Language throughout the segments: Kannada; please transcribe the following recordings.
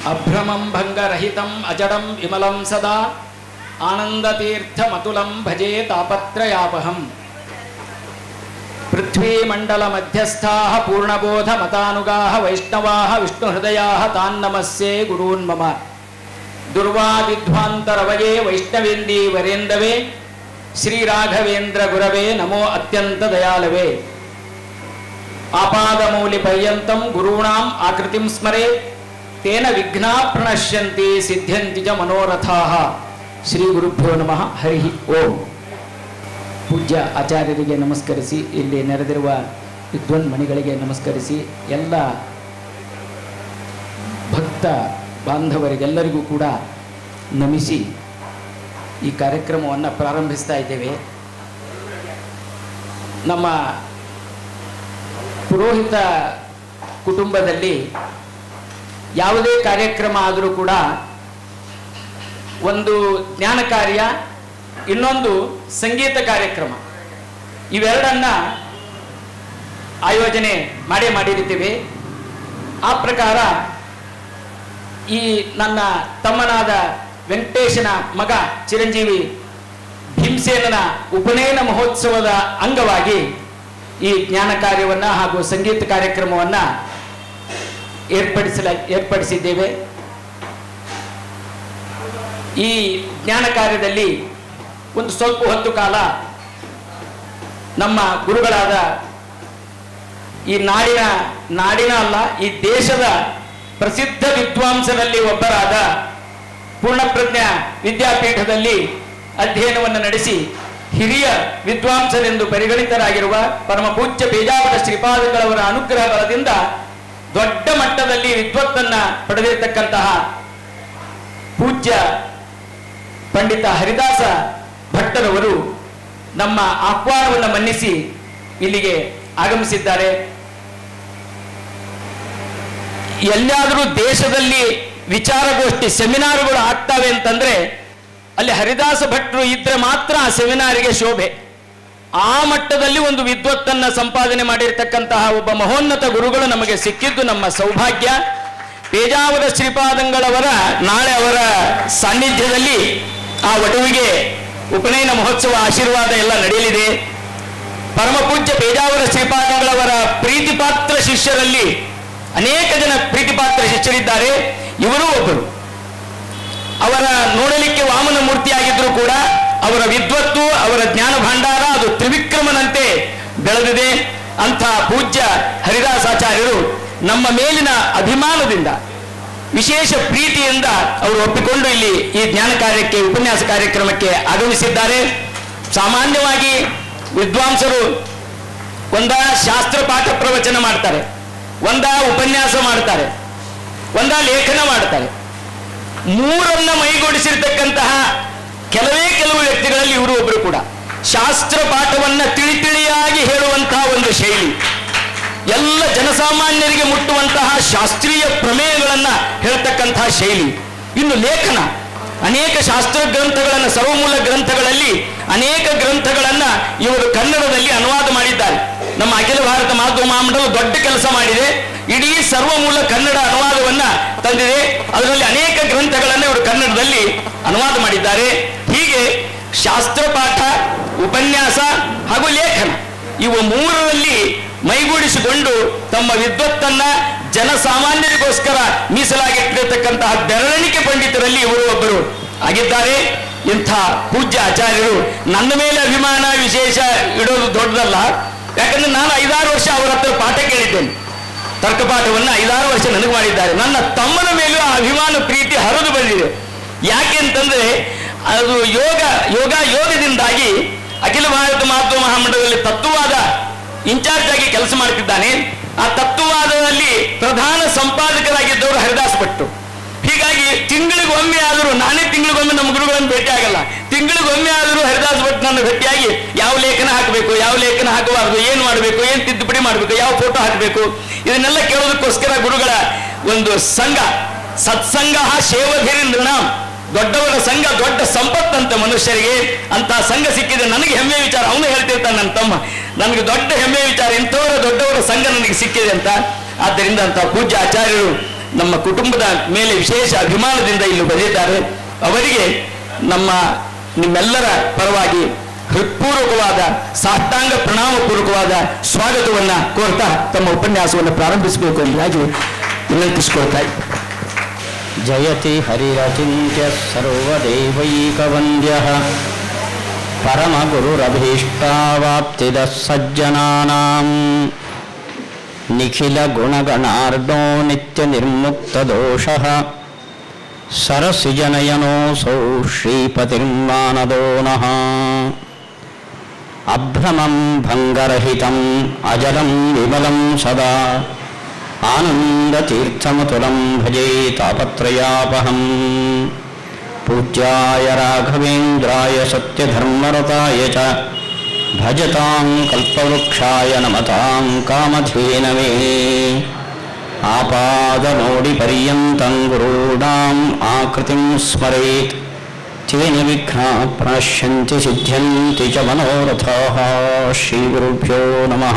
ಅಭ್ರಮಂ ಭಂಗರಹಿತಂ ಅಜಡಂ ವಿಮಲಂ ಸದಾ ಆನಂದತೀರ್ಥಮತುಲಂ ಭಜೆ ತಾಪತ್ರಯಾಪಹಂ ಪೃಥ್ವೀಮಂಡಲ ಮಧ್ಯಸ್ಥಾ ಪೂರ್ಣಬೋಧ ಮತಾನುಗಾ ವೈಷ್ಣವಾ ವಿಷ್ಣುಹೃದಯಾ ತಾನ್ನಮಸ್ಯೆ ಗುರೂನ್ ಮಮ ದುರ್ವಾದಿಧ್ವಾಂತರವಯೇ ವೈಷ್ಣವೇಂದಿ ವರೇಂದವೇ ಶ್ರೀರಾಘವೇಂದ್ರ ಗುರವೇ ನಮೋ ಅತ್ಯಂತ ದಯಾಲವೇ ಆಪಾದಮೌಲಿ ಪರ್ಯಂತಂ ಗುರುಣಾಂ ಆಕೃತಿಂ ಸ್ಮರೆ ತೇನ ವಿಘ್ನಾ ಪ್ರಣಶ್ಯಂತಿ ಸಿದ್ಧ್ಯಂತಿ ಚ ಮನೋರಥಾಃ ಶ್ರೀ ಗುರುಭ್ಯೋ ನಮಃ ಹರಿ ಓಂ ಪೂಜ್ಯ ಆಚಾರ್ಯರಿಗೆ ನಮಸ್ಕರಿಸಿ ಇಲ್ಲಿ ನೆರೆದಿರುವ ವಿದ್ವನ್ ಮಣಿಗಳಿಗೆ ನಮಸ್ಕರಿಸಿ ಎಲ್ಲ ಭಕ್ತ ಬಾಂಧವರಿಗೆಲ್ಲರಿಗೂ ಕೂಡ ನಮಿಸಿ ಈ ಕಾರ್ಯಕ್ರಮವನ್ನು ಪ್ರಾರಂಭಿಸ್ತಾ ಇದ್ದೇವೆ ನಮ್ಮ ಪುರೋಹಿತ ಕುಟುಂಬದಲ್ಲಿ ಯಾವುದೇ ಕಾರ್ಯಕ್ರಮ ಆದರೂ ಕೂಡ ಒಂದು ಜ್ಞಾನ ಕಾರ್ಯ ಇನ್ನೊಂದು ಸಂಗೀತ ಕಾರ್ಯಕ್ರಮ ಇವೆರಡನ್ನ ಆಯೋಜನೆ ಮಾಡೇ ಮಾಡಿರ್ತೀವಿ ಆ ಪ್ರಕಾರ ಈ ನನ್ನ ತಮ್ಮನಾದ ವೆಂಕಟೇಶನ ಮಗ ಚಿರಂಜೀವಿ ಭೀಮಸೇನನ ಉಪನಯನ ಮಹೋತ್ಸವದ ಅಂಗವಾಗಿ ಈ ಜ್ಞಾನ ಕಾರ್ಯವನ್ನ ಹಾಗೂ ಸಂಗೀತ ಕಾರ್ಯಕ್ರಮವನ್ನ ಏರ್ಪಡಿಸಲ ಏರ್ಪಡಿಸಿದ್ದೇವೆ ಈ ಜ್ಞಾನ ಕಾರ್ಯದಲ್ಲಿ ಒಂದು ಸ್ವಲ್ಪ ಹೊತ್ತು ಕಾಲ ನಮ್ಮ ಗುರುಗಳಾದ ಈ ನಾಡಿನ ನಾಡಿನ ಅಲ್ಲ ಈ ದೇಶದ ಪ್ರಸಿದ್ಧ ವಿದ್ವಾಂಸರಲ್ಲಿ ಒಬ್ಬರಾದ ಪೂರ್ಣಪ್ರಜ್ಞ ವಿದ್ಯಾಪೀಠದಲ್ಲಿ ಅಧ್ಯಯನವನ್ನು ನಡೆಸಿ ಹಿರಿಯ ವಿದ್ವಾಂಸರೆಂದು ಪರಿಗಣಿತರಾಗಿರುವ ಪರಮ ಪೂಜ್ಯ ಬೇಜಾವರ ಶ್ರೀಪಾದಗಳವರ ಅನುಗ್ರಹ ಬಲದಿಂದ ದೊಡ್ಡ ಮಟ್ಟದಲ್ಲಿ ವಿದ್ವತ್ತನ್ನ ಪಡೆದಿರತಕ್ಕಂತಹ ಪೂಜ್ಯ ಪಂಡಿತ ಹರಿದಾಸ ಭಟ್ಟರವರು ನಮ್ಮ ಆಹ್ವಾನವನ್ನು ಮನ್ನಿಸಿ ಇಲ್ಲಿಗೆ ಆಗಮಿಸಿದ್ದಾರೆ ಎಲ್ಲಾದರೂ ದೇಶದಲ್ಲಿ ವಿಚಾರಗೋಷ್ಠಿ ಸೆಮಿನಾರ್ಗಳು ಆಗ್ತವೆ ಅಂತಂದ್ರೆ ಅಲ್ಲಿ ಹರಿದಾಸ ಭಟ್ರು ಇದ್ರೆ ಮಾತ್ರ ಆ ಸೆಮಿನಾರಿಗೆ ಶೋಭೆ ಆ ಮಟ್ಟದಲ್ಲಿ ಒಂದು ವಿದ್ವತ್ತನ್ನ ಸಂಪಾದನೆ ಮಾಡಿರ್ತಕ್ಕಂತಹ ಒಬ್ಬ ಮಹೋನ್ನತ ಗುರುಗಳು ನಮಗೆ ಸಿಕ್ಕಿದ್ದು ನಮ್ಮ ಸೌಭಾಗ್ಯ ಪೇಜಾವರ ಶ್ರೀಪಾದಂಗಳವರ ನಾಳೆ ಅವರ ಸಾನ್ನಿಧ್ಯದಲ್ಲಿ ಆ ವಟುವಿಗೆ ಉಪನಯನ ಮಹೋತ್ಸವ ಆಶೀರ್ವಾದ ಎಲ್ಲ ನಡೆಯಲಿದೆ ಪರಮ ಪೂಜ್ಯ ಪೇಜಾವರ ಶ್ರೀಪಾದಂಗಳವರ ಪ್ರೀತಿಪಾತ್ರ ಶಿಷ್ಯರಲ್ಲಿ ಅನೇಕ ಜನ ಪ್ರೀತಿಪಾತ್ರ ಶಿಷ್ಯರಿದ್ದಾರೆ ಇವರೂ ಒಬ್ಬರು ಅವರ ನೋಡಲಿಕ್ಕೆ ವಾಮನ ಮೂರ್ತಿಯಾಗಿದ್ದರೂ ಕೂಡ ಅವರ ವಿದ್ವತ್ತು ಅವರ ಜ್ಞಾನ ಭಂಡಾರ ಅದು ತ್ರಿವಿಕ್ರಮನಂತೆ ಬೆಳೆದಿದೆ ಅಂಥ ಪೂಜ್ಯ ಹರಿದಾಸಾಚಾರ್ಯರು ನಮ್ಮ ಮೇಲಿನ ಅಭಿಮಾನದಿಂದ ವಿಶೇಷ ಪ್ರೀತಿಯಿಂದ ಅವರು ಒಪ್ಪಿಕೊಂಡು ಇಲ್ಲಿ ಈ ಜ್ಞಾನ ಕಾರ್ಯಕ್ಕೆ ಉಪನ್ಯಾಸ ಕಾರ್ಯಕ್ರಮಕ್ಕೆ ಆಗಮಿಸಿದ್ದಾರೆ ಸಾಮಾನ್ಯವಾಗಿ ವಿದ್ವಾಂಸರು ಒಂದ ಶಾಸ್ತ್ರ ಪಾಠ ಪ್ರವಚನ ಮಾಡ್ತಾರೆ ಒಂದ ಉಪನ್ಯಾಸ ಮಾಡ್ತಾರೆ ಒಂದ ಲೇಖನ ಮಾಡ್ತಾರೆ ಮೂರನ್ನ ಮೈಗೂಡಿಸಿರ್ತಕ್ಕಂತಹ ಕೆಲವೇ ಕೆಲವು ವ್ಯಕ್ತಿಗಳಲ್ಲಿ ಇವರು ಒಬ್ಬರು ಕೂಡ ಶಾಸ್ತ್ರ ಪಾಠವನ್ನ ತಿಳಿ ತಿಳಿಯಾಗಿ ಹೇಳುವಂತಹ ಒಂದು ಶೈಲಿ ಎಲ್ಲ ಜನಸಾಮಾನ್ಯರಿಗೆ ಮುಟ್ಟುವಂತಹ ಶಾಸ್ತ್ರೀಯ ಪ್ರಮೇಯಗಳನ್ನ ಹೇಳ್ತಕ್ಕಂತಹ ಶೈಲಿ ಇನ್ನು ಲೇಖನ ಅನೇಕ ಶಾಸ್ತ್ರ ಗ್ರಂಥಗಳನ್ನು ಸರ್ವಮೂಲ ಗ್ರಂಥಗಳಲ್ಲಿ ಅನೇಕ ಗ್ರಂಥಗಳನ್ನ ಇವರು ಕನ್ನಡದಲ್ಲಿ ಅನುವಾದ ಮಾಡಿದ್ದಾರೆ ನಮ್ಮ ಅಖಿಲ ಭಾರತ ಮಾಧ್ಯಮ ಮಹಾಮಂಡಲ ದೊಡ್ಡ ಕೆಲಸ ಮಾಡಿದೆ ಇಡೀ ಸರ್ವಮೂಲ ಕನ್ನಡ ಅನುವಾದವನ್ನ ತಂದಿದೆ ಅದರಲ್ಲಿ ಅನೇಕ ಗ್ರಂಥಗಳನ್ನು ಇವರು ಕನ್ನಡದಲ್ಲಿ ಅನುವಾದ ಮಾಡಿದ್ದಾರೆ ಹೀಗೆ ಶಾಸ್ತ್ರ ಪಾಠ ಉಪನ್ಯಾಸ ಹಾಗೂ ಲೇಖನ ಇವು ಮೂರರಲ್ಲಿ ಮೈಗೂಡಿಸಿಕೊಂಡು ತಮ್ಮ ವಿದ್ವತ್ತನ್ನ ಜನಸಾಮಾನ್ಯರಿಗೋಸ್ಕರ ಮೀಸಲಾಗಿಟ್ಟಿರತಕ್ಕಂತಹ ಬೆರಳಿಕೆ ಪಂಡಿತರಲ್ಲಿ ಇವರು ಒಬ್ಬರು ಆಗಿದ್ದಾರೆ ಇಂಥ ಪೂಜ್ಯ ಆಚಾರ್ಯರು ನನ್ನ ಮೇಲೆ ಅಭಿಮಾನ ವಿಶೇಷ ಇಡೋದು ದೊಡ್ಡದಲ್ಲ ಯಾಕಂದ್ರೆ ನಾನು ಐದಾರು ವರ್ಷ ಅವರ ಹತ್ರ ಪಾಠ ಕೇಳಿದ್ದೇನೆ ತರ್ಕಪಾಠವನ್ನು ಐದಾರು ವರ್ಷ ನನಗೆ ಮಾಡಿದ್ದಾರೆ ನನ್ನ ತಮ್ಮನ ಮೇಲೂ ಆ ಅಭಿಮಾನ ಪ್ರೀತಿ ಹರಿದು ಬಂದಿದೆ ಯಾಕೆ ಅಂತಂದ್ರೆ ಅದು ಯೋಗ ಯೋಗ ಯೋಗದಿಂದಾಗಿ ಅಖಿಲ ಭಾರತ ಮಹಾತ್ಮ ಮಹಾಮಂಡಲದಲ್ಲಿ ತತ್ವವಾದ ಇನ್ಚಾರ್ಜ್ ಆಗಿ ಕೆಲಸ ಮಾಡ್ತಿದ್ದಾನೆ ಆ ತತ್ವವಾದದಲ್ಲಿ ಪ್ರಧಾನ ಸಂಪಾದಕರಾಗಿದ್ದವರು ಹರಿದಾಸ್ ಭಟ್ಟು ಹೀಗಾಗಿ ತಿಂಗಳಿಗೊಮ್ಮೆ ಆದರೂ ನಾನೇ ತಿಂಗಳಿಗೊಮ್ಮೆ ನಮ್ಮ ಗುರುಗಳನ್ನು ಭೇಟಿ ಆಗಲ್ಲ ತಿಂಗಳಿಗೊಮ್ಮೆ ಆದರೂ ಹರಿದಾಸ್ ಭಟ್ ನನ್ನ ಭೇಟಿಯಾಗಿ ಯಾವ ಲೇಖನ ಹಾಕಬೇಕು ಯಾವ ಲೇಖನ ಹಾಕಬಾರದು ಏನು ಮಾಡಬೇಕು ಏನು ತಿದ್ದುಪಡಿ ಮಾಡಬೇಕು ಯಾವ ಫೋಟೋ ಹಾಕಬೇಕು ಇದನ್ನೆಲ್ಲ ಕೇಳೋದಕ್ಕೋಸ್ಕರ ಗುರುಗಳ ಒಂದು ಸಂಘ ಸತ್ಸಂಗ ಶೇವಧಿರಿ ನೃಣಾಮ್ ದೊಡ್ಡವರ ಸಂಘ ದೊಡ್ಡ ಸಂಪತ್ತಂತೆ ಮನುಷ್ಯರಿಗೆ ಅಂತ ಸಂಘ ಸಿಕ್ಕಿದೆ ನನಗೆ ಹೆಮ್ಮೆ ವಿಚಾರ ಅವನು ಹೇಳ್ತಿರ್ತಾನೆ ನನ್ನ ತಮ್ಮ ನನಗೆ ದೊಡ್ಡ ಹೆಮ್ಮೆ ವಿಚಾರ ಇಂಥವರ ದೊಡ್ಡವರ ಸಂಘ ನನಗೆ ಸಿಕ್ಕಿದೆ ಅಂತ ಆದ್ದರಿಂದ ಅಂತ ಪೂಜ್ಯ ಆಚಾರ್ಯರು ನಮ್ಮ ಕುಟುಂಬದ ಮೇಲೆ ವಿಶೇಷ ಅಭಿಮಾನದಿಂದ ಇಲ್ಲಿ ಬಂದಿದ್ದಾರೆ ಅವರಿಗೆ ನಮ್ಮ ನಿಮ್ಮೆಲ್ಲರ ಪರವಾಗಿ ಹೃತ್ಪೂರ್ವಕವಾದ ಸಾಷ್ಟಾಂಗ ಪ್ರಣಾಮಪೂರ್ವಕವಾದ ಸ್ವಾಗತವನ್ನ ಕೋರ್ತಾ ತಮ್ಮ ಉಪನ್ಯಾಸವನ್ನು ಪ್ರಾರಂಭಿಸಬೇಕು ಎಂಬುದಾಗಿ ವಿನಂತಿಸಿಕೊಳ್ತಾ ಇದ್ದೀನಿ. ಜಯತಿ ಹರಿರಚಿಂತ್ಯ ಸರ್ವದೇವೈಕವಂದ್ಯ ಪರಮಗುರುರಭೀಷ್ಟಾವಾಪ್ತಿದ ಸಜ್ಜನಾನಾಂ ನಿಖಿಲ ಗುಣಗಣಾರ್ಣೋ ನಿತ್ಯ ನಿರ್ಮುಕ್ತದೋಷಃ ಸರಸಿಜನಯನೋऽಸौ ಶ್ರೀಪತಿರ್ಮಾನದೋ ನಃ ಅಭ್ರಮಂ ಭಂಗರಹಿತಂ ಅಜಲಂ ವಿಮಲಂ ಸದಾ ಆನಂದತೀರ್ಥಮತುಲಂ ಭಜೆ ತಾಪತ್ರಯಾಪಹಂ ಪೂಜ್ಯಾಯ ರಾಘವೇಂದ್ರಾಯ ಸತ್ಯಧರ್ಮರತಾಯ ಚ ಭಜತಾಂ ಕಲ್ಪವೃಕ್ಷಾಯ ನಮತಾಂ ಕಾಮಧೇನವೇ ಆಪಾದನೋಡಿ ಪರ್ಯಂತಂ ಗುರೂಣಾಂ ಆಕೃತಿಂ ಸ್ಮರೇತ್ ತೇನ ವಿಘ್ನಾ ಪ್ರಣಶ್ಯಂತಿ ಸಿದ್ಧ್ಯಂತಿ ಚ ಮನೋರಥಾಃ ಶ್ರೀಗುರುಭ್ಯೋ ನಮಃ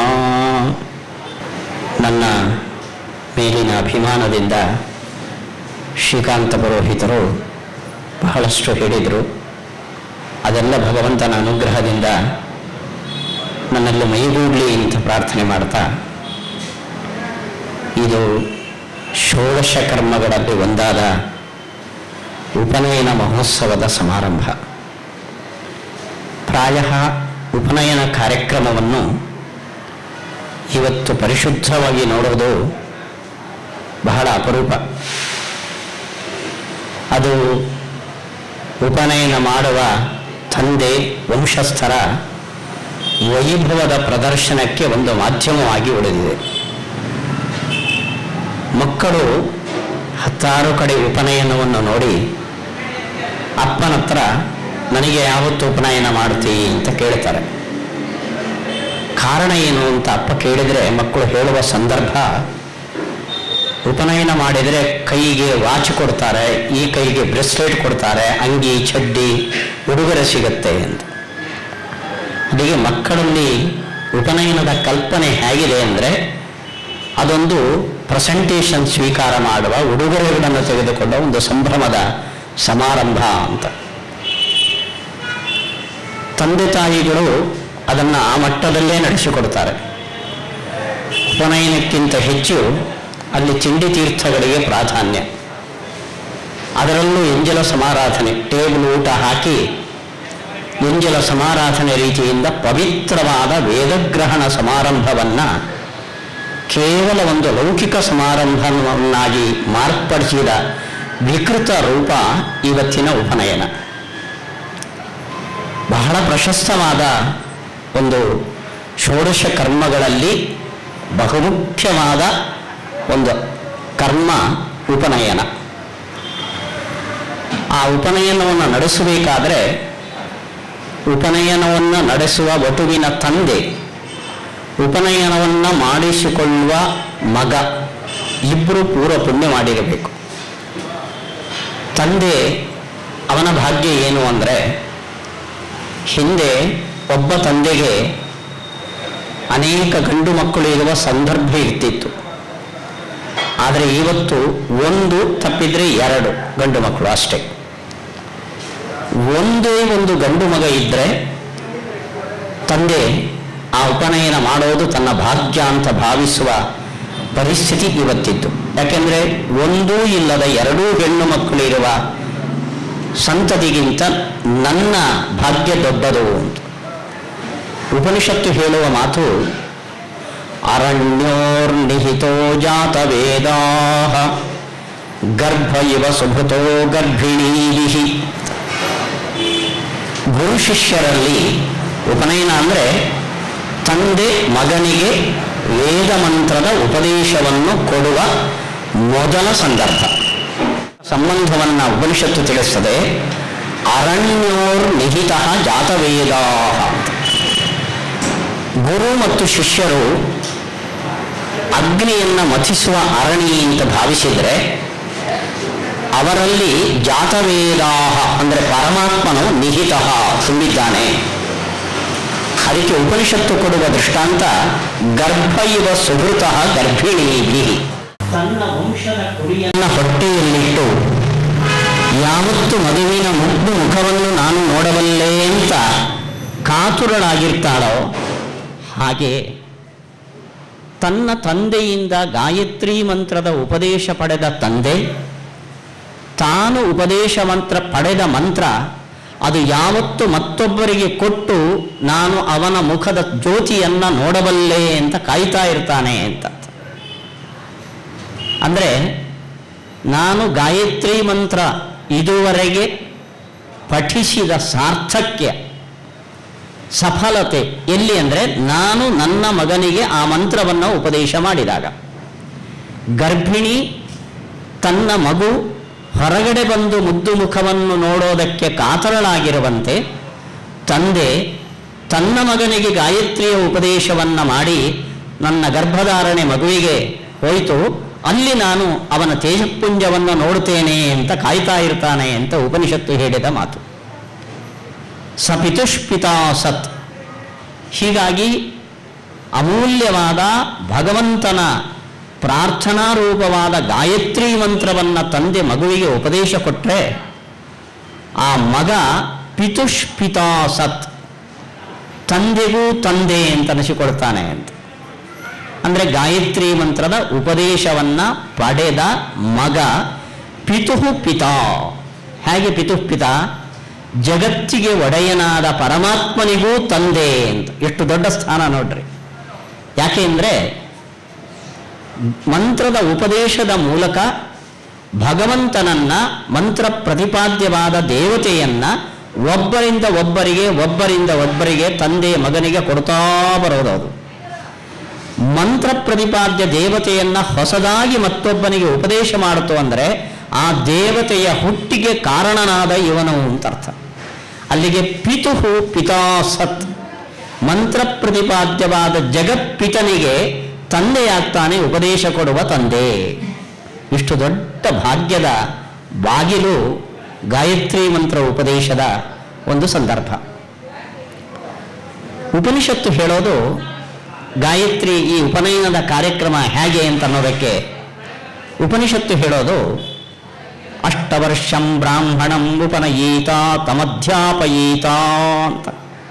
ನನ್ನ ಮೇಲಿನ ಅಭಿಮಾನದಿಂದ ಶ್ರೀಕಾಂತ ಪುರೋಹಿತರು ಬಹಳಷ್ಟು ಹೇಳಿದರು ಅದೆಲ್ಲ ಭಗವಂತನ ಅನುಗ್ರಹದಿಂದ ನನ್ನಲ್ಲಿ ಮೈಗೂಡಲಿ ಅಂತ ಪ್ರಾರ್ಥನೆ ಮಾಡ್ತಾ ಇದು ಷೋಡಶ ಕರ್ಮಗಳಲ್ಲಿ ಒಂದಾದ ಉಪನಯನ ಮಹೋತ್ಸವದ ಸಮಾರಂಭ ಪ್ರಾಯ ಉಪನಯನ ಕಾರ್ಯಕ್ರಮವನ್ನು ಇವತ್ತು ಪರಿಶುದ್ಧವಾಗಿ ನೋಡೋದು ಬಹಳ ಅಪರೂಪ ಅದು ಉಪನಯನ ಮಾಡುವ ತಂದೆ ವಂಶಸ್ಥರ ವೈಭವದ ಪ್ರದರ್ಶನಕ್ಕೆ ಒಂದು ಮಾಧ್ಯಮವಾಗಿ ಉಳಿದಿದೆ ಮಕ್ಕಳು ಹತ್ತಾರು ಕಡೆ ಉಪನಯನವನ್ನು ನೋಡಿ ಅಪ್ಪನ ಹತ್ರ ನನಗೆ ಯಾವತ್ತು ಉಪನಯನ ಮಾಡ್ತೀ ಅಂತ ಕೇಳ್ತಾರೆ ಕಾರಣ ಏನು ಅಂತ ಅಪ್ಪ ಕೇಳಿದರೆ ಮಕ್ಕಳು ಹೇಳುವ ಸಂದರ್ಭ ಉಪನಯನ ಮಾಡಿದರೆ ಕೈಗೆ ವಾಚ್ ಕೊಡ್ತಾರೆ ಈ ಕೈಗೆ ಬ್ರೆಸ್ಲೆಟ್ ಕೊಡ್ತಾರೆ ಅಂಗಿ ಚಡ್ಡಿ ಉಡುಗೊರೆ ಸಿಗುತ್ತೆ ಅಂತ ಅಲ್ಲಿಗೆ ಮಕ್ಕಳಲ್ಲಿ ಉಪನಯನದ ಕಲ್ಪನೆ ಹೇಗಿದೆ ಅಂದರೆ ಅದೊಂದು ಪ್ರೆಸೆಂಟೇಷನ್ ಸ್ವೀಕಾರ ಮಾಡುವ ಉಡುಗೊರೆಗಳನ್ನು ತೆಗೆದುಕೊಂಡ ಒಂದು ಸಂಭ್ರಮದ ಸಮಾರಂಭ ಅಂತ ತಂದೆ ತಾಯಿಗಳು ಅದನ್ನು ಆ ಮಟ್ಟದಲ್ಲೇ ನಡೆಸಿಕೊಡ್ತಾರೆ ಉಪನಯನಕ್ಕಿಂತ ಹೆಚ್ಚು ಅಲ್ಲಿ ತಿಂಡಿ ತೀರ್ಥಗಳಿಗೆ ಪ್ರಾಧಾನ್ಯ ಅದರಲ್ಲೂ ಎಂಜಲ ಸಮಾರಾಧನೆ ಟೇಬಲ್ ಊಟ ಹಾಕಿ ಎಂಜಲ ಸಮಾರಾಧನೆ ರೀತಿಯಿಂದ ಪವಿತ್ರವಾದ ವೇದಗ್ರಹಣ ಸಮಾರಂಭವನ್ನ ಕೇವಲ ಒಂದು ಲೌಕಿಕ ಸಮಾರಂಭವನ್ನಾಗಿ ಮಾರ್ಪಡಿಸಿದ ವಿಕೃತ ರೂಪ ಇವತ್ತಿನ ಉಪನಯನ ಬಹಳ ಪ್ರಶಸ್ತವಾದ ಒಂದು ಷೋಡಶ ಕರ್ಮಗಳಲ್ಲಿ ಬಹುಮುಖ್ಯವಾದ ಒಂದು ಕರ್ಮ ಉಪನಯನ ಆ ಉಪನಯನವನ್ನು ನಡೆಸಬೇಕಾದರೆ ಉಪನಯನವನ್ನು ನಡೆಸುವ ವಟುವಿನ ತಂದೆ ಉಪನಯನವನ್ನು ಮಾಡಿಸಿಕೊಳ್ಳುವ ಮಗ ಇಬ್ಬರು ಪೂರ್ವ ಪುಣ್ಯ ಮಾಡಿರಬೇಕು ತಂದೆ ಅವನ ಭಾಗ್ಯ ಏನು ಅಂದರೆ ಹಿಂದೆ ಒಬ್ಬ ತಂದೆಗೆ ಅನೇಕ ಗಂಡು ಮಕ್ಕಳು ಇರುವ ಸಂದರ್ಭ ಇರ್ತಿತ್ತು ಆದರೆ ಇವತ್ತು ಒಂದು ತಪ್ಪಿದ್ರೆ ಎರಡು ಗಂಡು ಮಕ್ಕಳು ಅಷ್ಟೇ ಒಂದೇ ಒಂದು ಗಂಡು ಮಗ ಇದ್ದರೆ ತಂದೆ ಆ ಉಪನಯನ ಮಾಡೋದು ತನ್ನ ಭಾಗ್ಯ ಅಂತ ಭಾವಿಸುವ ಪರಿಸ್ಥಿತಿ ಇವತ್ತಿತ್ತು ಯಾಕೆಂದ್ರೆ ಒಂದೂ ಇಲ್ಲದ ಎರಡೂ ಹೆಣ್ಣು ಮಕ್ಕಳು ಇರುವ ಸಂತತಿಗಿಂತ ನನ್ನ ಭಾಗ್ಯ ದೊಡ್ಡದು ಅಂತ ಉಪನಿಷತ್ತು ಹೇಳುವ ಮಾತು ಅರಣ್ಯೋರ್ನಿಹಿತೋ ಜಾತ ವೇದಾ ಗರ್ಭ ಇವ ಸುಭೃತೋ ಗರ್ಭಿಣೀ ಗುರು ಶಿಷ್ಯರಲ್ಲಿ ಉಪನಯನ ಅಂದರೆ ತಂದೆ ಮಗನಿಗೆ ವೇದ ಮಂತ್ರದ ಉಪದೇಶವನ್ನು ಕೊಡುವ ಮೊದಲ ಸಂದರ್ಭ ಸಂಬಂಧವನ್ನ ಉಪನಿಷತ್ತು ತಿಳಿಸ್ತದೆ ಅರಣ್ಯೋರ್ ನಿಹಿತ ಜಾತವೇದಾ ಗುರು ಮತ್ತು ಶಿಷ್ಯರು ಅಗ್ನಿಯನ್ನ ಮಥಿಸುವ ಅರಣಿ ಅಂತ ಭಾವಿಸಿದ್ರೆ ಅವರಲ್ಲಿ ಜಾತವೇದಾಹ ಅಂದರೆ ಪರಮಾತ್ಮನು ನಿಹಿತ ತುಂಬಿದ್ದಾನೆ ಅದಕ್ಕೆ ಉಪನಿಷತ್ತು ಕೊಡುವ ದೃಷ್ಟಾಂತ ಗರ್ಭ ಇವ ಸುಹೃತ ಗರ್ಭಿಣೀಭಿ ತನ್ನ ವಂಶದ ಕುಡಿಯನ್ನ ಹೊಟ್ಟೆಯಲ್ಲಿಟ್ಟು ಯಾವತ್ತು ಮಗುವಿನ ಮುಗ್ಧು ಮುಖವನ್ನು ನಾನು ನೋಡಬಲ್ಲೆ ಅಂತ ಕಾತುರಳಾಗಿರ್ತಾಳೋ ಹಾಗೆ ತನ್ನ ತಂದೆಯಿಂದ ಗಾಯತ್ರಿ ಮಂತ್ರದ ಉಪದೇಶ ಪಡೆದ ತಂದೆ ತಾನು ಉಪದೇಶ ಮಂತ್ರ ಪಡೆದ ಮಂತ್ರ ಅದು ಯಾವತ್ತು ಮತ್ತೊಬ್ಬರಿಗೆ ಕೊಟ್ಟು ನಾನು ಅವನ ಮುಖದ ಜ್ಯೋತಿಯನ್ನ ನೋಡಬಲ್ಲೆ ಅಂತ ಕಾಯ್ತಾ ಇರ್ತಾನೆ ಅಂತ ಅಂದರೆ ನಾನು ಗಾಯತ್ರಿ ಮಂತ್ರ ಇದುವರೆಗೆ ಪಠಿಸಿದ ಸಾರ್ಥಕ್ಯ ಸಫಲತೆ ಎಲ್ಲಿ ಅಂದರೆ ನಾನು ನನ್ನ ಮಗನಿಗೆ ಆ ಮಂತ್ರವನ್ನು ಉಪದೇಶ ಮಾಡಿದಾಗ ಗರ್ಭಿಣಿ ತನ್ನ ಮಗು ಹೊರಗಡೆ ಬಂದು ಮುದ್ದು ಮುಖವನ್ನು ನೋಡೋದಕ್ಕೆ ಕಾತರಳಾಗಿರುವಂತೆ ತಂದೆ ತನ್ನ ಮಗನಿಗೆ ಗಾಯತ್ರಿಯ ಉಪದೇಶವನ್ನ ಮಾಡಿ ನನ್ನ ಗರ್ಭಧಾರಣೆ ಮಗುವಿಗೆ ಹೋಯಿತು ಅಲ್ಲಿ ನಾನು ಅವನ ತೇಜಪುಂಜವನ್ನು ನೋಡುತ್ತೇನೆ ಅಂತ ಕಾಯ್ತಾ ಇರ್ತಾನೆ ಅಂತ ಉಪನಿಷತ್ತು ಹೇಳಿದ ಮಾತು ಸಪಿತುಷ್ಪಿತಾ ಸತ್ ಹೀಗಾಗಿ ಅಮೂಲ್ಯವಾದ ಭಗವಂತನ ಪ್ರಾರ್ಥನಾ ರೂಪವಾದ ಗಾಯತ್ರಿ ಮಂತ್ರವನ್ನು ತಂದೆ ಮಗುವಿಗೆ ಉಪದೇಶ ಕೊಟ್ಟರೆ ಆ ಮಗ ಪಿತುಷ್ಪಿತಾ ಸತ್ ತಂದೆಗೂ ತಂದೆ ಅಂತ ಅನಿಸಿಕೊಳ್ತಾನೆ ಅಂತ ಅಂದರೆ ಗಾಯತ್ರಿ ಮಂತ್ರದ ಉಪದೇಶವನ್ನ ಪಡೆದ ಮಗ ಪಿತುಹು ಪಿತಾ ಹೇಗೆ ಪಿತುಃ ಪಿತಾ ಜಗತ್ತಿಗೆ ಒಡೆಯನಾದ ಪರಮಾತ್ಮನಿಗೂ ತಂದೆ ಅಂತ ಎಷ್ಟು ದೊಡ್ಡ ಸ್ಥಾನ ನೋಡ್ರಿ ಯಾಕೆ ಅಂದರೆ ಮಂತ್ರದ ಉಪದೇಶದ ಮೂಲಕ ಭಗವಂತನನ್ನ ಮಂತ್ರ ಪ್ರತಿಪಾದ್ಯವಾದ ದೇವತೆಯನ್ನ ಒಬ್ಬರಿಂದ ಒಬ್ಬರಿಗೆ ಒಬ್ಬರಿಂದ ಒಬ್ಬರಿಗೆ ತಂದೆ ಮಗನಿಗೆ ಕೊಡ್ತಾ ಬರೋದು ಅದು ಮಂತ್ರ ಪ್ರತಿಪಾದ್ಯ ದೇವತೆಯನ್ನ ಹೊಸದಾಗಿ ಮತ್ತೊಬ್ಬನಿಗೆ ಉಪದೇಶ ಮಾಡಿತು ಅಂದರೆ ಆ ದೇವತೆಯ ಹುಟ್ಟಿಗೆ ಕಾರಣನಾದ ಇವನು ಅಂತ ಅರ್ಥ ಅಲ್ಲಿಗೆ ಪಿತುಹು ಪಿತಾಸತ್ ಮಂತ್ರ ಪ್ರತಿಪಾದ್ಯವಾದ ಜಗತ್ಪಿತನಿಗೆ ತಂದೆಯಾಗ್ತಾನೆ ಉಪದೇಶ ಕೊಡುವ ತಂದೆ ಇಷ್ಟು ದೊಡ್ಡ ಭಾಗ್ಯದ ಬಾಗಿಲು ಗಾಯತ್ರಿ ಮಂತ್ರ ಉಪದೇಶದ ಒಂದು ಸಂದರ್ಭ ಉಪನಿಷತ್ತು ಹೇಳೋದು ಗಾಯತ್ರಿ ಈ ಉಪನಯನದ ಕಾರ್ಯಕ್ರಮ ಹೇಗೆ ಅಂತ ಅನ್ನೋದಕ್ಕೆ ಉಪನಿಷತ್ತು ಹೇಳೋದು ಅಷ್ಟವರ್ಷಂ ಬ್ರಾಹ್ಮಣಂ ಉಪನಯೀತ ತಮಧ್ಯಾಪಯೀತ ಅಂತ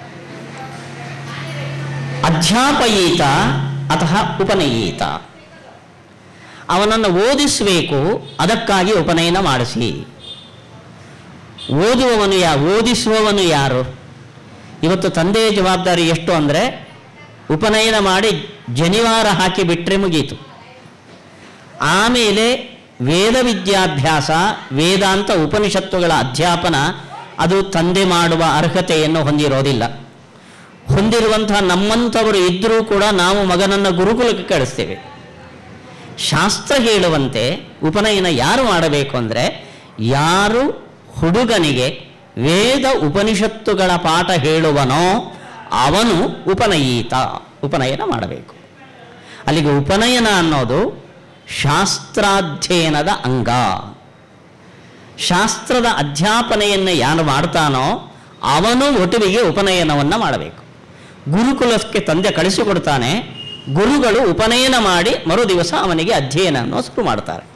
ಅಧ್ಯಾಪಯೀತ ಅಥವಾ ಉಪನಯೀತ ಅವನನ್ನು ಓದಿಸಬೇಕು ಅದಕ್ಕಾಗಿ ಉಪನಯನ ಮಾಡಿಸಿ ಓದುವವನು ಯಾ ಓದಿಸುವವನು ಯಾರು ಇವತ್ತು ತಂದೆಯ ಜವಾಬ್ದಾರಿ ಎಷ್ಟು ಅಂದರೆ ಉಪನಯನ ಮಾಡಿ ಜನಿವಾರ ಹಾಕಿ ಬಿಟ್ಟರೆ ಮುಗೀತು ಆಮೇಲೆ ವೇದ ವಿದ್ಯಾಭ್ಯಾಸ ವೇದಾಂತ ಉಪನಿಷತ್ತುಗಳ ಅಧ್ಯಾಪನ ಅದು ತಂದೆ ಮಾಡುವ ಅರ್ಹತೆಯನ್ನು ಹೊಂದಿರೋದಿಲ್ಲ ಹೊಂದಿರುವಂತಹ ನಮ್ಮಂಥವರು ಇದ್ದರೂ ಕೂಡ ನಾವು ಮಗನನ್ನು ಗುರುಕುಲಕ್ಕೆ ಕಳಿಸ್ತೇವೆ ಶಾಸ್ತ್ರ ಹೇಳುವಂತೆ ಉಪನಯನ ಯಾರು ಮಾಡಬೇಕು ಅಂದರೆ ಯಾರು ಹುಡುಗನಿಗೆ ವೇದ ಉಪನಿಷತ್ತುಗಳ ಪಾಠ ಹೇಳುವನೋ ಅವನು ಉಪನಯೀತ ಉಪನಯನ ಮಾಡಬೇಕು ಅಲ್ಲಿಗೆ ಉಪನಯನ ಅನ್ನೋದು ಶಾಸ್ತ್ರಾಧ್ಯಯನದ ಅಂಗ ಶಾಸ್ತ್ರದ ಅಧ್ಯಾಪನೆಯನ್ನು ಯಾರು ಮಾಡ್ತಾನೋ ಅವನು ಒಟುವಿಗೆ ಉಪನಯನವನ್ನು ಮಾಡಬೇಕು ಗುರುಕುಲಕ್ಕೆ ತಂದೆ ಕಳಿಸಿಕೊಡ್ತಾನೆ ಗುರುಗಳು ಉಪನಯನ ಮಾಡಿ ಮರು ದಿವಸ ಅವನಿಗೆ ಅಧ್ಯಯನವನ್ನು ಶುರು ಮಾಡ್ತಾರೆ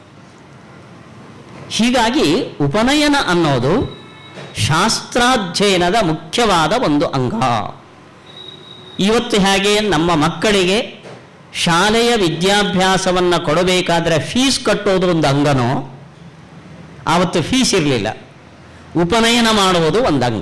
ಹೀಗಾಗಿ ಉಪನಯನ ಅನ್ನೋದು ಶಾಸ್ತ್ರಾಧ್ಯಯನದ ಮುಖ್ಯವಾದ ಒಂದು ಅಂಗ ಇವತ್ತು ಹೇಗೆ ನಮ್ಮ ಮಕ್ಕಳಿಗೆ ಶಾಲೆಯ ವಿದ್ಯಾಭ್ಯಾಸವನ್ನು ಕೊಡಬೇಕಾದ್ರೆ ಫೀಸ್ ಕಟ್ಟೋದು ಒಂದು ಅಂಗನೋ ಆವತ್ತು ಫೀಸ್ ಇರಲಿಲ್ಲ ಉಪನಯನ ಮಾಡುವುದು ಒಂದು ಅಂಗ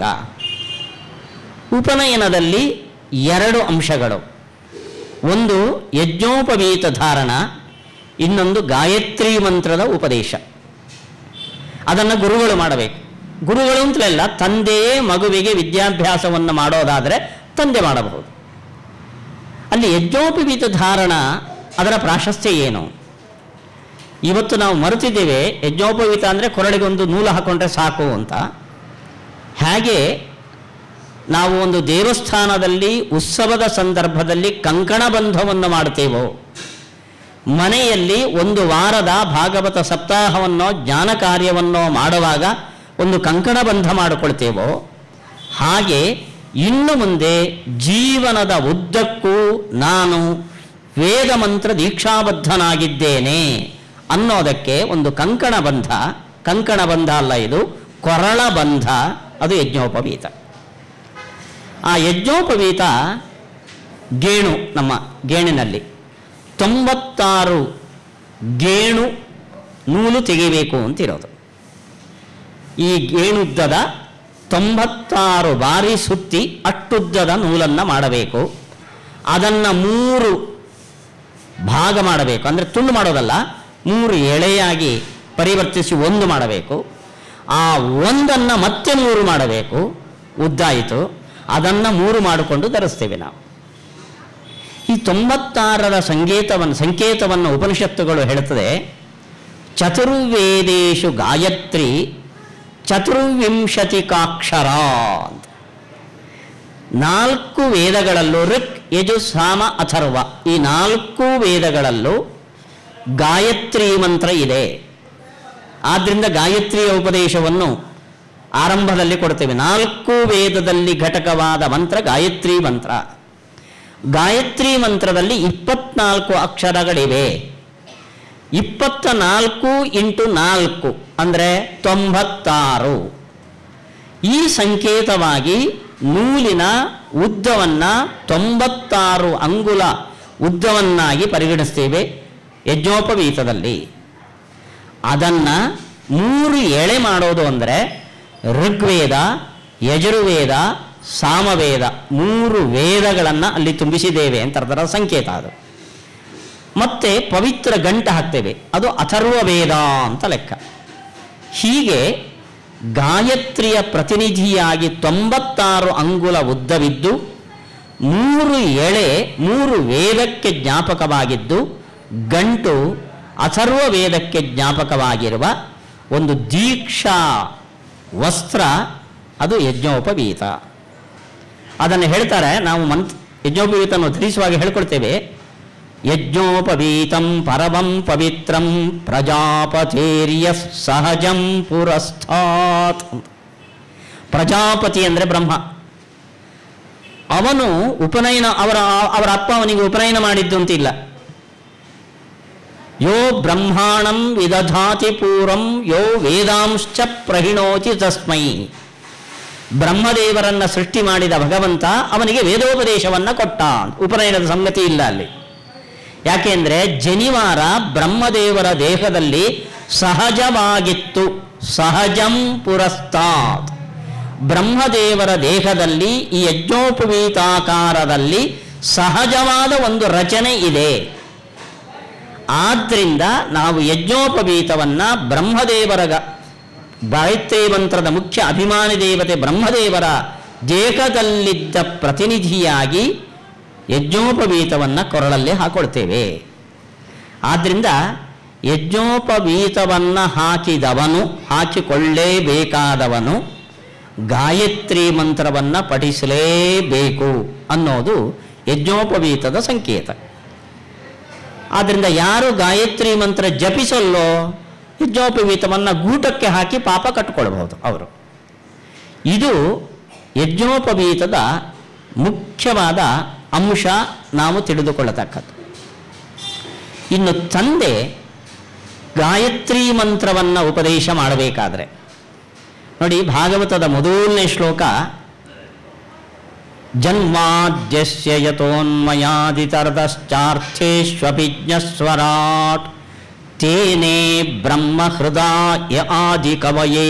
ಉಪನಯನದಲ್ಲಿ ಎರಡು ಅಂಶಗಳು ಒಂದು ಯಜ್ಞೋಪವೀತ ಧಾರಣ ಇನ್ನೊಂದು ಗಾಯತ್ರಿ ಮಂತ್ರದ ಉಪದೇಶ ಅದನ್ನು ಗುರುಗಳು ಮಾಡಬೇಕು ಗುರುಗಳು ಅಂತಲೆಲ್ಲ ತಂದೆಯೇ ಮಗುವಿಗೆ ವಿದ್ಯಾಭ್ಯಾಸವನ್ನು ಮಾಡೋದಾದರೆ ತಂದೆ ಮಾಡಬಹುದು ಅಲ್ಲಿ ಯಜ್ಞೋಪವೀತ ಧಾರಣ ಅದರ ಪ್ರಾಶಸ್ತ್ಯ ಏನು ಇವತ್ತು ನಾವು ಮರೆತಿದ್ದೇವೆ ಯಜ್ಞೋಪವೀತ ಅಂದರೆ ಕೊರಳಿಗೊಂದು ನೂಲು ಹಾಕೊಂಡ್ರೆ ಸಾಕು ಅಂತ ಹಾಗೆ ನಾವು ಒಂದು ದೇವಸ್ಥಾನದಲ್ಲಿ ಉತ್ಸವದ ಸಂದರ್ಭದಲ್ಲಿ ಕಂಕಣ ಬಂಧವನ್ನು ಮಾಡ್ತೇವೋ ಮನೆಯಲ್ಲಿ ಒಂದು ವಾರದ ಭಾಗವತ ಸಪ್ತಾಹವನ್ನೋ ಜ್ಞಾನ ಕಾರ್ಯವನ್ನೋ ಮಾಡುವಾಗ ಒಂದು ಕಂಕಣ ಬಂಧ ಮಾಡಿಕೊಳ್ತೇವೋ ಹಾಗೆ ಇನ್ನು ಮುಂದೆ ಜೀವನದ ಉದ್ದಕ್ಕೂ ನಾನು ವೇದ ಮಂತ್ರ ದೀಕ್ಷಾಬದ್ಧನಾಗಿದ್ದೇನೆ ಅನ್ನೋದಕ್ಕೆ ಒಂದು ಕಂಕಣ ಬಂಧ ಕಂಕಣ ಬಂಧ ಅಲ್ಲ ಇದು ಕೊರಳ ಬಂಧ ಅದು ಯಜ್ಞೋಪವೀತ ಆ ಯಜ್ಞೋಪವೀತ ಗೇಣು ನಮ್ಮ ಗೇಣಿನಲ್ಲಿ ತೊಂಬತ್ತಾರು ಗೇಣು ನೂಲು ತೆಗಿಬೇಕು ಅಂತಿರೋದು ಈ ಗೇಣುದ್ದದ ತೊಂಬತ್ತಾರು ಬಾರಿ ಸುತ್ತಿ ಅಟ್ಟುದ್ದದ ನೂಲನ್ನು ಮಾಡಬೇಕು ಅದನ್ನು ಮೂರು ಭಾಗ ಮಾಡಬೇಕು ಅಂದರೆ ತುಂಡು ಮಾಡೋದಲ್ಲ ಮೂರು ಎಳೆಯಾಗಿ ಪರಿವರ್ತಿಸಿ ಒಂದು ಮಾಡಬೇಕು ಆ ಒಂದನ್ನು ಮತ್ತೆ ಮೂರು ಮಾಡಬೇಕು ಉದ್ದಾಯಿತು ಅದನ್ನು ಮೂರು ಮಾಡಿಕೊಂಡು ಧರಿಸ್ತೇವೆ ನಾವು ಈ ತೊಂಬತ್ತಾರರ ಸಂಗೀತವನ್ನು ಸಂಕೇತವನ್ನು ಉಪನಿಷತ್ತುಗಳು ಹೇಳುತ್ತದೆ ಚತುರ್ವೇದೇಶು ಗಾಯತ್ರಿ ಚತುರ್ವಿಂಶತಿಕಾಕ್ಷರ ಅಂತ ನಾಲ್ಕು ವೇದಗಳಲ್ಲೂ ಋಕ್ ಯಜು ಸಾಮ ಅಥರ್ವ ಈ ನಾಲ್ಕು ವೇದಗಳಲ್ಲೂ ಗಾಯತ್ರಿ ಮಂತ್ರ ಇದೆ ಆದ್ದರಿಂದ ಗಾಯತ್ರಿಯ ಉಪದೇಶವನ್ನು ಆರಂಭದಲ್ಲಿ ಕೊಡ್ತೇವೆ ನಾಲ್ಕು ವೇದದಲ್ಲಿ ಘಟಕವಾದ ಮಂತ್ರ ಗಾಯತ್ರಿ ಮಂತ್ರ ಗಾಯತ್ರಿ ಮಂತ್ರದಲ್ಲಿ ಇಪ್ಪತ್ನಾಲ್ಕು ಅಕ್ಷರಗಳಿವೆ ಇಪ್ಪತ್ತ ನಾಲ್ಕು ಇಂಟು ನಾಲ್ಕು ಅಂದರೆ ತೊಂಬತ್ತಾರು ಈ ಸಂಕೇತವಾಗಿ ನೂಲಿನ ಉದ್ದವನ್ನು ತೊಂಬತ್ತಾರು ಅಂಗುಲ ಉದ್ದವನ್ನಾಗಿ ಪರಿಗಣಿಸ್ತೇವೆ ಯಜ್ಞೋಪವೀತದಲ್ಲಿ ಅದನ್ನು ಮೂರು ಎಳೆ ಮಾಡೋದು ಅಂದರೆ ಋಗ್ವೇದ ಯಜುರ್ವೇದ ಸಾಮವೇದ ಮೂರು ವೇದಗಳನ್ನು ಅಲ್ಲಿ ತುಂಬಿಸಿದ್ದೇವೆ ಅಂತ ಅದರ ಸಂಕೇತ ಅದು ಮತ್ತೆ ಪವಿತ್ರ ಗಂಟು ಹಾಕ್ತೇವೆ ಅದು ಅಥರ್ವ ವೇದ ಅಂತ ಲೆಕ್ಕ ಹೀಗೆ ಗಾಯತ್ರಿಯ ಪ್ರತಿನಿಧಿಯಾಗಿ ತೊಂಬತ್ತಾರು ಅಂಗುಲ ಉದ್ದವಿದ್ದು ಮೂರು ಎಳೆ ಮೂರು ವೇದಕ್ಕೆ ಜ್ಞಾಪಕವಾಗಿದ್ದು ಗಂಟು ಅಥರ್ವ ವೇದಕ್ಕೆ ಜ್ಞಾಪಕವಾಗಿರುವ ಒಂದು ದೀಕ್ಷಾ ವಸ್ತ್ರ ಅದು ಯಜ್ಞೋಪವೀತ ಅದನ್ನು ಹೇಳ್ತಾರೆ ನಾವು ಮಂತ್ ಯಜ್ಞೋಪವೀತನ್ನು ಧರಿಸುವಾಗ ಹೇಳ್ಕೊಳ್ತೇವೆ ಯಜ್ಞೋಪವೀತಂ ಪರಮಂ ಪವಿತ್ರಂ ಪ್ರಜಾಪತೇರ್ಯ ಸಹಜಂ ಪುರಸ್ಥಾತ್ ಅಂತ. ಪ್ರಜಾಪತಿ ಅಂದರೆ ಬ್ರಹ್ಮ ಅವನು ಉಪನಯನ ಅವರ ಅವರ ಅಪ್ಪ ಅವನಿಗೆ ಉಪನಯನ ಮಾಡಿದ್ದು ಅಂತಿಲ್ಲ ಯೋ ಬ್ರಹ್ಮಾಣಂ ವಿದಧಾತಿ ಪೂರ್ವಂ ಯೋ ವೇದಾಂಶ್ಚ ಪ್ರಹಿಣೋತಿ ತಸ್ಮೈ ಬ್ರಹ್ಮದೇವರನ್ನ ಸೃಷ್ಟಿ ಮಾಡಿದ ಭಗವಂತ ಅವನಿಗೆ ವೇದೋಪದೇಶವನ್ನ ಕೊಟ್ಟ ಉಪನಯನದ ಸಂಗತಿ ಇಲ್ಲ ಅಲ್ಲಿ ಯಾಕೆಂದ್ರೆ ಜನಿವಾರ ಬ್ರಹ್ಮದೇವರ ದೇಹದಲ್ಲಿ ಸಹಜವಾಗಿತ್ತು ಸಹಜಂ ಪುರಸ್ತಾತ್ ಬ್ರಹ್ಮದೇವರ ದೇಹದಲ್ಲಿ ಈ ಯಜ್ಞೋಪವೀತಾಕಾರದಲ್ಲಿ ಸಹಜವಾದ ಒಂದು ರಚನೆ ಇದೆ ಆದ್ರಿಂದ ನಾವು ಯಜ್ಞೋಪವೀತವನ್ನ ಬ್ರಹ್ಮದೇವರ ಗ- ಗಾಯತ್ರಿ ಮಂತ್ರದ ಮುಖ್ಯ ಅಭಿಮಾನಿ ದೇವತೆ ಬ್ರಹ್ಮದೇವರ ದೇಹದಲ್ಲಿದ್ದ ಪ್ರತಿನಿಧಿಯಾಗಿ ಯಜ್ಞೋಪವೀತವನ್ನು ಕೊರಳಲ್ಲಿ ಹಾಕೊಳ್ತೇವೆ ಆದ್ದರಿಂದ ಯಜ್ಞೋಪವೀತವನ್ನು ಹಾಕಿದವನು ಹಾಕಿಕೊಳ್ಳೇಬೇಕಾದವನು ಗಾಯತ್ರಿ ಮಂತ್ರವನ್ನು ಪಠಿಸಲೇಬೇಕು ಅನ್ನೋದು ಯಜ್ಞೋಪವೀತದ ಸಂಕೇತ ಆದ್ದರಿಂದ ಯಾರು ಗಾಯತ್ರಿ ಮಂತ್ರ ಜಪಿಸಲ್ಲೋ ಯಜ್ಞೋಪವೀತವನ್ನು ಗೂಟಕ್ಕೆ ಹಾಕಿ ಪಾಪ ಕಟ್ಟಿಕೊಳ್ಬಹುದು ಅವರು ಇದು ಯಜ್ಞೋಪವೀತದ ಮುಖ್ಯವಾದ ಅಂಶ ನಾವು ತಿಳಿದುಕೊಳ್ಳತಕ್ಕದ್ದು ಇನ್ನು ತಂದೆ ಗಾಯತ್ರಿ ಮಂತ್ರವನ್ನು ಉಪದೇಶ ಮಾಡಬೇಕಾದ್ರೆ ನೋಡಿ ಭಾಗವತದ ಮೊದಲನೇ ಶ್ಲೋಕ ಜನ್ಮಾದ್ಯಸ್ಯ ಯತೋನ್ಮಯಾದಿತರದಶ್ಚಾರ್ಥೇಷ್ವಭಿಜ್ಞಸ್ವರಾಟ್ ತೇನೇ ಬ್ರಹ್ಮ ಹೃದಯ ಆದಿ ಕವಯೇ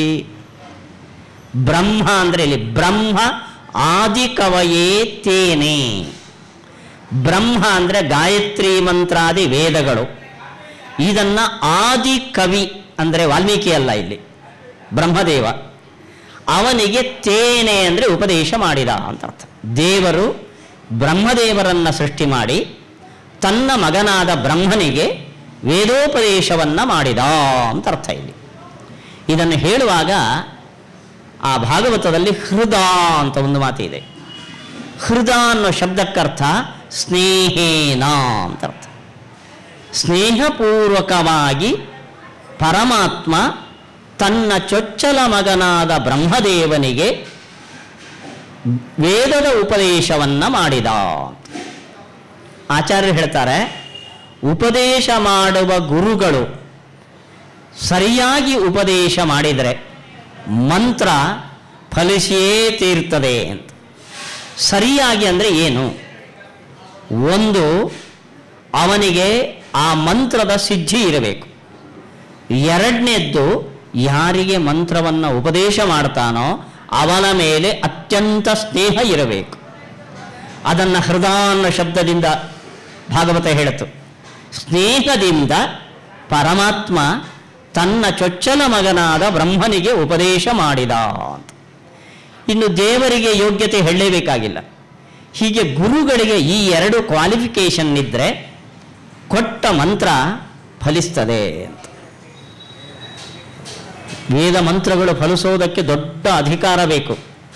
ಬ್ರಹ್ಮ ಅಂದರೆ ಇಲ್ಲಿ ಬ್ರಹ್ಮ ಆದಿ ಕವಯೇ ತೇನೆ ಬ್ರಹ್ಮ ಅಂದರೆ ಗಾಯತ್ರಿ ಮಂತ್ರಾದಿ ವೇದಗಳು ಇದನ್ನ ಆದಿ ಕವಿ ಅಂದರೆ ವಾಲ್ಮೀಕಿ ಅಲ್ಲ ಇಲ್ಲಿ ಬ್ರಹ್ಮದೇವ ಅವನಿಗೆ ತೇನೆ ಅಂದರೆ ಉಪದೇಶ ಮಾಡಿದ ಅಂತ ಅರ್ಥ ದೇವರು ಬ್ರಹ್ಮದೇವರನ್ನ ಸೃಷ್ಟಿ ಮಾಡಿ ತನ್ನ ಮಗನಾದ ಬ್ರಹ್ಮನಿಗೆ ವೇದೋಪದೇಶವನ್ನ ಮಾಡಿದ ಅಂತ ಅರ್ಥ ಇಲ್ಲಿ ಇದನ್ನು ಹೇಳುವಾಗ ಆ ಭಾಗವತದಲ್ಲಿ ಹೃದ ಅಂತ ಒಂದು ಮಾತಿದೆ ಹೃದ ಅನ್ನೋ ಶಬ್ದಕ್ಕರ್ಥ ಸ್ನೇಹೇನ ಅಂತ ಅರ್ಥ ಸ್ನೇಹಪೂರ್ವಕವಾಗಿ ಪರಮಾತ್ಮ ತನ್ನ ಚೊಚ್ಚಲ ಮಗನಾದ ಬ್ರಹ್ಮದೇವನಿಗೆ ವೇದದ ಉಪದೇಶವನ್ನ ಮಾಡಿದ ಆಚಾರ್ಯರು ಹೇಳ್ತಾರೆ ಉಪದೇಶ ಮಾಡುವ ಗುರುಗಳು ಸರಿಯಾಗಿ ಉಪದೇಶ ಮಾಡಿದರೆ ಮಂತ್ರ ಫಲಿಸಿಯೇ ತೀರ್ತದೆ ಅಂತ ಸರಿಯಾಗಿ ಅಂದರೆ ಏನು ಒಂದು ಅವನಿಗೆ ಆ ಮಂತ್ರದ ಸಿದ್ಧಿ ಇರಬೇಕು ಎರಡನೇದ್ದು ಯಾರಿಗೆ ಮಂತ್ರವನ್ನು ಉಪದೇಶ ಮಾಡ್ತಾನೋ ಅವನ ಮೇಲೆ ಅತ್ಯಂತ ಸ್ನೇಹ ಇರಬೇಕು ಅದನ್ನು ಹೃದಯ ಶಬ್ದದಿಂದ ಭಾಗವತ ಹೇಳಿತು ಸ್ನೇಹದಿಂದ ಪರಮಾತ್ಮ ತನ್ನ ಚೊಚ್ಚಲ ಮಗನಾದ ಬ್ರಹ್ಮನಿಗೆ ಉಪದೇಶ ಮಾಡಿದ ಅಂತ ಇನ್ನು ದೇವರಿಗೆ ಯೋಗ್ಯತೆ ಹೇಳಲೇಬೇಕಾಗಿಲ್ಲ ಹೀಗೆ ಗುರುಗಳಿಗೆ ಈ ಎರಡು ಕ್ವಾಲಿಫಿಕೇಶನ್ ಇದ್ದರೆ ಕೊಟ್ಟ ಮಂತ್ರ ಫಲಿಸ್ತದೆ ಅಂತ ವೇದ ಮಂತ್ರಗಳು ಫಲಿಸೋದಕ್ಕೆ ದೊಡ್ಡ ಅಧಿಕಾರ ಬೇಕು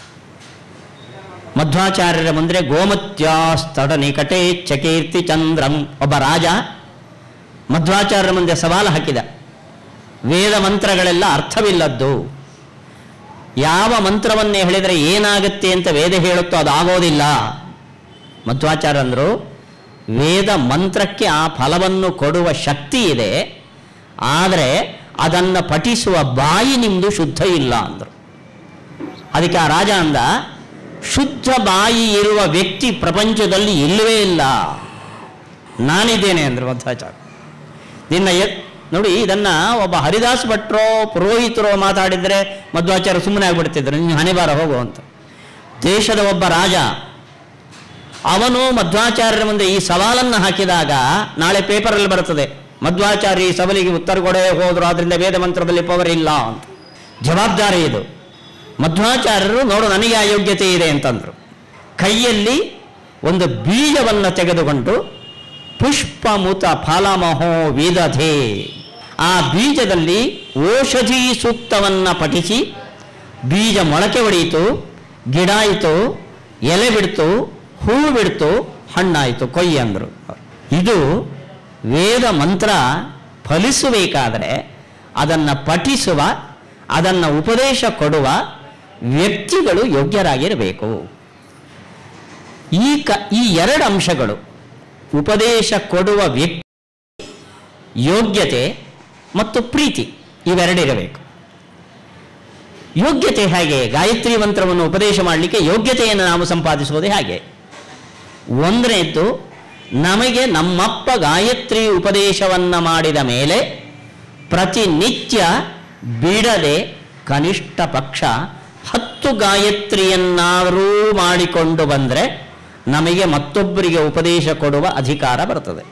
ಮಧ್ವಾಚಾರ್ಯರ ಮುಂದೆ ಗೋಮತ್ಯಾಸ್ತಡ ನಿಕಟೇ ಚಕೀರ್ತಿ ಚಂದ್ರಂ ಒಬ್ಬ ರಾಜ ಮಧ್ವಾಚಾರ್ಯರ ಮುಂದೆ ಸವಾಲು ಹಾಕಿದ ವೇದ ಮಂತ್ರಗಳೆಲ್ಲ ಅರ್ಥವಿಲ್ಲದ್ದು ಯಾವ ಮಂತ್ರವನ್ನೇ ಹೇಳಿದರೆ ಏನಾಗುತ್ತೆ ಅಂತ ವೇದ ಹೇಳುತ್ತೋ ಅದು ಆಗೋದಿಲ್ಲ ಮಧ್ವಾಚಾರ್ಯ ಅಂದರು ವೇದ ಮಂತ್ರಕ್ಕೆ ಆ ಫಲವನ್ನು ಕೊಡುವ ಶಕ್ತಿ ಇದೆ ಆದರೆ ಅದನ್ನು ಪಠಿಸುವ ಬಾಯಿ ನಿಮ್ಮದು ಶುದ್ಧ ಇಲ್ಲ ಅಂದರು ಅದಕ್ಕೆ ಆ ರಾಜ ಅಂದ ಶುದ್ಧ ಬಾಯಿ ಇರುವ ವ್ಯಕ್ತಿ ಪ್ರಪಂಚದಲ್ಲಿ ಇಲ್ಲವೇ ಇಲ್ಲ ನಾನಿದ್ದೇನೆ ಅಂದರು ಮಧ್ವಾಚಾರ್ಯ ನಿನ್ನ ಎ- ನೋಡಿ ಇದನ್ನ ಒಬ್ಬ ಹರಿದಾಸ್ ಭಟ್ರೋ ಪುರೋಹಿತರೋ ಮಾತಾಡಿದರೆ ಮಧ್ವಾಚಾರ್ಯ ಸುಮ್ಮನೆ ಆಗ್ಬಿಡ್ತಿದ್ರು ನೀನು ಹಣೆಬಾರ ಹೋಗು ಅಂತ ದೇಶದ ಒಬ್ಬ ರಾಜ ಅವನು ಮಧ್ವಾಚಾರ್ಯರ ಮುಂದೆ ಈ ಸವಾಲನ್ನು ಹಾಕಿದಾಗ ನಾಳೆ ಪೇಪರಲ್ಲಿ ಬರ್ತದೆ ಮಧ್ವಾಚಾರ್ಯ ಈ ಸವಾಲಿಗೆ ಉತ್ತರ ಕೊಡೇ ಹೋದ್ರು ಆದ್ರಿಂದ ವೇದ ಮಂತ್ರದಲ್ಲಿ ಪವರ್ ಇಲ್ಲ ಅಂತ ಜವಾಬ್ದಾರಿ ಇದು ಮಧ್ವಾಚಾರ್ಯರು ನೋಡು ನನಗೆ ಆ ಯೋಗ್ಯತೆ ಇದೆ ಅಂತಂದ್ರು ಕೈಯಲ್ಲಿ ಒಂದು ಬೀಜವನ್ನು ತೆಗೆದುಕೊಂಡು ಪುಷ್ಪಮುತ ಫಲಮಹೋ ವಿದಧೆ ಆ ಬೀಜದಲ್ಲಿ ಔಷಧಿ ಸೂಕ್ತವನ್ನು ಪಠಿಸಿ ಬೀಜ ಮೊಳಕೆ ಹೊಡೆಯಿತು ಗಿಡ ಆಯಿತು ಎಲೆ ಬಿಡ್ತು ಹೂ ಬಿಡ್ತು ಹಣ್ಣಾಯಿತು ಕೊಯ್ಯಿ ಅಂದರು ಇದು ವೇದ ಮಂತ್ರ ಫಲಿಸಬೇಕಾದರೆ ಅದನ್ನು ಪಠಿಸುವ ಅದನ್ನು ಉಪದೇಶ ಕೊಡುವ ವ್ಯಕ್ತಿಗಳು ಯೋಗ್ಯರಾಗಿರಬೇಕು ಈ ಕ ಈ ಎರಡು ಅಂಶಗಳು ಉಪದೇಶ ಕೊಡುವ ವ್ಯಕ್ತಿ ಯೋಗ್ಯತೆ ಮತ್ತು ಪ್ರೀತಿ ಇವೆರಡಿರಬೇಕು ಯೋಗ್ಯತೆ ಹೇಗೆ ಗಾಯತ್ರಿ ಮಂತ್ರವನ್ನು ಉಪದೇಶ ಮಾಡಲಿಕ್ಕೆ ಯೋಗ್ಯತೆಯನ್ನು ನಾವು ಸಂಪಾದಿಸುವುದೇ ಹಾಗೆ ಒಂದನೇದ್ದು ನಮಗೆ ನಮ್ಮಪ್ಪ ಗಾಯತ್ರಿ ಉಪದೇಶವನ್ನು ಮಾಡಿದ ಮೇಲೆ ಪ್ರತಿನಿತ್ಯ ಬಿಡದೆ ಕನಿಷ್ಠ ಪಕ್ಷ ಹತ್ತು ಗಾಯತ್ರಿಯನ್ನಾದರೂ ಮಾಡಿಕೊಂಡು ಬಂದರೆ ನಮಗೆ ಮತ್ತೊಬ್ಬರಿಗೆ ಉಪದೇಶ ಕೊಡುವ ಅಧಿಕಾರ ಬರ್ತದೆ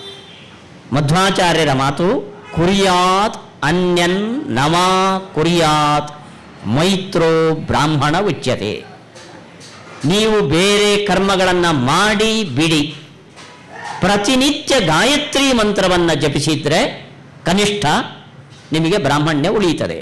ಮಧ್ವಾಚಾರ್ಯರ ಮಾತು ಕುರಿಯಾತ್ ಅನ್ಯನ್ ನಮಾ ಕುರಿಯಾತ್ ಮೈತ್ರೋ ಬ್ರಾಹ್ಮಣ ಉಚ್ಯತೆ ನೀವು ಬೇರೆ ಕರ್ಮಗಳನ್ನು ಮಾಡಿ ಬಿಡಿ ಪ್ರತಿನಿತ್ಯ ಗಾಯತ್ರಿ ಮಂತ್ರವನ್ನು ಜಪಿಸಿದ್ರೆ ಕನಿಷ್ಠ ನಿಮಗೆ ಬ್ರಾಹ್ಮಣ್ಯ ಉಳಿಯುತ್ತದೆ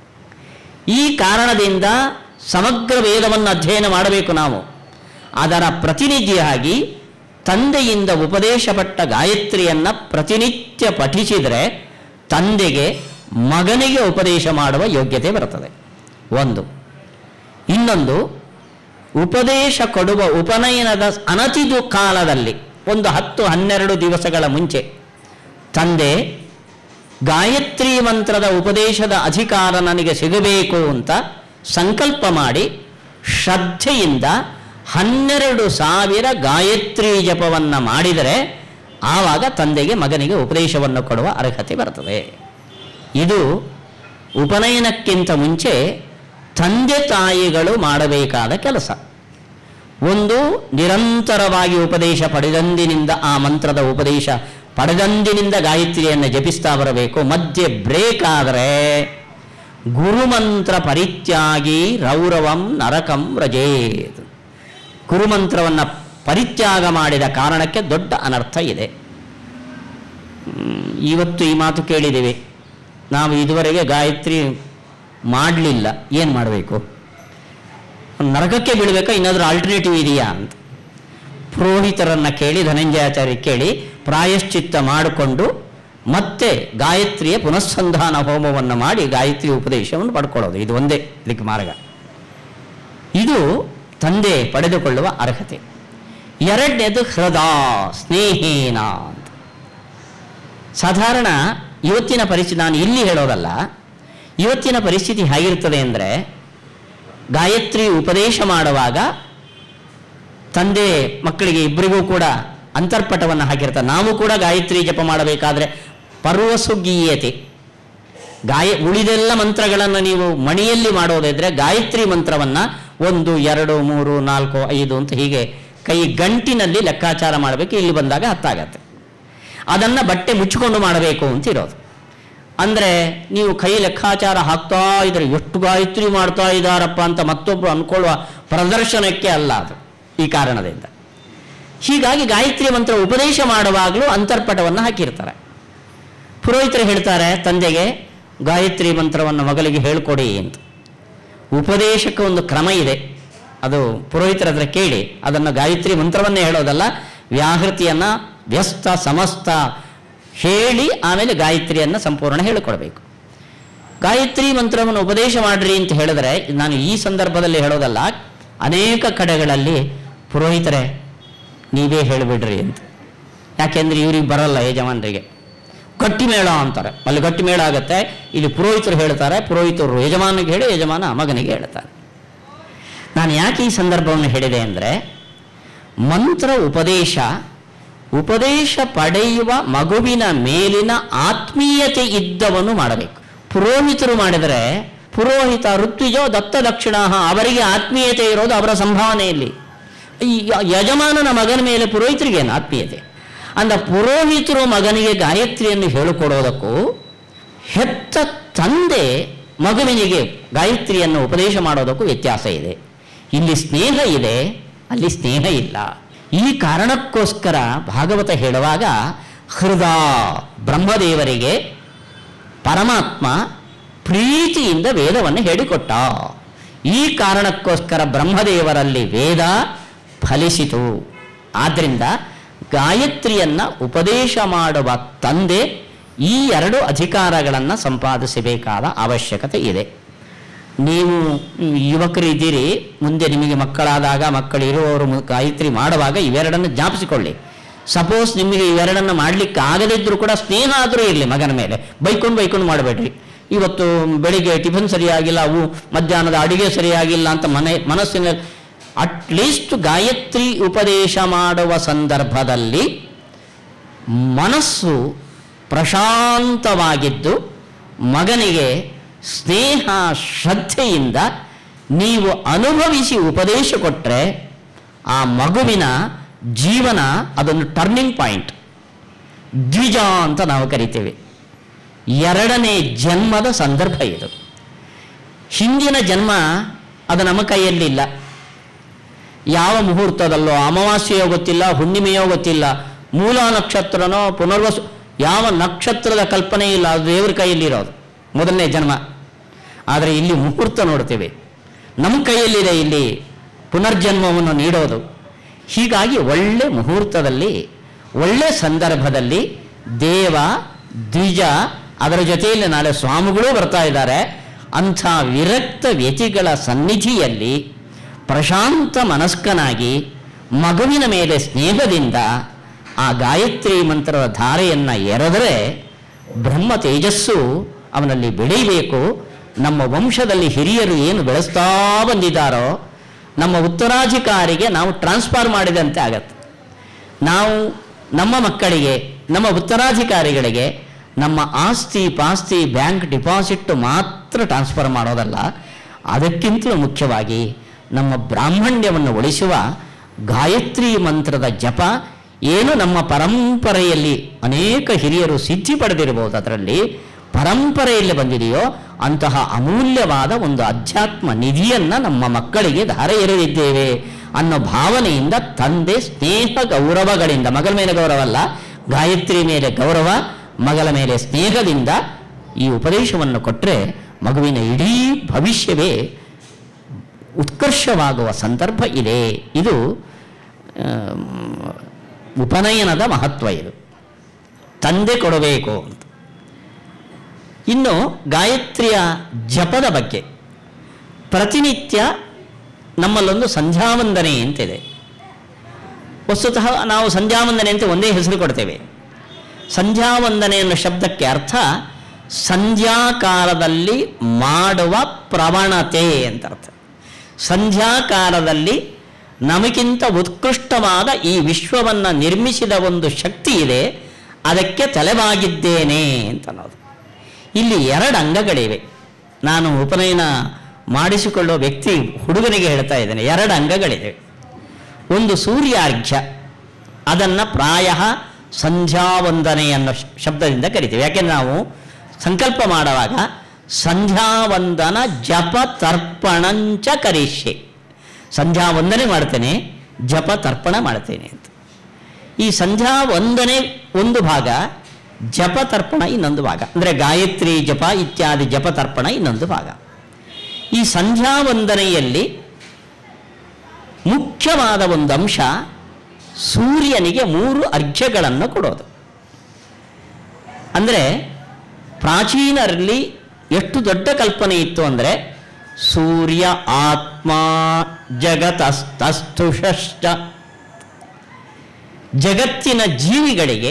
ಈ ಕಾರಣದಿಂದ ಸಮಗ್ರ ವೇದವನ್ನು ಅಧ್ಯಯನ ಮಾಡಬೇಕು ನಾವು ಅದರ ಪ್ರತಿನಿಧಿಯಾಗಿ ತಂದೆಯಿಂದ ಉಪದೇಶಪಟ್ಟ ಗಾಯತ್ರಿಯನ್ನು ಪ್ರತಿನಿತ್ಯ ಪಠಿಸಿದರೆ ತಂದೆಗೆ ಮಗನಿಗೆ ಉಪದೇಶ ಮಾಡುವ ಯೋಗ್ಯತೆ ಬರುತ್ತದೆ ಒಂದು ಇನ್ನೊಂದು ಉಪದೇಶ ಕೊಡುವ ಉಪನಯನದ ಅನತಿದು ಕಾಲದಲ್ಲಿ ಒಂದು ಹತ್ತು ಹನ್ನೆರಡು ದಿವಸಗಳ ಮುಂಚೆ ತಂದೆ ಗಾಯತ್ರಿ ಮಂತ್ರದ ಉಪದೇಶದ ಅಧಿಕಾರ ನನಗೆ ಸಿಗಬೇಕು ಅಂತ ಸಂಕಲ್ಪ ಮಾಡಿ ಶ್ರದ್ಧೆಯಿಂದ ಹನ್ನೆರಡು ಸಾವಿರ ಗಾಯತ್ರಿ ಜಪವನ್ನು ಮಾಡಿದರೆ ಆವಾಗ ತಂದೆಗೆ ಮಗನಿಗೆ ಉಪದೇಶವನ್ನು ಕೊಡುವ ಅರ್ಹತೆ ಬರ್ತದೆ ಇದು ಉಪನಯನಕ್ಕಿಂತ ಮುಂಚೆ ತಂದೆ ತಾಯಿಗಳು ಮಾಡಬೇಕಾದ ಕೆಲಸ ಒಂದು ನಿರಂತರವಾಗಿ ಉಪದೇಶ ಪಡೆದಂದಿನಿಂದ ಆ ಮಂತ್ರದ ಉಪದೇಶ ಪಡೆದಂದಿನಿಂದ ಗಾಯತ್ರಿಯನ್ನು ಜಪಿಸ್ತಾ ಬರಬೇಕು ಮಧ್ಯೆ ಬ್ರೇಕ್ ಆದರೆ ಗುರುಮಂತ್ರ ಪರಿತ್ಯಾಗಿ ರೌರವಂ ನರಕಂ ರಜೇತ್ ಗುರುಮಂತ್ರವನ್ನು ಪರಿತ್ಯಾಗ ಮಾಡಿದ ಕಾರಣಕ್ಕೆ ದೊಡ್ಡ ಅನರ್ಥ ಇದೆ ಹ್ಮ್, ಇವತ್ತು ಈ ಮಾತು ಕೇಳಿದ್ದೇವೆ ನಾವು ಇದುವರೆಗೆ ಗಾಯತ್ರಿ ಮಾಡಲಿಲ್ಲ ಏನು ಮಾಡಬೇಕು ನರಕಕ್ಕೆ ಬೀಳಬೇಕಾ ಏನಾದರೂ ಆಲ್ಟರ್ನೇಟಿವ್ ಇದೆಯಾ ಅಂತ ಪುರೋಹಿತರನ್ನು ಕೇಳಿ ಧನಂಜಯಾಚಾರ್ಯ ಕೇಳಿ ಪ್ರಾಯಶ್ಚಿತ್ತ ಮಾಡಿಕೊಂಡು ಮತ್ತೆ ಗಾಯತ್ರಿಯ ಪುನಸ್ಸಂಧಾನ ಹೋಮವನ್ನು ಮಾಡಿ ಗಾಯತ್ರಿ ಉಪದೇಶವನ್ನು ಪಡ್ಕೊಳ್ಳೋದು ಇದು ಒಂದೇ ಇದಕ್ಕೆ ಮಾರ್ಗ ಇದು ತಂದೆ ಪಡೆದುಕೊಳ್ಳುವ ಅರ್ಹತೆ ಎರಡನೇದು ಹೃದಯ ಸ್ನೇಹೇನ ಅಂತ ಸಾಧಾರಣ ಇವತ್ತಿನ ಪರಿಸ್ಥಿತಿ ನಾನು ಇಲ್ಲಿ ಹೇಳೋದಲ್ಲ ಇವತ್ತಿನ ಪರಿಸ್ಥಿತಿ ಹೇಗಿರ್ತದೆ ಅಂದರೆ ಗಾಯತ್ರಿ ಉಪದೇಶ ಮಾಡುವಾಗ ತಂದೆ ಮಕ್ಕಳಿಗೆ ಇಬ್ಬರಿಗೂ ಕೂಡ ಅಂತರ್ಪಟವನ್ನು ಹಾಕಿರ್ತಾರೆ ನಾವು ಕೂಡ ಗಾಯತ್ರಿ ಜಪ ಮಾಡಬೇಕಾದ್ರೆ ಪರ್ವಸು ಗೀಯತೆ ಗಾಯ ಉಳಿದೆಲ್ಲ ಮಂತ್ರಗಳನ್ನು ನೀವು ಮಣಿಯಲ್ಲಿ ಮಾಡೋದಿದ್ರೆ ಗಾಯತ್ರಿ ಮಂತ್ರವನ್ನು ಒಂದು ಎರಡು ಮೂರು ನಾಲ್ಕು ಐದು ಅಂತ ಹೀಗೆ ಕೈ ಗಂಟಿನಲ್ಲಿ ಲೆಕ್ಕಾಚಾರ ಮಾಡಬೇಕು ಇಲ್ಲಿ ಬಂದಾಗ ಹತ್ತಾಗತ್ತೆ ಅದನ್ನು ಬಟ್ಟೆ ಮುಚ್ಚಿಕೊಂಡು ಮಾಡಬೇಕು ಅಂತ ಇರೋದು ಅಂದರೆ ನೀವು ಕೈ ಲೆಕ್ಕಾಚಾರ ಹಾಕ್ತಾ ಇದ್ರೆ ಎಷ್ಟು ಗಾಯತ್ರಿ ಮಾಡ್ತಾ ಇದ್ದಾರಪ್ಪ ಅಂತ ಮತ್ತೊಬ್ಬರು ಅಂದ್ಕೊಳ್ಳುವ ಪ್ರದರ್ಶನಕ್ಕೆ ಅಲ್ಲ ಅದು ಈ ಕಾರಣದಿಂದ ಹೀಗಾಗಿ ಗಾಯತ್ರಿ ಮಂತ್ರ ಉಪದೇಶ ಮಾಡುವಾಗಲೂ ಅಂತರ್ಪಟವನ್ನು ಹಾಕಿರ್ತಾರೆ ಪುರೋಹಿತರು ಹೇಳ್ತಾರೆ ತಂದೆಗೆ ಗಾಯತ್ರಿ ಮಂತ್ರವನ್ನು ಮಗಳಿಗೆ ಹೇಳ್ಕೊಡಿ ಅಂತ ಉಪದೇಶಕ್ಕೆ ಒಂದು ಕ್ರಮ ಇದೆ ಅದು ಪುರೋಹಿತರ ಹತ್ರ ಕೇಳಿ ಅದನ್ನು ಗಾಯತ್ರಿ ಮಂತ್ರವನ್ನೇ ಹೇಳೋದಲ್ಲ ವ್ಯಾಹೃತಿಯನ್ನು ವ್ಯಸ್ತ ಸಮಸ್ತ ಹೇಳಿ ಆಮೇಲೆ ಗಾಯತ್ರಿಯನ್ನು ಸಂಪೂರ್ಣ ಹೇಳಿಕೊಡ್ಬೇಕು ಗಾಯತ್ರಿ ಮಂತ್ರವನ್ನು ಉಪದೇಶ ಮಾಡ್ರಿ ಅಂತ ಹೇಳಿದ್ರೆ ನಾನು ಈ ಸಂದರ್ಭದಲ್ಲಿ ಹೇಳೋದಲ್ಲ ಅನೇಕ ಕಡೆಗಳಲ್ಲಿ ಪುರೋಹಿತರೇ ನೀವೇ ಹೇಳಿಬಿಡ್ರಿ ಅಂತ ಯಾಕೆಂದ್ರೆ ಇವ್ರಿಗೆ ಬರಲ್ಲ ಯಜಮಾನರಿಗೆ ಗಟ್ಟಿ ಮೇಳ ಅಂತಾರೆ ಅಲ್ಲಿ ಗಟ್ಟಿ ಮೇಳ ಆಗುತ್ತೆ ಇಲ್ಲಿ ಪುರೋಹಿತರು ಹೇಳ್ತಾರೆ ಪುರೋಹಿತರು ಯಜಮಾನಿಗೆ ಹೇಳಿ ಯಜಮಾನ ಮಗನಿಗೆ ಹೇಳ್ತಾರೆ ನಾನು ಯಾಕೆ ಈ ಸಂದರ್ಭವನ್ನು ಹೇಳಿದೆ ಅಂದರೆ ಮಂತ್ರ ಉಪದೇಶ ಉಪದೇಶ ಪಡೆಯುವ ಮಗುವಿನ ಮೇಲಿನ ಆತ್ಮೀಯತೆ ಇದ್ದವನು ಮಾಡಬೇಕು ಪುರೋಹಿತರು ಮಾಡಿದರೆ ಪುರೋಹಿತ ಋತ್ವಿಜೋ ದತ್ತ ದಕ್ಷಿಣ ಅವರಿಗೆ ಆತ್ಮೀಯತೆ ಇರೋದು ಅವರ ಸಂಭಾವನೆಯಲ್ಲಿ ಈ ಯ- ಯಜಮಾನನ ಮಗನ ಮೇಲೆ ಪುರೋಹಿತರಿಗೇನು ಆತ್ಮೀಯತೆ ಅಂದ ಪುರೋಹಿತರು ಮಗನಿಗೆ ಗಾಯತ್ರಿಯನ್ನು ಹೇಳಿಕೊಡೋದಕ್ಕೂ ಹೆತ್ತ ತಂದೆ ಮಗುವಿನಿಗೆ ಗಾಯತ್ರಿಯನ್ನು ಉಪದೇಶ ಮಾಡೋದಕ್ಕೂ ವ್ಯತ್ಯಾಸ ಇದೆ ಇಲ್ಲಿ ಸ್ನೇಹ ಇದೆ ಅಲ್ಲಿ ಸ್ನೇಹ ಇಲ್ಲ ಈ ಕಾರಣಕ್ಕೋಸ್ಕರ ಭಾಗವತ ಹೇಳುವಾಗ ಹೃದ ಬ್ರಹ್ಮದೇವರಿಗೆ ಪರಮಾತ್ಮ ಪ್ರೀತಿಯಿಂದ ವೇದವನ್ನು ಹೇಳಿಕೊಟ್ಟ ಈ ಕಾರಣಕ್ಕೋಸ್ಕರ ಬ್ರಹ್ಮದೇವರಲ್ಲಿ ವೇದ ಫಲಿಸಿತು ಆದ್ದರಿಂದ ಗಾಯತ್ರಿಯನ್ನು ಉಪದೇಶ ಮಾಡುವ ತಂದೆ ಈ ಎರಡು ಅಧಿಕಾರಗಳನ್ನು ಸಂಪಾದಿಸಬೇಕಾದ ಅವಶ್ಯಕತೆ ಇದೆ ನೀವು ಯುವಕರಿದ್ದೀರಿ ಮುಂದೆ ನಿಮಗೆ ಮಕ್ಕಳಾದಾಗ ಮಕ್ಕಳು ಇರುವವರು ಮು- ಗಾಯತ್ರಿ ಮಾಡುವಾಗ ಇವೆರಡನ್ನು ಜ್ಞಾಪಿಸಿಕೊಳ್ಳಿ ಸಪೋಸ್ ನಿಮಗೆ ಇವೆರಡನ್ನು ಮಾಡಲಿಕ್ಕೆ ಆಗದಿದ್ದರೂ ಕೂಡ ಸ್ನೇಹ ಆದರೂ ಇರಲಿ ಮಗನ ಮೇಲೆ ಬೈಕೊಂಡು ಬೈಕೊಂಡು ಮಾಡಬೇಡ್ರಿ ಇವತ್ತು ಬೆಳಿಗ್ಗೆ ಟಿಫನ್ ಸರಿಯಾಗಿಲ್ಲ ಅವು ಮಧ್ಯಾಹ್ನದ ಅಡಿಗೆ ಸರಿಯಾಗಿಲ್ಲ ಅಂತ ಮನೆ ಮನಸ್ಸಿನ ಅಟ್ಲೀಸ್ಟ್ ಗಾಯತ್ರಿ ಉಪದೇಶ ಮಾಡುವ ಸಂದರ್ಭದಲ್ಲಿ ಮನಸ್ಸು ಪ್ರಶಾಂತವಾಗಿದ್ದು ಮಗನಿಗೆ ಸ್ನೇಹ ಶ್ರದ್ಧೆಯಿಂದ ನೀವು ಅನುಭವಿಸಿ ಉಪದೇಶ ಕೊಟ್ಟರೆ ಆ ಮಗುವಿನ ಜೀವನ ಅದೊಂದು ಟರ್ನಿಂಗ್ ಪಾಯಿಂಟ್ ದ್ವಿಜ ಅಂತ ನಾವು ಕರಿತೇವೆ ಎರಡನೇ ಜನ್ಮದ ಸಂದರ್ಭ ಇದು ಹಿಂದಿನ ಜನ್ಮ ಅದು ನಮ್ಮ ಕೈಯಲ್ಲಿಲ್ಲ ಯಾವ ಮುಹೂರ್ತದಲ್ಲೋ ಅಮಾವಾಸ್ಯೆಯೋ ಗೊತ್ತಿಲ್ಲ ಹುಣ್ಣಿಮೆಯೋ ಗೊತ್ತಿಲ್ಲ ಮೂಲ ನಕ್ಷತ್ರನೋ ಪುನರ್ವಸು ಯಾವ ನಕ್ಷತ್ರದ ಕಲ್ಪನೆ ಇಲ್ಲ ಅದು ದೇವರ ಕೈಯಲ್ಲಿರೋದು ಮೊದಲನೇ ಜನ್ಮ ಆದರೆ ಇಲ್ಲಿ ಮುಹೂರ್ತ ನೋಡ್ತೇವೆ ನಮ್ಮ ಕೈಯಲ್ಲಿದೆ ಇಲ್ಲಿ ಪುನರ್ಜನ್ಮವನ್ನು ನೀಡೋದು ಹೀಗಾಗಿ ಒಳ್ಳೆ ಮುಹೂರ್ತದಲ್ಲಿ ಒಳ್ಳೆ ಸಂದರ್ಭದಲ್ಲಿ ದೇವ ದ್ವಿಜ ಅದರ ಜೊತೆಯಲ್ಲಿ ನಾಳೆ ಸ್ವಾಮಿಗಳೂ ಬರ್ತಾ ಇದ್ದಾರೆ ಅಂಥ ವಿರಕ್ತ ವ್ಯತಿಗಳ ಸನ್ನಿಧಿಯಲ್ಲಿ ಪ್ರಶಾಂತ ಮನಸ್ಕನಾಗಿ ಮಗುವಿನ ಮೇಲೆ ಸ್ನೇಹದಿಂದ ಆ ಗಾಯತ್ರಿ ಮಂತ್ರದ ಧಾರೆಯನ್ನು ಎರೆದರೆ ಬ್ರಹ್ಮ ತೇಜಸ್ಸು ಅವನಲ್ಲಿ ಬೆಳೀಬೇಕು ನಮ್ಮ ವಂಶದಲ್ಲಿ ಹಿರಿಯರು ಏನು ಬೆಳೆಸ್ತಾ ಬಂದಿದ್ದಾರೋ ನಮ್ಮ ಉತ್ತರಾಧಿಕಾರಿಗೆ ನಾವು ಟ್ರಾನ್ಸ್ಫರ್ ಮಾಡಿದಂತೆ ಆಗತ್ತೆ ನಾವು ನಮ್ಮ ಮಕ್ಕಳಿಗೆ ನಮ್ಮ ಉತ್ತರಾಧಿಕಾರಿಗಳಿಗೆ ನಮ್ಮ ಆಸ್ತಿ ಪಾಸ್ತಿ ಬ್ಯಾಂಕ್ ಡಿಪಾಸಿಟ್ ಮಾತ್ರ ಟ್ರಾನ್ಸ್ಫರ್ ಮಾಡೋದಲ್ಲ ಅದಕ್ಕಿಂತಲೂ ಮುಖ್ಯವಾಗಿ ನಮ್ಮ ಬ್ರಾಹ್ಮಣ್ಯವನ್ನು ಉಳಿಸುವ ಗಾಯತ್ರಿ ಮಂತ್ರದ ಜಪ ಏನು ನಮ್ಮ ಪರಂಪರೆಯಲ್ಲಿ ಅನೇಕ ಹಿರಿಯರು ಸಿದ್ಧಿ ಪಡೆದಿರಬಹುದು ಅದರಲ್ಲಿ ಪರಂಪರೆಯಲ್ಲಿ ಬಂದಿದೆಯೋ ಅಂತಹ ಅಮೂಲ್ಯವಾದ ಒಂದು ಅಧ್ಯಾತ್ಮ ನಿಧಿಯನ್ನು ನಮ್ಮ ಮಕ್ಕಳಿಗೆ ಧಾರೆ ಎರೆದಿದ್ದೇವೆ ಅನ್ನೋ ಭಾವನೆಯಿಂದ ತಂದೆ ಸ್ನೇಹ ಗೌರವಗಳಿಂದ ಮಗಳ ಮೇಲೆ ಗೌರವ ಅಲ್ಲ ಗಾಯತ್ರಿ ಮೇಲೆ ಗೌರವ ಮಗಳ ಮೇಲೆ ಸ್ನೇಹದಿಂದ ಈ ಉಪದೇಶವನ್ನು ಕೊಟ್ಟರೆ ಮಗುವಿನ ಇಡೀ ಭವಿಷ್ಯವೇ ಉತ್ಕರ್ಷವಾಗುವ ಸಂದರ್ಭ ಇದೆ ಇದು ಆಮ್, ಉಪನಯನದ ಮಹತ್ವ ಇದು ತಂದೆ ಕೊಡಬೇಕು ಅಂತ ಇನ್ನು ಗಾಯತ್ರಿಯ ಜಪದ ಬಗ್ಗೆ ಪ್ರತಿನಿತ್ಯ ನಮ್ಮಲ್ಲೊಂದು ಸಂಧ್ಯಾವಂದನೆ ಅಂತಿದೆ ವಸ್ತುತಃ ನಾವು ಸಂಧ್ಯಾವಂದನೆ ಅಂತ ಒಂದೇ ಹೆಸರು ಕೊಡ್ತೇವೆ ಸಂಧ್ಯಾವಂದನೆ ಅನ್ನೋ ಶಬ್ದಕ್ಕೆ ಅರ್ಥ ಸಂಧ್ಯಾಕಾಲದಲ್ಲಿ ಮಾಡುವ ಪ್ರವಣತೆ ಅಂತ ಅರ್ಥ ಸಂಧ್ಯಾಕಾಲದಲ್ಲಿ ನಮಗಿಂತ ಉತ್ಕೃಷ್ಟವಾದ ಈ ವಿಶ್ವವನ್ನು ನಿರ್ಮಿಸಿದ ಒಂದು ಶಕ್ತಿ ಇದೆ ಅದಕ್ಕೆ ತಲೆಬಾಗಿದ್ದೇನೆ ಅಂತ ಅನ್ನೋದು ಇಲ್ಲಿ ಎರಡು ಅಂಗಗಳಿವೆ ನಾನು ಉಪನಯನ ಮಾಡಿಸಿಕೊಳ್ಳುವ ವ್ಯಕ್ತಿ ಹುಡುಗನಿಗೆ ಹೇಳ್ತಾ ಇದ್ದೇನೆ ಎರಡು ಅಂಗಗಳಿವೆ ಒಂದು ಸೂರ್ಯಾರ್ಘ್ಯ ಅದನ್ನು ಪ್ರಾಯ ಸಂಧ್ಯಾವಂದನೆ ಅನ್ನೋ ಶ- ಶಬ್ದದಿಂದ ಕರಿತೀವಿ ಯಾಕೆಂದ್ರೆ ನಾವು ಸಂಕಲ್ಪ ಮಾಡುವಾಗ ಸಂಧ್ಯಾವಂದನ ಜಪ ತರ್ಪಣಂಚ ಕರಿಷ್ಯೆ ಸಂಧ್ಯಾ ವಂದನೆ ಮಾಡ್ತೇನೆ ಜಪ ತರ್ಪಣ ಮಾಡ್ತೇನೆ ಅಂತ ಈ ಸಂಧ್ಯಾ ವಂದನೆ ಒಂದು ಭಾಗ ಜಪ ತರ್ಪಣ ಇನ್ನೊಂದು ಭಾಗ ಅಂದರೆ ಗಾಯತ್ರಿ ಜಪ ಇತ್ಯಾದಿ ಜಪ ತರ್ಪಣ ಇನ್ನೊಂದು ಭಾಗ ಈ ಸಂಧ್ಯಾ ವಂದನೆಯಲ್ಲಿ ಮುಖ್ಯವಾದ ಒಂದು ಅಂಶ ಸೂರ್ಯನಿಗೆ ಮೂರು ಅರ್ಘ್ಯಗಳನ್ನು ಕೊಡೋದು ಅಂದರೆ ಪ್ರಾಚೀನರಲ್ಲಿ ಎಷ್ಟು ದೊಡ್ಡ ಕಲ್ಪನೆ ಇತ್ತು ಅಂದರೆ ಸೂರ್ಯ ಆತ್ಮ ಜಗತಸ್ತುಷಶ್ಚ ಜಗತ್ತಿನ ಜೀವಿಗಳಿಗೆ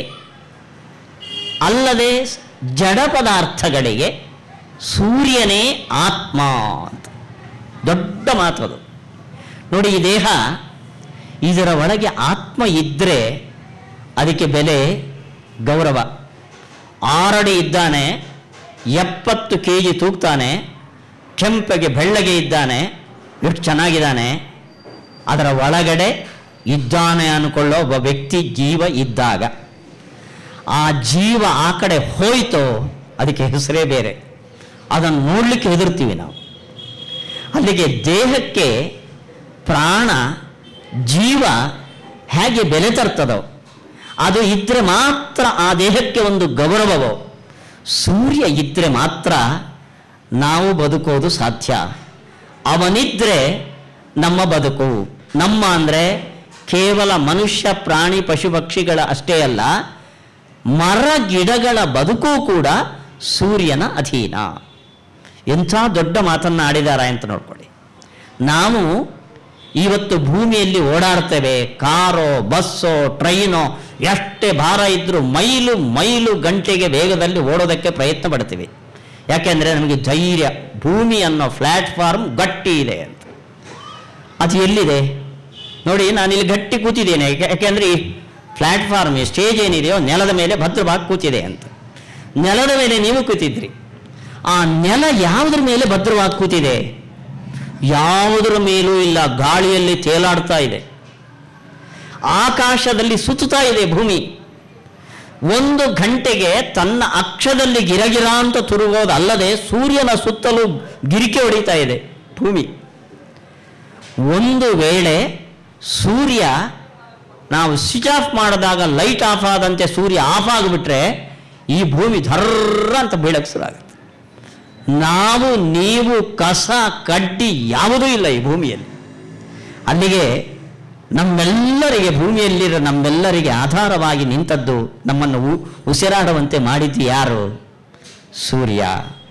ಅಲ್ಲದೆ ಜಡ ಪದಾರ್ಥಗಳಿಗೆ ಸೂರ್ಯನೇ ಆತ್ಮ ಅಂತ ದೊಡ್ಡ ಮಾತು ಅದು ನೋಡಿ ಈ ದೇಹ ಇದರ ಒಳಗೆ ಆತ್ಮ ಇದ್ದರೆ ಅದಕ್ಕೆ ಬೆಲೆ ಗೌರವ ಆರಡಿ ಇದ್ದಾನೆ ಎಪ್ಪತ್ತು ಕೆ ಜಿ ತೂಗ್ತಾನೆ ಕೆಂಪಗೆ ಬೆಳ್ಳಗೆ ಇದ್ದಾನೆ ಎಷ್ಟು ಚೆನ್ನಾಗಿದ್ದಾನೆ ಅದರ ಒಳಗಡೆ ಇದ್ದಾನೆ ಅನ್ಕೊಳ್ಳೋ ಒಬ್ಬ ವ್ಯಕ್ತಿ ಜೀವ ಇದ್ದಾಗ ಆ ಜೀವ ಆ ಕಡೆ ಹೋಯ್ತೋ ಅದಕ್ಕೆ ಹೆಸರೇ ಬೇರೆ ಅದನ್ನು ನೋಡಲಿಕ್ಕೆ ಹೆದರ್ತೀವಿ ನಾವು ಅಲ್ಲಿಗೆ ದೇಹಕ್ಕೆ ಪ್ರಾಣ ಜೀವ ಹೇಗೆ ಬೆಲೆ ತರ್ತದೋ ಅದು ಇದ್ದರೆ ಮಾತ್ರ ಆ ದೇಹಕ್ಕೆ ಒಂದು ಗೌರವವೋ ಸೂರ್ಯ ಇದ್ದರೆ ಮಾತ್ರ ನಾವು ಬದುಕೋದು ಸಾಧ್ಯ ಅವನಿದ್ರೆ ನಮ್ಮ ಬದುಕು ನಮ್ಮ ಅಂದರೆ ಕೇವಲ ಮನುಷ್ಯ ಪ್ರಾಣಿ ಪಶು ಪಕ್ಷಿಗಳ ಅಷ್ಟೇ ಅಲ್ಲ ಮರ ಗಿಡಗಳ ಬದುಕು ಕೂಡ ಸೂರ್ಯನ ಅಧೀನ ಎಂಥ ದೊಡ್ಡ ಮಾತನ್ನು ಆಡಿದಾರ ಅಂತ ನೋಡ್ಕೊಳ್ಳಿ ನಾವು ಇವತ್ತು ಭೂಮಿಯಲ್ಲಿ ಓಡಾಡ್ತೇವೆ ಕಾರೋ ಬಸ್ಸೋ ಟ್ರೈನೋ ಎಷ್ಟೇ ಭಾರ ಇದ್ದರೂ ಮೈಲು ಮೈಲು ಗಂಟೆಗೆ ವೇಗದಲ್ಲಿ ಓಡೋದಕ್ಕೆ ಪ್ರಯತ್ನ ಪಡ್ತೀವಿ ಯಾಕೆಂದರೆ ನಮಗೆ ಧೈರ್ಯ ಭೂಮಿ ಅನ್ನೋ ಪ್ಲ್ಯಾಟ್ಫಾರ್ಮ್ ಗಟ್ಟಿ ಇದೆ ಅಂತ ಅದು ಎಲ್ಲಿದೆ ನೋಡಿ ನಾನಿಲ್ಲಿ ಗಟ್ಟಿ ಕೂತಿದ್ದೇನೆ ಯಾಕೆ- ಯಾಕೆಂದ್ರೆ ಈ ಪ್ಲ್ಯಾಟ್ಫಾರ್ಮ್ ಈ ಸ್ಟೇಜ್ ಏನಿದೆಯೋ ನೆಲದ ಮೇಲೆ ಭದ್ರವಾಗಿ ಕೂತಿದೆ ಅಂತ ನೆಲದ ಮೇಲೆ ನೀವು ಕೂತಿದ್ರಿ ಆ ನೆಲ ಯಾವುದ್ರ ಮೇಲೆ ಭದ್ರವಾಗಿ ಕೂತಿದೆ ಯಾವುದರ ಮೇಲೂ ಇಲ್ಲ ಗಾಳಿಯಲ್ಲಿ ತೇಲಾಡ್ತಾ ಇದೆ ಆಕಾಶದಲ್ಲಿ ಸುತ್ತುತ್ತಾ ಇದೆ ಭೂಮಿ ಒಂದು ಗಂಟೆಗೆ ತನ್ನ ಅಕ್ಷದಲ್ಲಿ ಗಿರಗಿರ ಅಂತ ತುರುಗೋದಲ್ಲದೆ ಸೂರ್ಯನ ಸುತ್ತಲೂ ಗಿರಿಕೆ ಹೊಡಿತಾ ಇದೆ ಭೂಮಿ ಒಂದು ವೇಳೆ ಸೂರ್ಯ ನಾವು ಸ್ವಿಚ್ ಆಫ್ ಮಾಡಿದಾಗ ಲೈಟ್ ಆಫ್ ಆದಂತೆ ಸೂರ್ಯ ಆಫ್ ಆಗಿಬಿಟ್ರೆ ಈ ಭೂಮಿ ಧರ್ರ ಅಂತ ಬೀಳಕ್ಕೆ ಶುರುವಾಗುತ್ತೆ ನಾವು ನೀವು ಕಸ ಕಡ್ಡಿ ಯಾವುದೂ ಇಲ್ಲ ಈ ಭೂಮಿಯಲ್ಲಿ ಅಲ್ಲಿಗೆ ನಮ್ಮೆಲ್ಲರಿಗೆ ಭೂಮಿಯಲ್ಲಿರೋ ನಮ್ಮೆಲ್ಲರಿಗೆ ಆಧಾರವಾಗಿ ನಿಂತದ್ದು ನಮ್ಮನ್ನು ಉ- ಉಸಿರಾಡುವಂತೆ ಮಾಡಿದ್ದು ಯಾರು ಸೂರ್ಯ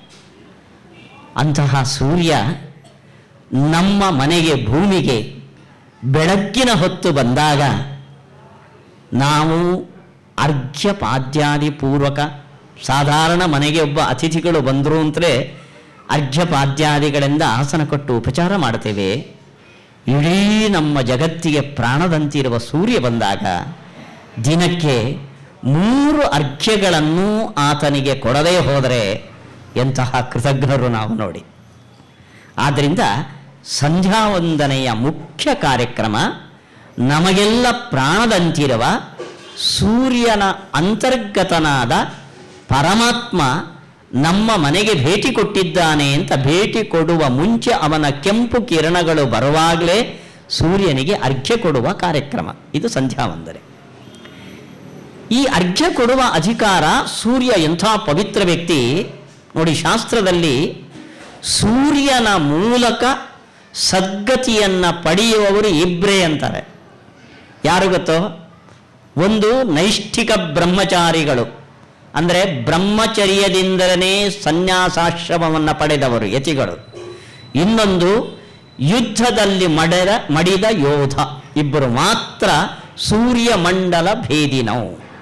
ಅಂತಹ ಸೂರ್ಯ ನಮ್ಮ ಮನೆಗೆ ಭೂಮಿಗೆ ಬೆಳಗ್ಗಿನ ಹೊತ್ತು ಬಂದಾಗ ನಾವು ಅರ್ಘ್ಯ ಪಾದ್ಯಾದಿ ಪೂರ್ವಕ ಸಾಧಾರಣ ಮನೆಗೆ ಒಬ್ಬ ಅತಿಥಿಗಳು ಬಂದರು ಅಂತಲೇ ಅರ್ಘ್ಯ ಪಾದ್ಯಾದಿಗಳಿಂದ ಆಸನ ಕೊಟ್ಟು ಉಪಚಾರ ಮಾಡ್ತೇವೆ ಇಡೀ ನಮ್ಮ ಜಗತ್ತಿಗೆ ಪ್ರಾಣದಂತಿರುವ ಸೂರ್ಯ ಬಂದಾಗ ದಿನಕ್ಕೆ ಮೂರು ಅರ್ಘ್ಯಗಳನ್ನು ಆತನಿಗೆ ಕೊಡದೇ ಹೋದರೆ ಎಂತಹ ಕೃತಜ್ಞರು ನಾವು ನೋಡಿ ಆದ್ದರಿಂದ ಸಂಧ್ಯಾವಂದನೆಯ ಮುಖ್ಯ ಕಾರ್ಯಕ್ರಮ ನಮಗೆಲ್ಲ ಪ್ರಾಣದಂತಿರುವ ಸೂರ್ಯನ ಅಂತರ್ಗತನಾದ ಪರಮಾತ್ಮ ನಮ್ಮ ಮನೆಗೆ ಭೇಟಿ ಕೊಟ್ಟಿದ್ದಾನೆ ಅಂತ ಭೇಟಿ ಕೊಡುವ ಮುಂಚೆ ಅವನ ಕೆಂಪು ಕಿರಣಗಳು ಬರುವಾಗಲೇ ಸೂರ್ಯನಿಗೆ ಅರ್ಘ್ಯ ಕೊಡುವ ಕಾರ್ಯಕ್ರಮ ಇದು ಸಂಧ್ಯಾವಂದನೆ ಈ ಅರ್ಘ್ಯ ಕೊಡುವ ಅಧಿಕಾರ ಸೂರ್ಯ ಎಂಥ ಪವಿತ್ರ ವ್ಯಕ್ತಿ ನೋಡಿ ಶಾಸ್ತ್ರದಲ್ಲಿ ಸೂರ್ಯನ ಮೂಲಕ ಸದ್ಗತಿಯನ್ನು ಪಡೆಯುವವರು ಇಬ್ಬರೇ ಅಂತಾರೆ ಯಾರು ಗೊತ್ತೋ ಒಂದು ನೈಷ್ಠಿಕ ಬ್ರಹ್ಮಚಾರಿಗಳು ಅಂದರೆ ಬ್ರಹ್ಮಚರ್ಯದಿಂದಲೇ ಸನ್ಯಾಸಾಶ್ರಮವನ್ನು ಪಡೆದವರು ಯತಿಗಳು ಇನ್ನೊಂದು ಯುದ್ಧದಲ್ಲಿ ಮಡೆದ ಮಡಿದ ಯೋಧ ಇಬ್ಬರು ಮಾತ್ರ ಸೂರ್ಯಮಂಡಲ ಭೇದಿನವು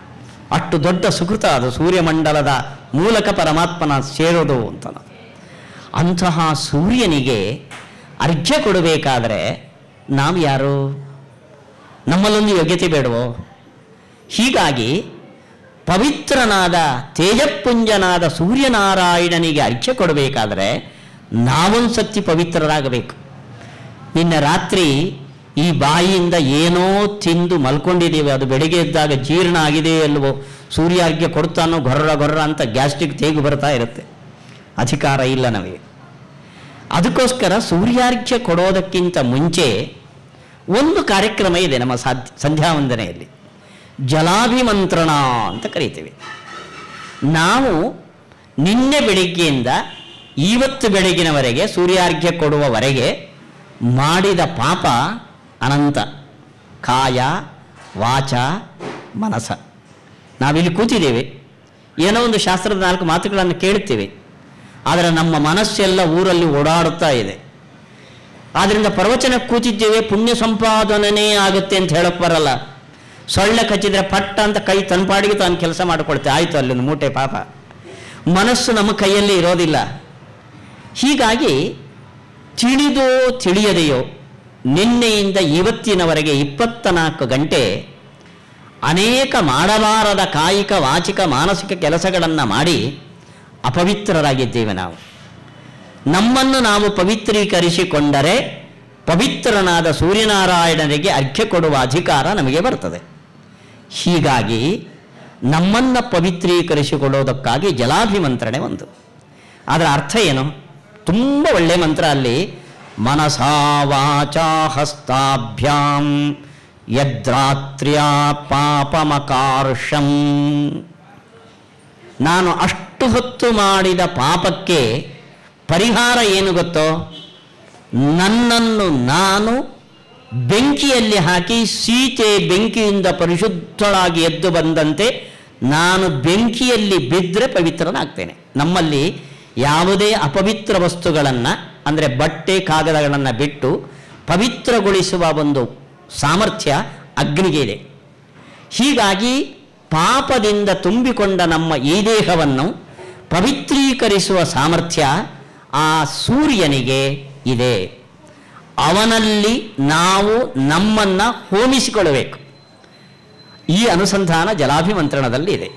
ಅಷ್ಟು ದೊಡ್ಡ ಸುಕೃತ ಅದು ಸೂರ್ಯಮಂಡಲದ ಮೂಲಕ ಪರಮಾತ್ಮನ ಸೇರೋದು ಅಂತ ಅಂತಹ ಸೂರ್ಯನಿಗೆ ಅರ್ಘ್ಯ ಕೊಡಬೇಕಾದರೆ ನಾವು ಯಾರು ನಮ್ಮಲ್ಲೊಂದು ಯೋಗ್ಯತೆ ಬೇಡವೋ ಹೀಗಾಗಿ ಪವಿತ್ರನಾದ ತೇಜಪುಂಜನಾದ ಸೂರ್ಯನಾರಾಯಣನಿಗೆ ಅರ್ಘ್ಯ ಕೊಡಬೇಕಾದರೆ ನಾವೊಂದು ಸತಿ ಪವಿತ್ರರಾಗಬೇಕು ನಿನ್ನೆ ರಾತ್ರಿ ಈ ಬಾಯಿಯಿಂದ ಏನೋ ತಿಂದು ಮಲ್ಕೊಂಡಿದ್ದೀವಿ ಅದು ಬೆಳಿಗ್ಗೆ ಎದ್ದಾಗ ಜೀರ್ಣ ಆಗಿದೆಯೋ ಅಲ್ವೋ ಸೂರ್ಯಾರ್ಘ್ಯ ಕೊಡ್ತಾನೋ ಗೊರ್ರ ಗೊರ್ರ ಅಂತ ಗ್ಯಾಸ್ಟ್ರಿಕ್ ತೇಗು ಬರ್ತಾ ಇರುತ್ತೆ ಅಧಿಕಾರ ಇಲ್ಲ ನಮಗೆ ಅದಕ್ಕೋಸ್ಕರ ಸೂರ್ಯಾರ್ಘ್ಯ ಕೊಡೋದಕ್ಕಿಂತ ಮುಂಚೆ ಒಂದು ಕಾರ್ಯಕ್ರಮ ಇದೆ ನಮ್ಮ ಸಾಧ್ಯ ಸಂಧ್ಯಾ ವಂದನೆಯಲ್ಲಿ ಜಲಾಭಿಮಂತ್ರಣ ಅಂತ ಕರಿತೀವಿ ನಾವು ನಿನ್ನೆ ಬೆಳಿಗ್ಗೆಯಿಂದ ಇವತ್ತು ಬೆಳಗಿನವರೆಗೆ ಸೂರ್ಯಾರ್ಘ್ಯ ಕೊಡುವವರೆಗೆ ಮಾಡಿದ ಪಾಪ ಅನಂತ ಕಾಯ ವಾಚ ಮನಸ ನಾವಿಲ್ಲಿ ಕೂತಿದ್ದೇವೆ ಏನೋ ಒಂದು ಶಾಸ್ತ್ರದ ನಾಲ್ಕು ಮಾತುಗಳನ್ನು ಕೇಳ್ತೀವಿ ಆದರೆ ನಮ್ಮ ಮನಸ್ಸೆಲ್ಲ ಊರಲ್ಲಿ ಓಡಾಡುತ್ತಾ ಇದೆ ಆದ್ದರಿಂದ ಪ್ರವಚನ ಕೂತಿದ್ದೇವೆ ಪುಣ್ಯ ಸಂಪಾದನೆ ಆಗುತ್ತೆ ಅಂತ ಹೇಳಕ್ ಬರಲ್ಲ ಸೊಳ್ಳೆ ಕಚ್ಚಿದ್ರೆ ಪಟ್ಟ ಅಂತ ಕೈ ತನ್ಪಾಡಿಗೆ ತಾನು ಕೆಲಸ ಮಾಡಿಕೊಳ್ತೆ ಆಯಿತು ಅಲ್ಲೊಂದು ಮೂಟೆ ಪಾಪ ಮನಸ್ಸು ನಮ್ಮ ಕೈಯಲ್ಲಿ ಇರೋದಿಲ್ಲ ಹೀಗಾಗಿ ತಿಳಿದೋ ತಿಳಿಯದೆಯೋ ನಿನ್ನೆಯಿಂದ ಇವತ್ತಿನವರೆಗೆ ಇಪ್ಪತ್ತ ನಾಲ್ಕು ಗಂಟೆ ಅನೇಕ ಮಾಡಬಾರದ ಕಾಯಿಕ ವಾಚಿಕ ಮಾನಸಿಕ ಕೆಲಸಗಳನ್ನು ಮಾಡಿ ಅಪವಿತ್ರರಾಗಿದ್ದೇವೆ ನಾವು ನಮ್ಮನ್ನು ನಾವು ಪವಿತ್ರೀಕರಿಸಿಕೊಂಡರೆ ಪವಿತ್ರನಾದ ಸೂರ್ಯನಾರಾಯಣನಿಗೆ ಅರ್ಘ್ಯ ಕೊಡುವ ಅಧಿಕಾರ ನಮಗೆ ಬರ್ತದೆ ಹೀಗಾಗಿ ನಮ್ಮನ್ನು ಪವಿತ್ರೀಕರಿಸಿಕೊಳ್ಳೋದಕ್ಕಾಗಿ ಜಲಾಭಿಮಂತ್ರಣೆ ಒಂದು ಅದರ ಅರ್ಥ ಏನು ತುಂಬ ಒಳ್ಳೆಯ ಮಂತ್ರ ಅಲ್ಲಿ ಮನಸಾ ವಾಚಾ ಹಸ್ತಾಭ್ಯಾಂ ಯದ್ರಾತ್ರ್ಯ ಪಾಪಮಕಾರ್ಷಂ ನಾನು ಅಷ್ಟು ಹೊತ್ತು ಮಾಡಿದ ಪಾಪಕ್ಕೆ ಪರಿಹಾರ ಏನು ಗೊತ್ತೋ ನನ್ನನ್ನು ನಾನು ಬೆಂಕಿಯಲ್ಲಿ ಹಾಕಿ ಸೀತೆ ಬೆಂಕಿಯಿಂದ ಪರಿಶುದ್ಧಳಾಗಿ ಎದ್ದು ಬಂದಂತೆ ನಾನು ಬೆಂಕಿಯಲ್ಲಿ ಬಿದ್ದರೆ ಪವಿತ್ರನಾಗ್ತೇನೆ ನಮ್ಮಲ್ಲಿ ಯಾವುದೇ ಅಪವಿತ್ರ ವಸ್ತುಗಳನ್ನು ಅಂದರೆ ಬಟ್ಟೆ ಕಾಗದಗಳನ್ನು ಬಿಟ್ಟು ಪವಿತ್ರಗೊಳಿಸುವ ಒಂದು ಸಾಮರ್ಥ್ಯ ಅಗ್ನಿಗೆ ಇದೆ ಹೀಗಾಗಿ ಪಾಪದಿಂದ ತುಂಬಿಕೊಂಡ ನಮ್ಮ ಈ ದೇಹವನ್ನು ಪವಿತ್ರೀಕರಿಸುವ ಸಾಮರ್ಥ್ಯ ಆ ಸೂರ್ಯನಿಗೆ ಇದೆ ಅವನಲ್ಲಿ ನಾವು ನಮ್ಮನ್ನು ಹೋಮಿಸಿಕೊಳ್ಳಬೇಕು ಈ ಅನುಸಂಧಾನ ಜಲಾಭಿಮಂತ್ರಣದಲ್ಲಿ ಇದೆ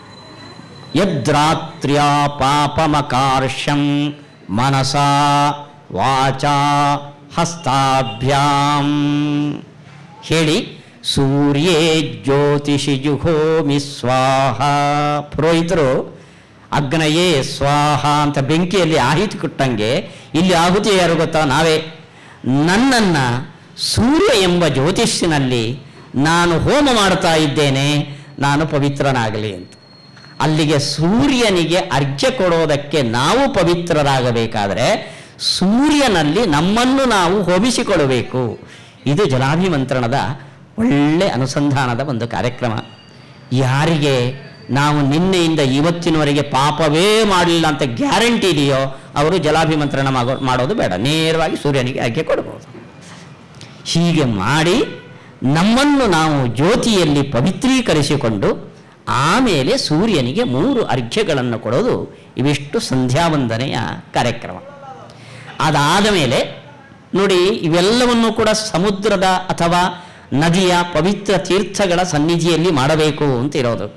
ಯದ್ರಾತ್ರ್ಯ ಪಾಪಮಕಾರ್ಷಂ ಮನಸಾ ವಾಚಾ ಹಸ್ತಾಭ್ಯಾಂ ಹೇಳಿ ಸೂರ್ಯೇ ಜ್ಯೋತಿಷಿ ಜುಹೋಮಿ ಸ್ವಾಹ ಪುರೋಹಿತರು ಅಗ್ನಯೇ ಸ್ವಾಹ ಅಂತ ಬೆಂಕಿಯಲ್ಲಿ ಆಹುತಿ ಕೊಟ್ಟಂಗೆ ಇಲ್ಲಿ ಆಹುತಿ ಯಾರು ಗೊತ್ತಾ ನಾವೇ ನನ್ನನ್ನು ಸೂರ್ಯ ಎಂಬ ಜ್ಯೋತಿಷ್ಯನಲ್ಲಿ ನಾನು ಹೋಮ ಮಾಡ್ತಾ ಇದ್ದೇನೆ ನಾನು ಪವಿತ್ರನಾಗಲಿ ಅಂತ ಅಲ್ಲಿಗೆ ಸೂರ್ಯನಿಗೆ ಅರ್ಘ್ಯ ಕೊಡೋದಕ್ಕೆ ನಾವು ಪವಿತ್ರರಾಗಬೇಕಾದರೆ ಸೂರ್ಯನಲ್ಲಿ ನಮ್ಮನ್ನು ನಾವು ಹೋಮಿಸಿಕೊಳ್ಳಬೇಕು ಇದು ಜಲಾಭಿಮಂತ್ರಣದ ಒಳ್ಳೆ ಅನುಸಂಧಾನದ ಒಂದು ಕಾರ್ಯಕ್ರಮ ಯಾರಿಗೆ ನಾವು ನಿನ್ನೆಯಿಂದ ಇವತ್ತಿನವರೆಗೆ ಪಾಪವೇ ಮಾಡಲಿಲ್ಲ ಅಂತ ಗ್ಯಾರಂಟಿ ಇದೆಯೋ ಅವರು ಜಲಾಭಿಮಂತ್ರಣ ಮಾಡೋ ಮಾಡೋದು ಬೇಡ ನೇರವಾಗಿ ಸೂರ್ಯನಿಗೆ ಅರ್ಘ್ಯ ಕೊಡಬಹುದು ಹೀಗೆ ಮಾಡಿ ನಮ್ಮನ್ನು ನಾವು ಜ್ಯೋತಿಯಲ್ಲಿ ಪವಿತ್ರೀಕರಿಸಿಕೊಂಡು ಆಮೇಲೆ ಸೂರ್ಯನಿಗೆ ಮೂರು ಅರ್ಘ್ಯಗಳನ್ನು ಕೊಡೋದು ಇವಿಷ್ಟು ಸಂಧ್ಯಾವಂದನೆಯ ಕಾರ್ಯಕ್ರಮ ಅದಾದ ಮೇಲೆ ನೋಡಿ ಇವೆಲ್ಲವನ್ನು ಕೂಡ ಸಮುದ್ರದ ಅಥವಾ ನದಿಯ ಪವಿತ್ರ ತೀರ್ಥಗಳ ಸನ್ನಿಧಿಯಲ್ಲಿ ಮಾಡಬೇಕು ಅಂತ ಇರೋದು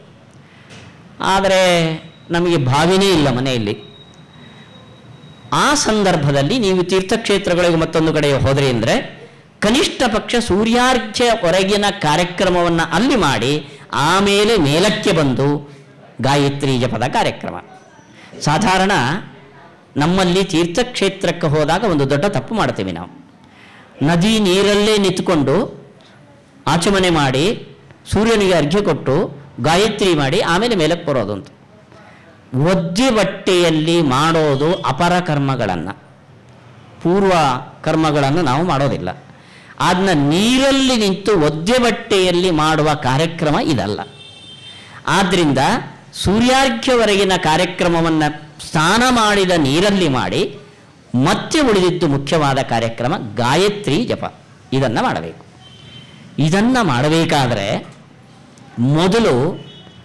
ಆದರೆ ನಮಗೆ ಭಾವಿನೇ ಇಲ್ಲ ಮನೆಯಲ್ಲಿ ಆ ಸಂದರ್ಭದಲ್ಲಿ ನೀವು ತೀರ್ಥಕ್ಷೇತ್ರಗಳಿಗೆ ಮತ್ತೊಂದು ಕಡೆ ಹೋದ್ರಿ ಅಂದರೆ ಕನಿಷ್ಠ ಪಕ್ಷ ಸೂರ್ಯಾರ್ಘ್ಯ ಹೊರಗಿನ ಕಾರ್ಯಕ್ರಮವನ್ನು ಅಲ್ಲಿ ಮಾಡಿ ಆಮೇಲೆ ಮೇಲಕ್ಕೆ ಬಂದು ಗಾಯತ್ರಿ ಜಪದ ಕಾರ್ಯಕ್ರಮ ಸಾಧಾರಣ ನಮ್ಮಲ್ಲಿ ತೀರ್ಥಕ್ಷೇತ್ರಕ್ಕೆ ಹೋದಾಗ ಒಂದು ದೊಡ್ಡ ತಪ್ಪು ಮಾಡ್ತೀವಿ ನಾವು ನದಿ ನೀರಲ್ಲೇ ನಿಂತ್ಕೊಂಡು ಆಚಮನೆ ಮಾಡಿ ಸೂರ್ಯನಿಗೆ ಅರ್ಘ್ಯ ಕೊಟ್ಟು ಗಾಯತ್ರಿ ಮಾಡಿ ಆಮೇಲೆ ಮೇಲಕ್ಕೆ ಬರೋದು ಅಂತ ಒದ್ದೆ ಬಟ್ಟೆಯಲ್ಲಿ ಮಾಡೋದು ಅಪರ ಕರ್ಮಗಳನ್ನು ಪೂರ್ವ ಕರ್ಮಗಳನ್ನು ನಾವು ಮಾಡೋದಿಲ್ಲ ಅದನ್ನ ನೀರಲ್ಲಿ ನಿಂತು ಒದ್ದೆ ಬಟ್ಟೆಯಲ್ಲಿ ಮಾಡುವ ಕಾರ್ಯಕ್ರಮ ಇದಲ್ಲ ಆದ್ದರಿಂದ ಸೂರ್ಯಾರ್ಘ್ಯವರೆಗಿನ ಕಾರ್ಯಕ್ರಮವನ್ನು ಸ್ನಾನ ಮಾಡಿದ ನೀರಲ್ಲಿ ಮಾಡಿ ಮತ್ತೆ ಉಳಿದಿದ್ದು ಮುಖ್ಯವಾದ ಕಾರ್ಯಕ್ರಮ ಗಾಯತ್ರಿ ಜಪ ಇದನ್ನು ಮಾಡಬೇಕು ಇದನ್ನು ಮಾಡಬೇಕಾದ್ರೆ ಮೊದಲು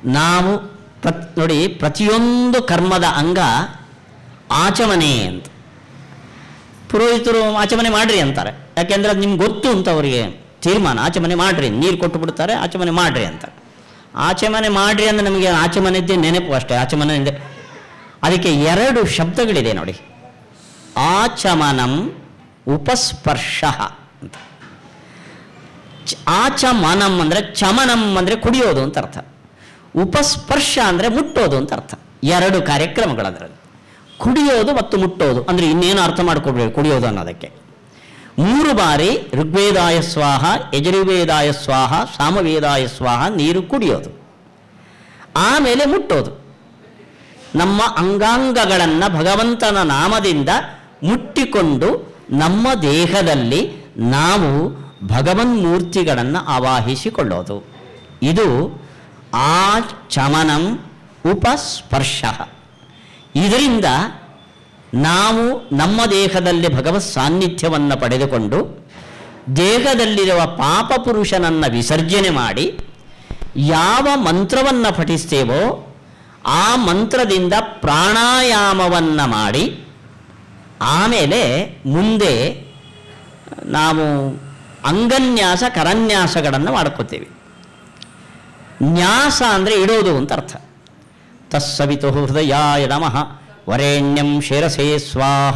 ನಾವು ಪ್ರತ್ ನೋಡಿ ಪ್ರತಿಯೊಂದು ಕರ್ಮದ ಅಂಗ ಆಚಮನೆ ಅಂತ ಪುರೋಹಿತರು ಆಚಮನೆ ಮಾಡ್ರಿ ಅಂತಾರೆ ಯಾಕೆಂದ್ರೆ ಅದು ನಿಮ್ಗೆ ಗೊತ್ತು ಅಂತ ಅವರಿಗೆ ತೀರ್ಮಾನ ಆಚಮನೆ ಮಾಡ್ರಿ ನೀರು ಕೊಟ್ಟು ಬಿಡ್ತಾರೆ ಆಚಮನೆ ಮಾಡ್ರಿ ಅಂತ ಆಚಮನೆ ಮಾಡ್ರಿ ಅಂದ್ರೆ ನಮಗೆ ಆಚಮನೆದ್ದೇ ನೆನಪು ಅಷ್ಟೇ ಆಚಮನೆ ಅಂದ್ರೆ ಅದಕ್ಕೆ ಎರಡು ಶಬ್ದಗಳಿದೆ ನೋಡಿ ಆಚಮನಂ ಉಪಸ್ಪರ್ಶ ಅಂತ ಚ- ಆಚಮನಂ ಅಂದರೆ ಚಮನಂ ಅಂದರೆ ಕುಡಿಯೋದು ಅಂತ ಅರ್ಥ ಉಪಸ್ಪರ್ಶ ಅಂದರೆ ಮುಟ್ಟೋದು ಅಂತ ಅರ್ಥ ಎರಡು ಕಾರ್ಯಕ್ರಮಗಳು ಅದರಲ್ಲಿ ಕುಡಿಯೋದು ಮತ್ತು ಮುಟ್ಟೋದು ಅಂದರೆ ಇನ್ನೇನು ಅರ್ಥ ಮಾಡ್ಕೊಡ್ಬೇಕು ಕುಡಿಯೋದು ಅನ್ನೋದಕ್ಕೆ ಮೂರು ಬಾರಿ ಋಗ್ವೇದಾಯ ಸ್ವಾಹ ಯಜುರ್ವೇದಾಯ ಸ್ವಾಹ ಸಾಮವೇದಾಯ ಸ್ವಾಹ ನೀರು ಕುಡಿಯೋದು ಆಮೇಲೆ ಮುಟ್ಟೋದು ನಮ್ಮ ಅಂಗಾಂಗಗಳನ್ನು ಭಗವಂತನ ನಾಮದಿಂದ ಮುಟ್ಟಿಕೊಂಡು ನಮ್ಮ ದೇಹದಲ್ಲಿ ನಾವು ಭಗವನ್ಮೂರ್ತಿಗಳನ್ನು ಆವಾಹಿಸಿಕೊಳ್ಳೋದು ಇದು ಆಚಮನಂ ಉಪಸ್ಪರ್ಶ ಇದರಿಂದ ನಾವು ನಮ್ಮ ದೇಹದಲ್ಲಿ ಭಗವತ್ ಸಾನ್ನಿಧ್ಯವನ್ನು ಪಡೆದುಕೊಂಡು ದೇಹದಲ್ಲಿರುವ ಪಾಪ ಪುರುಷನನ್ನು ವಿಸರ್ಜನೆ ಮಾಡಿ ಯಾವ ಮಂತ್ರವನ್ನು ಪಠಿಸ್ತೇವೋ ಆ ಮಂತ್ರದಿಂದ ಪ್ರಾಣಾಯಾಮವನ್ನು ಮಾಡಿ ಆಮೇಲೆ ಮುಂದೆ ನಾವು ಅಂಗನ್ಯಾಸ ಕರನ್ಯಾಸಗಳನ್ನು ಮಾಡ್ಕೋತೇವೆ ನ್ಯಾಸ ಅಂದರೆ ಇಡೋದು ಅಂತ ಅರ್ಥ ತಸ್ಸವಿತು ಹೃದಯಾಯ ನಮಃ ವರೇಣ್ಯಂ ಶಿರಸೇ ಸ್ವಾಹ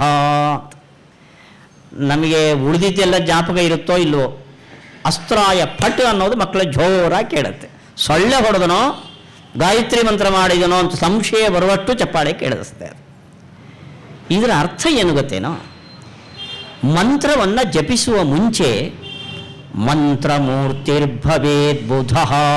ನಮಗೆ ಉಳಿದಿದ್ದೆಲ್ಲ ಜ್ಞಾಪಕ ಇರುತ್ತೋ ಇಲ್ವೋ ಅಸ್ತ್ರಾಯ ಫಟ್ ಅನ್ನೋದು ಮಕ್ಕಳ ಜೋರಾಗಿ ಕೇಳುತ್ತೆ ಸೊಳ್ಳೆ ಹೊಡೆದನೋ ಗಾಯತ್ರಿ ಮಂತ್ರ ಮಾಡಿದನೋ ಅಂತ ಸಂಶಯ ಬರುವಷ್ಟು ಚಪ್ಪಾಳೆ ಕೇಳಿಸುತ್ತೆ ಅದು ಇದರ ಅರ್ಥ ಏನು ಗೊತ್ತೇನೋ ಮಂತ್ರವನ್ನು ಜಪಿಸುವ ಮುಂಚೆ ಮಂತ್ರಮೂರ್ತಿರ್ಭವೇದ್ ಬುಧ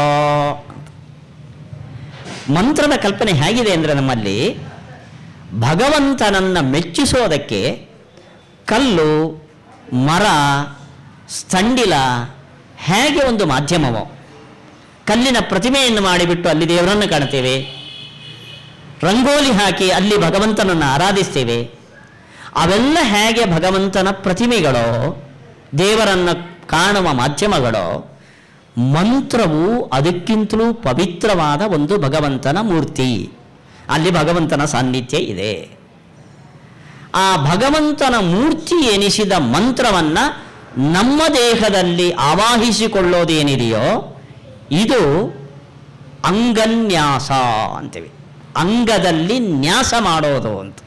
ಮಂತ್ರದ ಕಲ್ಪನೆ ಹೇಗಿದೆ ಅಂದರೆ ನಮ್ಮಲ್ಲಿ ಭಗವಂತನನ್ನು ಮೆಚ್ಚಿಸೋದಕ್ಕೆ ಕಲ್ಲು ಮರ ಸ್ಥಂಡಿಲ ಹೇಗೆ ಒಂದು ಮಾಧ್ಯಮವೋ ಕಲ್ಲಿನ ಪ್ರತಿಮೆಯನ್ನು ಮಾಡಿಬಿಟ್ಟು ಅಲ್ಲಿ ದೇವರನ್ನು ಕಾಣ್ತೇವೆ ರಂಗೋಲಿ ಹಾಕಿ ಅಲ್ಲಿ ಭಗವಂತನನ್ನು ಆರಾಧಿಸ್ತೇವೆ ಅವೆಲ್ಲ ಹೇಗೆ ಭಗವಂತನ ಪ್ರತಿಮೆಗಳೋ ದೇವರನ್ನು ಕಾಣುವ ಮಾಧ್ಯಮಗಳೋ ಮಂತ್ರವು ಅದಕ್ಕಿಂತಲೂ ಪವಿತ್ರವಾದ ಒಂದು ಭಗವಂತನ ಮೂರ್ತಿ ಅಲ್ಲಿ ಭಗವಂತನ ಸಾನ್ನಿಧ್ಯ ಇದೆ ಆ ಭಗವಂತನ ಮೂರ್ತಿ ಎನಿಸಿದ ಮಂತ್ರವನ್ನು ನಮ್ಮ ದೇಹದಲ್ಲಿ ಆವಾಹಿಸಿಕೊಳ್ಳೋದೇನಿದೆಯೋ ಇದು ಅಂಗನ್ಯಾಸ ಅಂತೀವಿ ಅಂಗದಲ್ಲಿ ನ್ಯಾಸ ಮಾಡೋದು ಅಂತ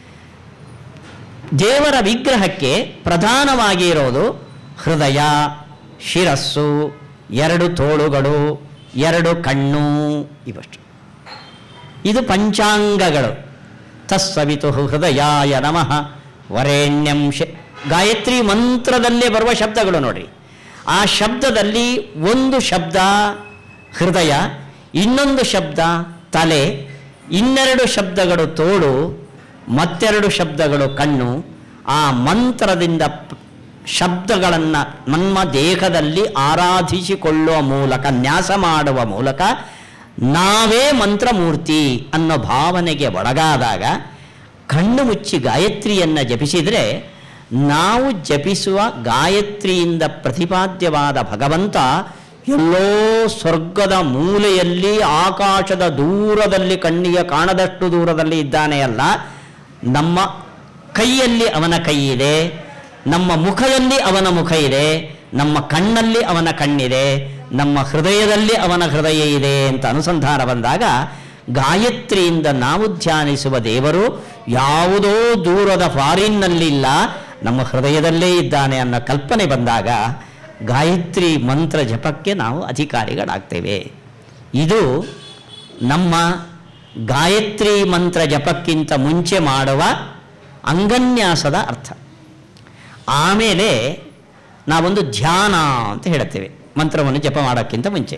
ದೇವರ ವಿಗ್ರಹಕ್ಕೆ ಪ್ರಧಾನವಾಗಿ ಇರೋದು ಹೃದಯ ಶಿರಸ್ಸು ಎರಡು ತೋಳುಗಳು ಎರಡು ಕಣ್ಣು ಇವಷ್ಟು ಇದು ಪಂಚಾಂಗಗಳು ತಸ್ಸವಿತು ಹೃದಯಾಯ ನಮಃ ವರೇಣ್ಯಂ ಶಿ ಗಾಯತ್ರಿ ಮಂತ್ರದಲ್ಲೇ ಬರುವ ಶಬ್ದಗಳು ನೋಡಿ ಆ ಶಬ್ದದಲ್ಲಿ ಒಂದು ಶಬ್ದ ಹೃದಯ ಇನ್ನೊಂದು ಶಬ್ದ ತಲೆ ಇನ್ನೆರಡು ಶಬ್ದಗಳು ತೋಳು ಮತ್ತೆರಡು ಶಬ್ದಗಳು ಕಣ್ಣು ಆ ಮಂತ್ರದಿಂದ ಪ್- ಶಬ್ದಗಳನ್ನು ನಮ್ಮ ದೇಹದಲ್ಲಿ ಆರಾಧಿಸಿಕೊಳ್ಳುವ ಮೂಲಕ ನ್ಯಾಸ ಮಾಡುವ ಮೂಲಕ ನಾವೇ ಮಂತ್ರಮೂರ್ತಿ ಅನ್ನೋ ಭಾವನೆಗೆ ಒಳಗಾದಾಗ ಕಣ್ಣು ಮುಚ್ಚಿ ಗಾಯತ್ರಿಯನ್ನು ಜಪಿಸಿದರೆ ನಾವು ಜಪಿಸುವ ಗಾಯತ್ರಿಯಿಂದ ಪ್ರತಿಪಾದ್ಯವಾದ ಭಗವಂತ ಎಲ್ಲೋ ಸ್ವರ್ಗದ ಮೂಲೆಯಲ್ಲಿ ಆಕಾಶದ ದೂರದಲ್ಲಿ ಕಣ್ಣಿಗೆ ಕಾಣದಷ್ಟು ದೂರದಲ್ಲಿ ಇದ್ದಾನೆ ಅಲ್ಲ ನಮ್ಮ ಕೈಯಲ್ಲಿ ಅವನ ಕೈ ಇದೆ ನಮ್ಮ ಮುಖದಲ್ಲಿ ಅವನ ಮುಖ ಇದೆ ನಮ್ಮ ಕಣ್ಣಲ್ಲಿ ಅವನ ಕಣ್ಣಿದೆ ನಮ್ಮ ಹೃದಯದಲ್ಲಿ ಅವನ ಹೃದಯ ಇದೆ ಅಂತ ಅನುಸಂಧಾನ ಬಂದಾಗ ಗಾಯತ್ರಿಯಿಂದ ನಾವು ಧ್ಯಾನಿಸುವ ದೇವರು ಯಾವುದೋ ದೂರದ ಫಾರಿನ್ನಲ್ಲಿಲ್ಲ ನಮ್ಮ ಹೃದಯದಲ್ಲೇ ಇದ್ದಾನೆ ಅನ್ನೋ ಕಲ್ಪನೆ ಬಂದಾಗ ಗಾಯತ್ರಿ ಮಂತ್ರ ಜಪಕ್ಕೆ ನಾವು ಅಧಿಕಾರಿಗಳಾಗ್ತೇವೆ ಇದು ನಮ್ಮ ಗಾಯತ್ರಿ ಮಂತ್ರ ಜಪಕ್ಕಿಂತ ಮುಂಚೆ ಮಾಡುವ ಅಂಗನ್ಯಾಸದ ಅರ್ಥ ಆಮೇಲೆ ನಾವೊಂದು ಧ್ಯಾನ ಅಂತ ಹೇಳ್ತೇವೆ ಮಂತ್ರವನ್ನು ಜಪ ಮಾಡೋಕ್ಕಿಂತ ಮುಂಚೆ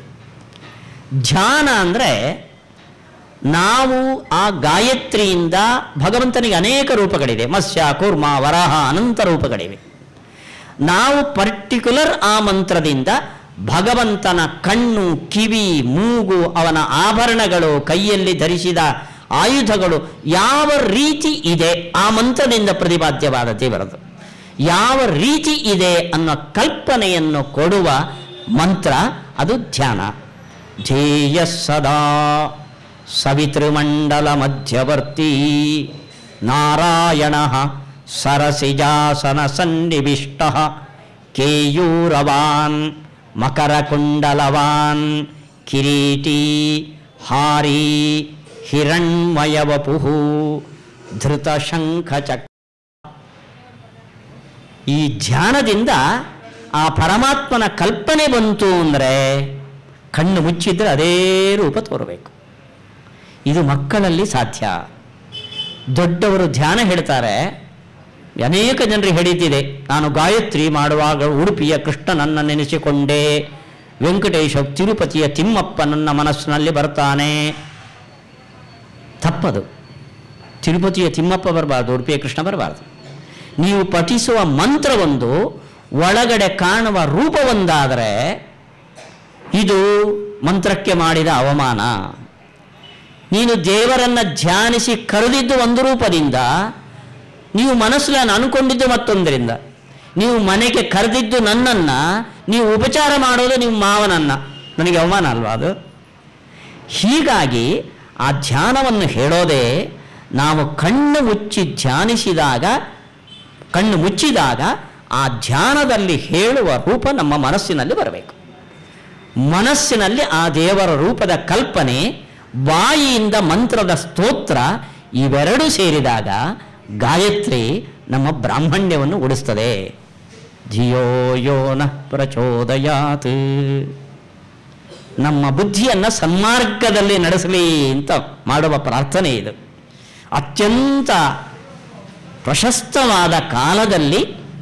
ಧ್ಯಾನ ಅಂದರೆ ನಾವು ಆ ಗಾಯತ್ರಿಯಿಂದ ಭಗವಂತನಿಗೆ ಅನೇಕ ರೂಪಗಳಿದೆ ಮತ್ಸ್ಯ ಕೂರ್ಮ ವರಾಹ ಅನಂತ ರೂಪಗಳಿವೆ ನಾವು ಪರ್ಟಿಕ್ಯುಲರ್ ಆ ಮಂತ್ರದಿಂದ ಭಗವಂತನ ಕಣ್ಣು ಕಿವಿ ಮೂಗು ಅವನ ಆಭರಣಗಳು ಕೈಯಲ್ಲಿ ಧರಿಸಿದ ಆಯುಧಗಳು ಯಾವ ರೀತಿ ಇದೆ ಆ ಮಂತ್ರದಿಂದ ಪ್ರತಿಪಾದ್ಯವಾದ ದೇವರದು ಯಾವ ರೀತಿ ಇದೆ ಅನ್ನೋ ಕಲ್ಪನೆಯನ್ನು ಕೊಡುವ ಮಂತ್ರ ಅದು ಧ್ಯಾನ ಧ್ಯೇಯ ಸದಾ ಸವಿತೃಮಂಡಲ ಮಧ್ಯವರ್ತಿ ನಾರಾಯಣ ಸರಸಿಜಾಸನ ಸನ್ನಿವಿಷ್ಟ ಕೇಯೂರವಾನ್ ಮಕರಕುಂಡಲವಾನ್ ಕಿರೀಟಿ ಹಾರಿ ಹಿರಣ್ಮಯವಪು ಧೃತಶಂಖಚಕ್ರ ಈ ಧ್ಯಾನದಿಂದ ಆ ಪರಮಾತ್ಮನ ಕಲ್ಪನೆ ಬಂತು ಅಂದರೆ ಕಣ್ಣು ಮುಚ್ಚಿದ್ರೆ ಅದೇ ರೂಪ ತೋರಬೇಕು ಇದು ಮಕ್ಕಳಲ್ಲಿ ಸಾಧ್ಯ ದೊಡ್ಡವರು ಧ್ಯಾನ ಹೇಳ್ತಾರೆ ಅನೇಕ ಜನರಿಗೆ ಹಿಡಿತಿದೆ ನಾನು ಗಾಯತ್ರಿ ಮಾಡುವಾಗ ಉಡುಪಿಯ ಕೃಷ್ಣನನ್ನ ನೆನೆಸಿಕೊಂಡೆ ವೆಂಕಟೇಶ ತಿರುಪತಿಯ ತಿಮ್ಮಪ್ಪ ನನ್ನ ಮನಸ್ಸಿನಲ್ಲಿ ಬರ್ತಾನೆ ತಪ್ಪದು ತಿರುಪತಿಯ ತಿಮ್ಮಪ್ಪ ಬರಬಾರ್ದು ಉಡುಪಿಯ ಕೃಷ್ಣ ಬರಬಾರ್ದು ನೀವು ಪಠಿಸುವ ಮಂತ್ರವೊಂದು ಒಳಗಡೆ ಕಾಣುವ ರೂಪವೊಂದಾದರೆ ಇದು ಮಂತ್ರಕ್ಕೆ ಮಾಡಿದ ಅವಮಾನ ನೀನು ದೇವರನ್ನ ಧ್ಯಾನಿಸಿ ಕರೆದಿದ್ದು ಒಂದು ರೂಪದಿಂದ ನೀವು ಮನಸ್ಸಲ್ಲಿ ಅನ್ಕೊಂಡಿದ್ದು ಮತ್ತೊಂದರಿಂದ ನೀವು ಮನೆಗೆ ಕರೆದಿದ್ದು ನನ್ನನ್ನ ನೀವು ಉಪಚಾರ ಮಾಡೋದು ನಿಮ್ಮ ಮಾವನನ್ನ ನನಗೆ ಅವಮಾನ ಅಲ್ವಾ ಅದು ಹೀಗಾಗಿ ಆ ಧ್ಯಾನವನ್ನು ಹೇಳೋದೇ ನಾವು ಕಣ್ಣು ಮುಚ್ಚಿ ಧ್ಯಾನಿಸಿದಾಗ ಕಣ್ಣು ಮುಚ್ಚಿದಾಗ ಆ ಧ್ಯಾನದಲ್ಲಿ ಹೇಳುವ ರೂಪ ನಮ್ಮ ಮನಸ್ಸಿನಲ್ಲಿ ಬರಬೇಕು ಮನಸ್ಸಿನಲ್ಲಿ ಆ ದೇವರ ರೂಪದ ಕಲ್ಪನೆ ಬಾಯಿಯಿಂದ ಮಂತ್ರದ ಸ್ತೋತ್ರ ಇವೆರಡೂ ಸೇರಿದಾಗ ಗಾಯತ್ರಿ ನಮ್ಮ ಬ್ರಾಹ್ಮಣ್ಯವನ್ನು ಉಡಿಸ್ತದೆ ಧಿಯೋ ಯೋ ನ ಪ್ರಚೋದಯಾತ್ ನಮ್ಮ ಬುದ್ಧಿಯನ್ನು ಸನ್ಮಾರ್ಗದಲ್ಲಿ ನಡೆಸಲಿ ಅಂತ ಮಾಡುವ ಪ್ರಾರ್ಥನೆ ಇದು ಅತ್ಯಂತ ಪ್ರಶಸ್ತವಾದ ಕಾಲದಲ್ಲಿ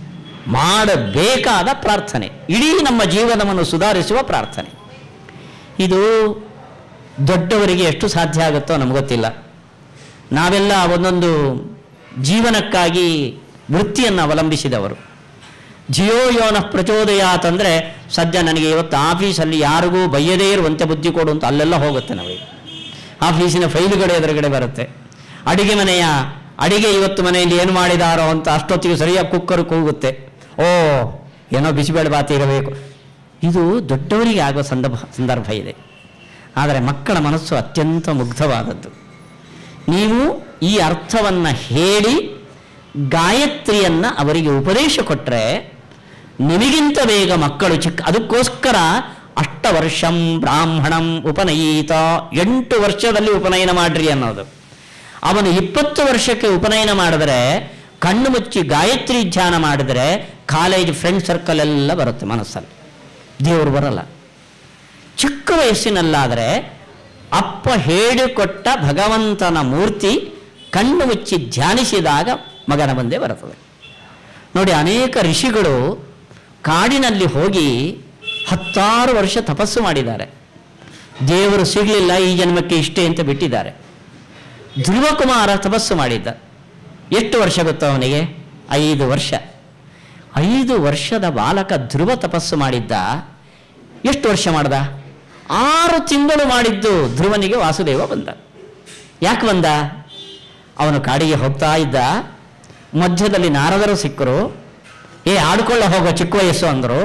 ಮಾಡಬೇಕಾದ ಪ್ರಾರ್ಥನೆ ಇಡೀ ನಮ್ಮ ಜೀವನವನ್ನು ಸುಧಾರಿಸುವ ಪ್ರಾರ್ಥನೆ ಇದು ದೊಡ್ಡವರಿಗೆ ಎಷ್ಟು ಸಾಧ್ಯ ಆಗುತ್ತೋ ನಮ್ಗೆ ಗೊತ್ತಿಲ್ಲ ನಾವೆಲ್ಲ ಒಂದೊಂದು ಜೀವನಕ್ಕಾಗಿ ವೃತ್ತಿಯನ್ನು ಅವಲಂಬಿಸಿದವರು ಜಿಯೋ ಯೋನ ಪ್ರಚೋದಯಾತ್ ಅಂದರೆ ಸದ್ಯ ನನಗೆ ಇವತ್ತು ಆಫೀಸಲ್ಲಿ ಯಾರಿಗೂ ಬಯ್ಯದೇ ಇರುವಂತೆ ಬುದ್ಧಿ ಕೊಡು ಅಂತ ಅಲ್ಲೆಲ್ಲ ಹೋಗುತ್ತೆ ನಾವೀಗ ಆಫೀಸಿನ ಫೈಲುಗಳು ಎದುರುಗಡೆ ಬರುತ್ತೆ ಅಡಿಗೆ ಮನೆಯ ಅಡಿಗೆ ಇವತ್ತು ಮನೆಯಲ್ಲಿ ಏನು ಮಾಡಿದಾರೋ ಅಂತ ಅಷ್ಟೊತ್ತಿಗೆ ಸರಿಯಾಗಿ ಕುಕ್ಕರ್ ಕೂಗುತ್ತೆ ಓ ಏನೋ ಬಿಸಿಬೇಳೆ ಬಾತ್ ಇರಬೇಕು ಇದು ದೊಡ್ಡವರಿಗೆ ಆಗೋ ಸಂದರ್ಭ ಸಂದರ್ಭ ಇದೆ ಆದರೆ ಮಕ್ಕಳ ಮನಸ್ಸು ಅತ್ಯಂತ ಮುಗ್ಧವಾದದ್ದು ನೀವು ಈ ಅರ್ಥವನ್ನು ಹೇಳಿ ಗಾಯತ್ರಿಯನ್ನು ಅವರಿಗೆ ಉಪದೇಶ ಕೊಟ್ಟರೆ ನಿಮಗಿಂತ ಬೇಗ ಮಕ್ಕಳು ಚಿಕ್ಕ ಅದಕ್ಕೋಸ್ಕರ ಅಷ್ಟವರ್ಷಂ ಬ್ರಾಹ್ಮಣಂ ಉಪನಯೀತ ಎಂಟು ವರ್ಷದಲ್ಲಿ ಉಪನಯನ ಮಾಡ್ರಿ ಅನ್ನೋದು ಅವನು ಇಪ್ಪತ್ತು ವರ್ಷಕ್ಕೆ ಉಪನಯನ ಮಾಡಿದರೆ ಕಣ್ಣು ಮುಚ್ಚಿ ಗಾಯತ್ರಿ ಧ್ಯಾನ ಮಾಡಿದರೆ ಕಾಲೇಜ್ ಫ್ರೆಂಡ್ ಸರ್ಕಲ್ ಎಲ್ಲ ಬರುತ್ತೆ ಮನಸ್ಸಲ್ಲಿ ದೇವರು ಬರಲ್ಲ ಚಿಕ್ಕ ವಯಸ್ಸಿನಲ್ಲಾದರೆ ಅಪ್ಪ ಹೇಳಿಕೊಟ್ಟ ಭಗವಂತನ ಮೂರ್ತಿ ಕಣ್ಣು ಮುಚ್ಚಿ ಧ್ಯಾನಿಸಿದಾಗ ಮಗನ ಮುಂದೆ ಬರುತ್ತದೆ ನೋಡಿ ಅನೇಕ ಋಷಿಗಳು ಕಾಡಿನಲ್ಲಿ ಹೋಗಿ ಹತ್ತಾರು ವರ್ಷ ತಪಸ್ಸು ಮಾಡಿದ್ದಾರೆ ದೇವರು ಸಿಗಲಿಲ್ಲ ಈ ಜನ್ಮಕ್ಕೆ ಇಷ್ಟೇ ಅಂತ ಬಿಟ್ಟಿದ್ದಾರೆ ಧ್ರುವಕುಮಾರ ತಪಸ್ಸು ಮಾಡಿದ್ದ ಎಷ್ಟು ವರ್ಷ ಗೊತ್ತು ಅವನಿಗೆ ಐದು ವರ್ಷ ಐದು ವರ್ಷದ ಬಾಲಕ ಧ್ರುವ ತಪಸ್ಸು ಮಾಡಿದ್ದ ಎಷ್ಟು ವರ್ಷ ಮಾಡ್ದ ಆರು ತಿಂಗಳು ಮಾಡಿದ್ದು ಧ್ರುವನಿಗೆ ವಾಸುದೇವ ಬಂದ ಯಾಕೆ ಬಂದ ಅವನು ಕಾಡಿಗೆ ಹೋಗ್ತಾ ಇದ್ದ ಮಧ್ಯದಲ್ಲಿ ನಾರದರು ಸಿಕ್ಕರು ಏ ಆಡ್ಕೊಳ್ಳ ಹೋಗೋ ಚಿಕ್ಕ ವಯಸ್ಸು ಅಂದರು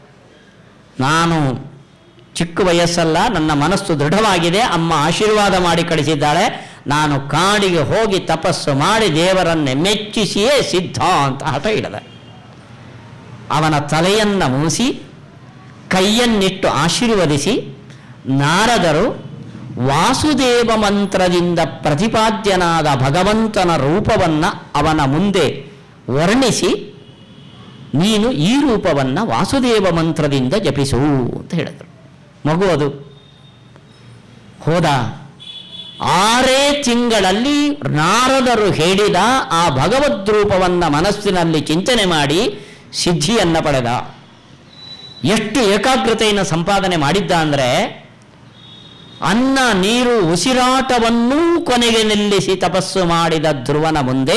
ನಾನು ಚಿಕ್ಕ ವಯಸ್ಸಲ್ಲ ನನ್ನ ಮನಸ್ಸು ದೃಢವಾಗಿದೆ ಅಮ್ಮ ಆಶೀರ್ವಾದ ಮಾಡಿ ಕಳಿಸಿದ್ದಾಳೆ ನಾನು ಕಾಡಿಗೆ ಹೋಗಿ ತಪಸ್ಸು ಮಾಡಿ ದೇವರನ್ನೇ ಮೆಚ್ಚಿಸಿಯೇ ಸಿದ್ಧ ಅಂತ ಹಠ ಹಿಡಿದ ಅವನ ತಲೆಯನ್ನು ಮೂಸಿ ಕೈಯನ್ನಿಟ್ಟು ಆಶೀರ್ವದಿಸಿ ನಾರದರು ವಾಸುದೇವ ಮಂತ್ರದಿಂದ ಪ್ರತಿಪಾದ್ಯನಾದ ಭಗವಂತನ ರೂಪವನ್ನು ಅವನ ಮುಂದೆ ವರ್ಣಿಸಿ ನೀನು ಈ ರೂಪವನ್ನು ವಾಸುದೇವ ಮಂತ್ರದಿಂದ ಜಪಿಸು ಅಂತ ಹೇಳಿದರು ಮಗು ಅದು ಹೋದ ಆರೇ ತಿಂಗಳಲ್ಲಿ ನಾರದರು ಹೇಳಿದ ಆ ಭಗವದ್ ರೂಪವನ್ನು ಮನಸ್ಸಿನಲ್ಲಿ ಚಿಂತನೆ ಮಾಡಿ ಸಿದ್ಧಿಯನ್ನು ಪಡೆದ ಎಷ್ಟು ಏಕಾಗ್ರತೆಯನ್ನು ಸಂಪಾದನೆ ಮಾಡಿದ್ದ ಅಂದರೆ ಅನ್ನ ನೀರು ಉಸಿರಾಟವನ್ನೂ ಕೊನೆಗೆ ನಿಲ್ಲಿಸಿ ತಪಸ್ಸು ಮಾಡಿದ ಧ್ರುವನ ಮುಂದೆ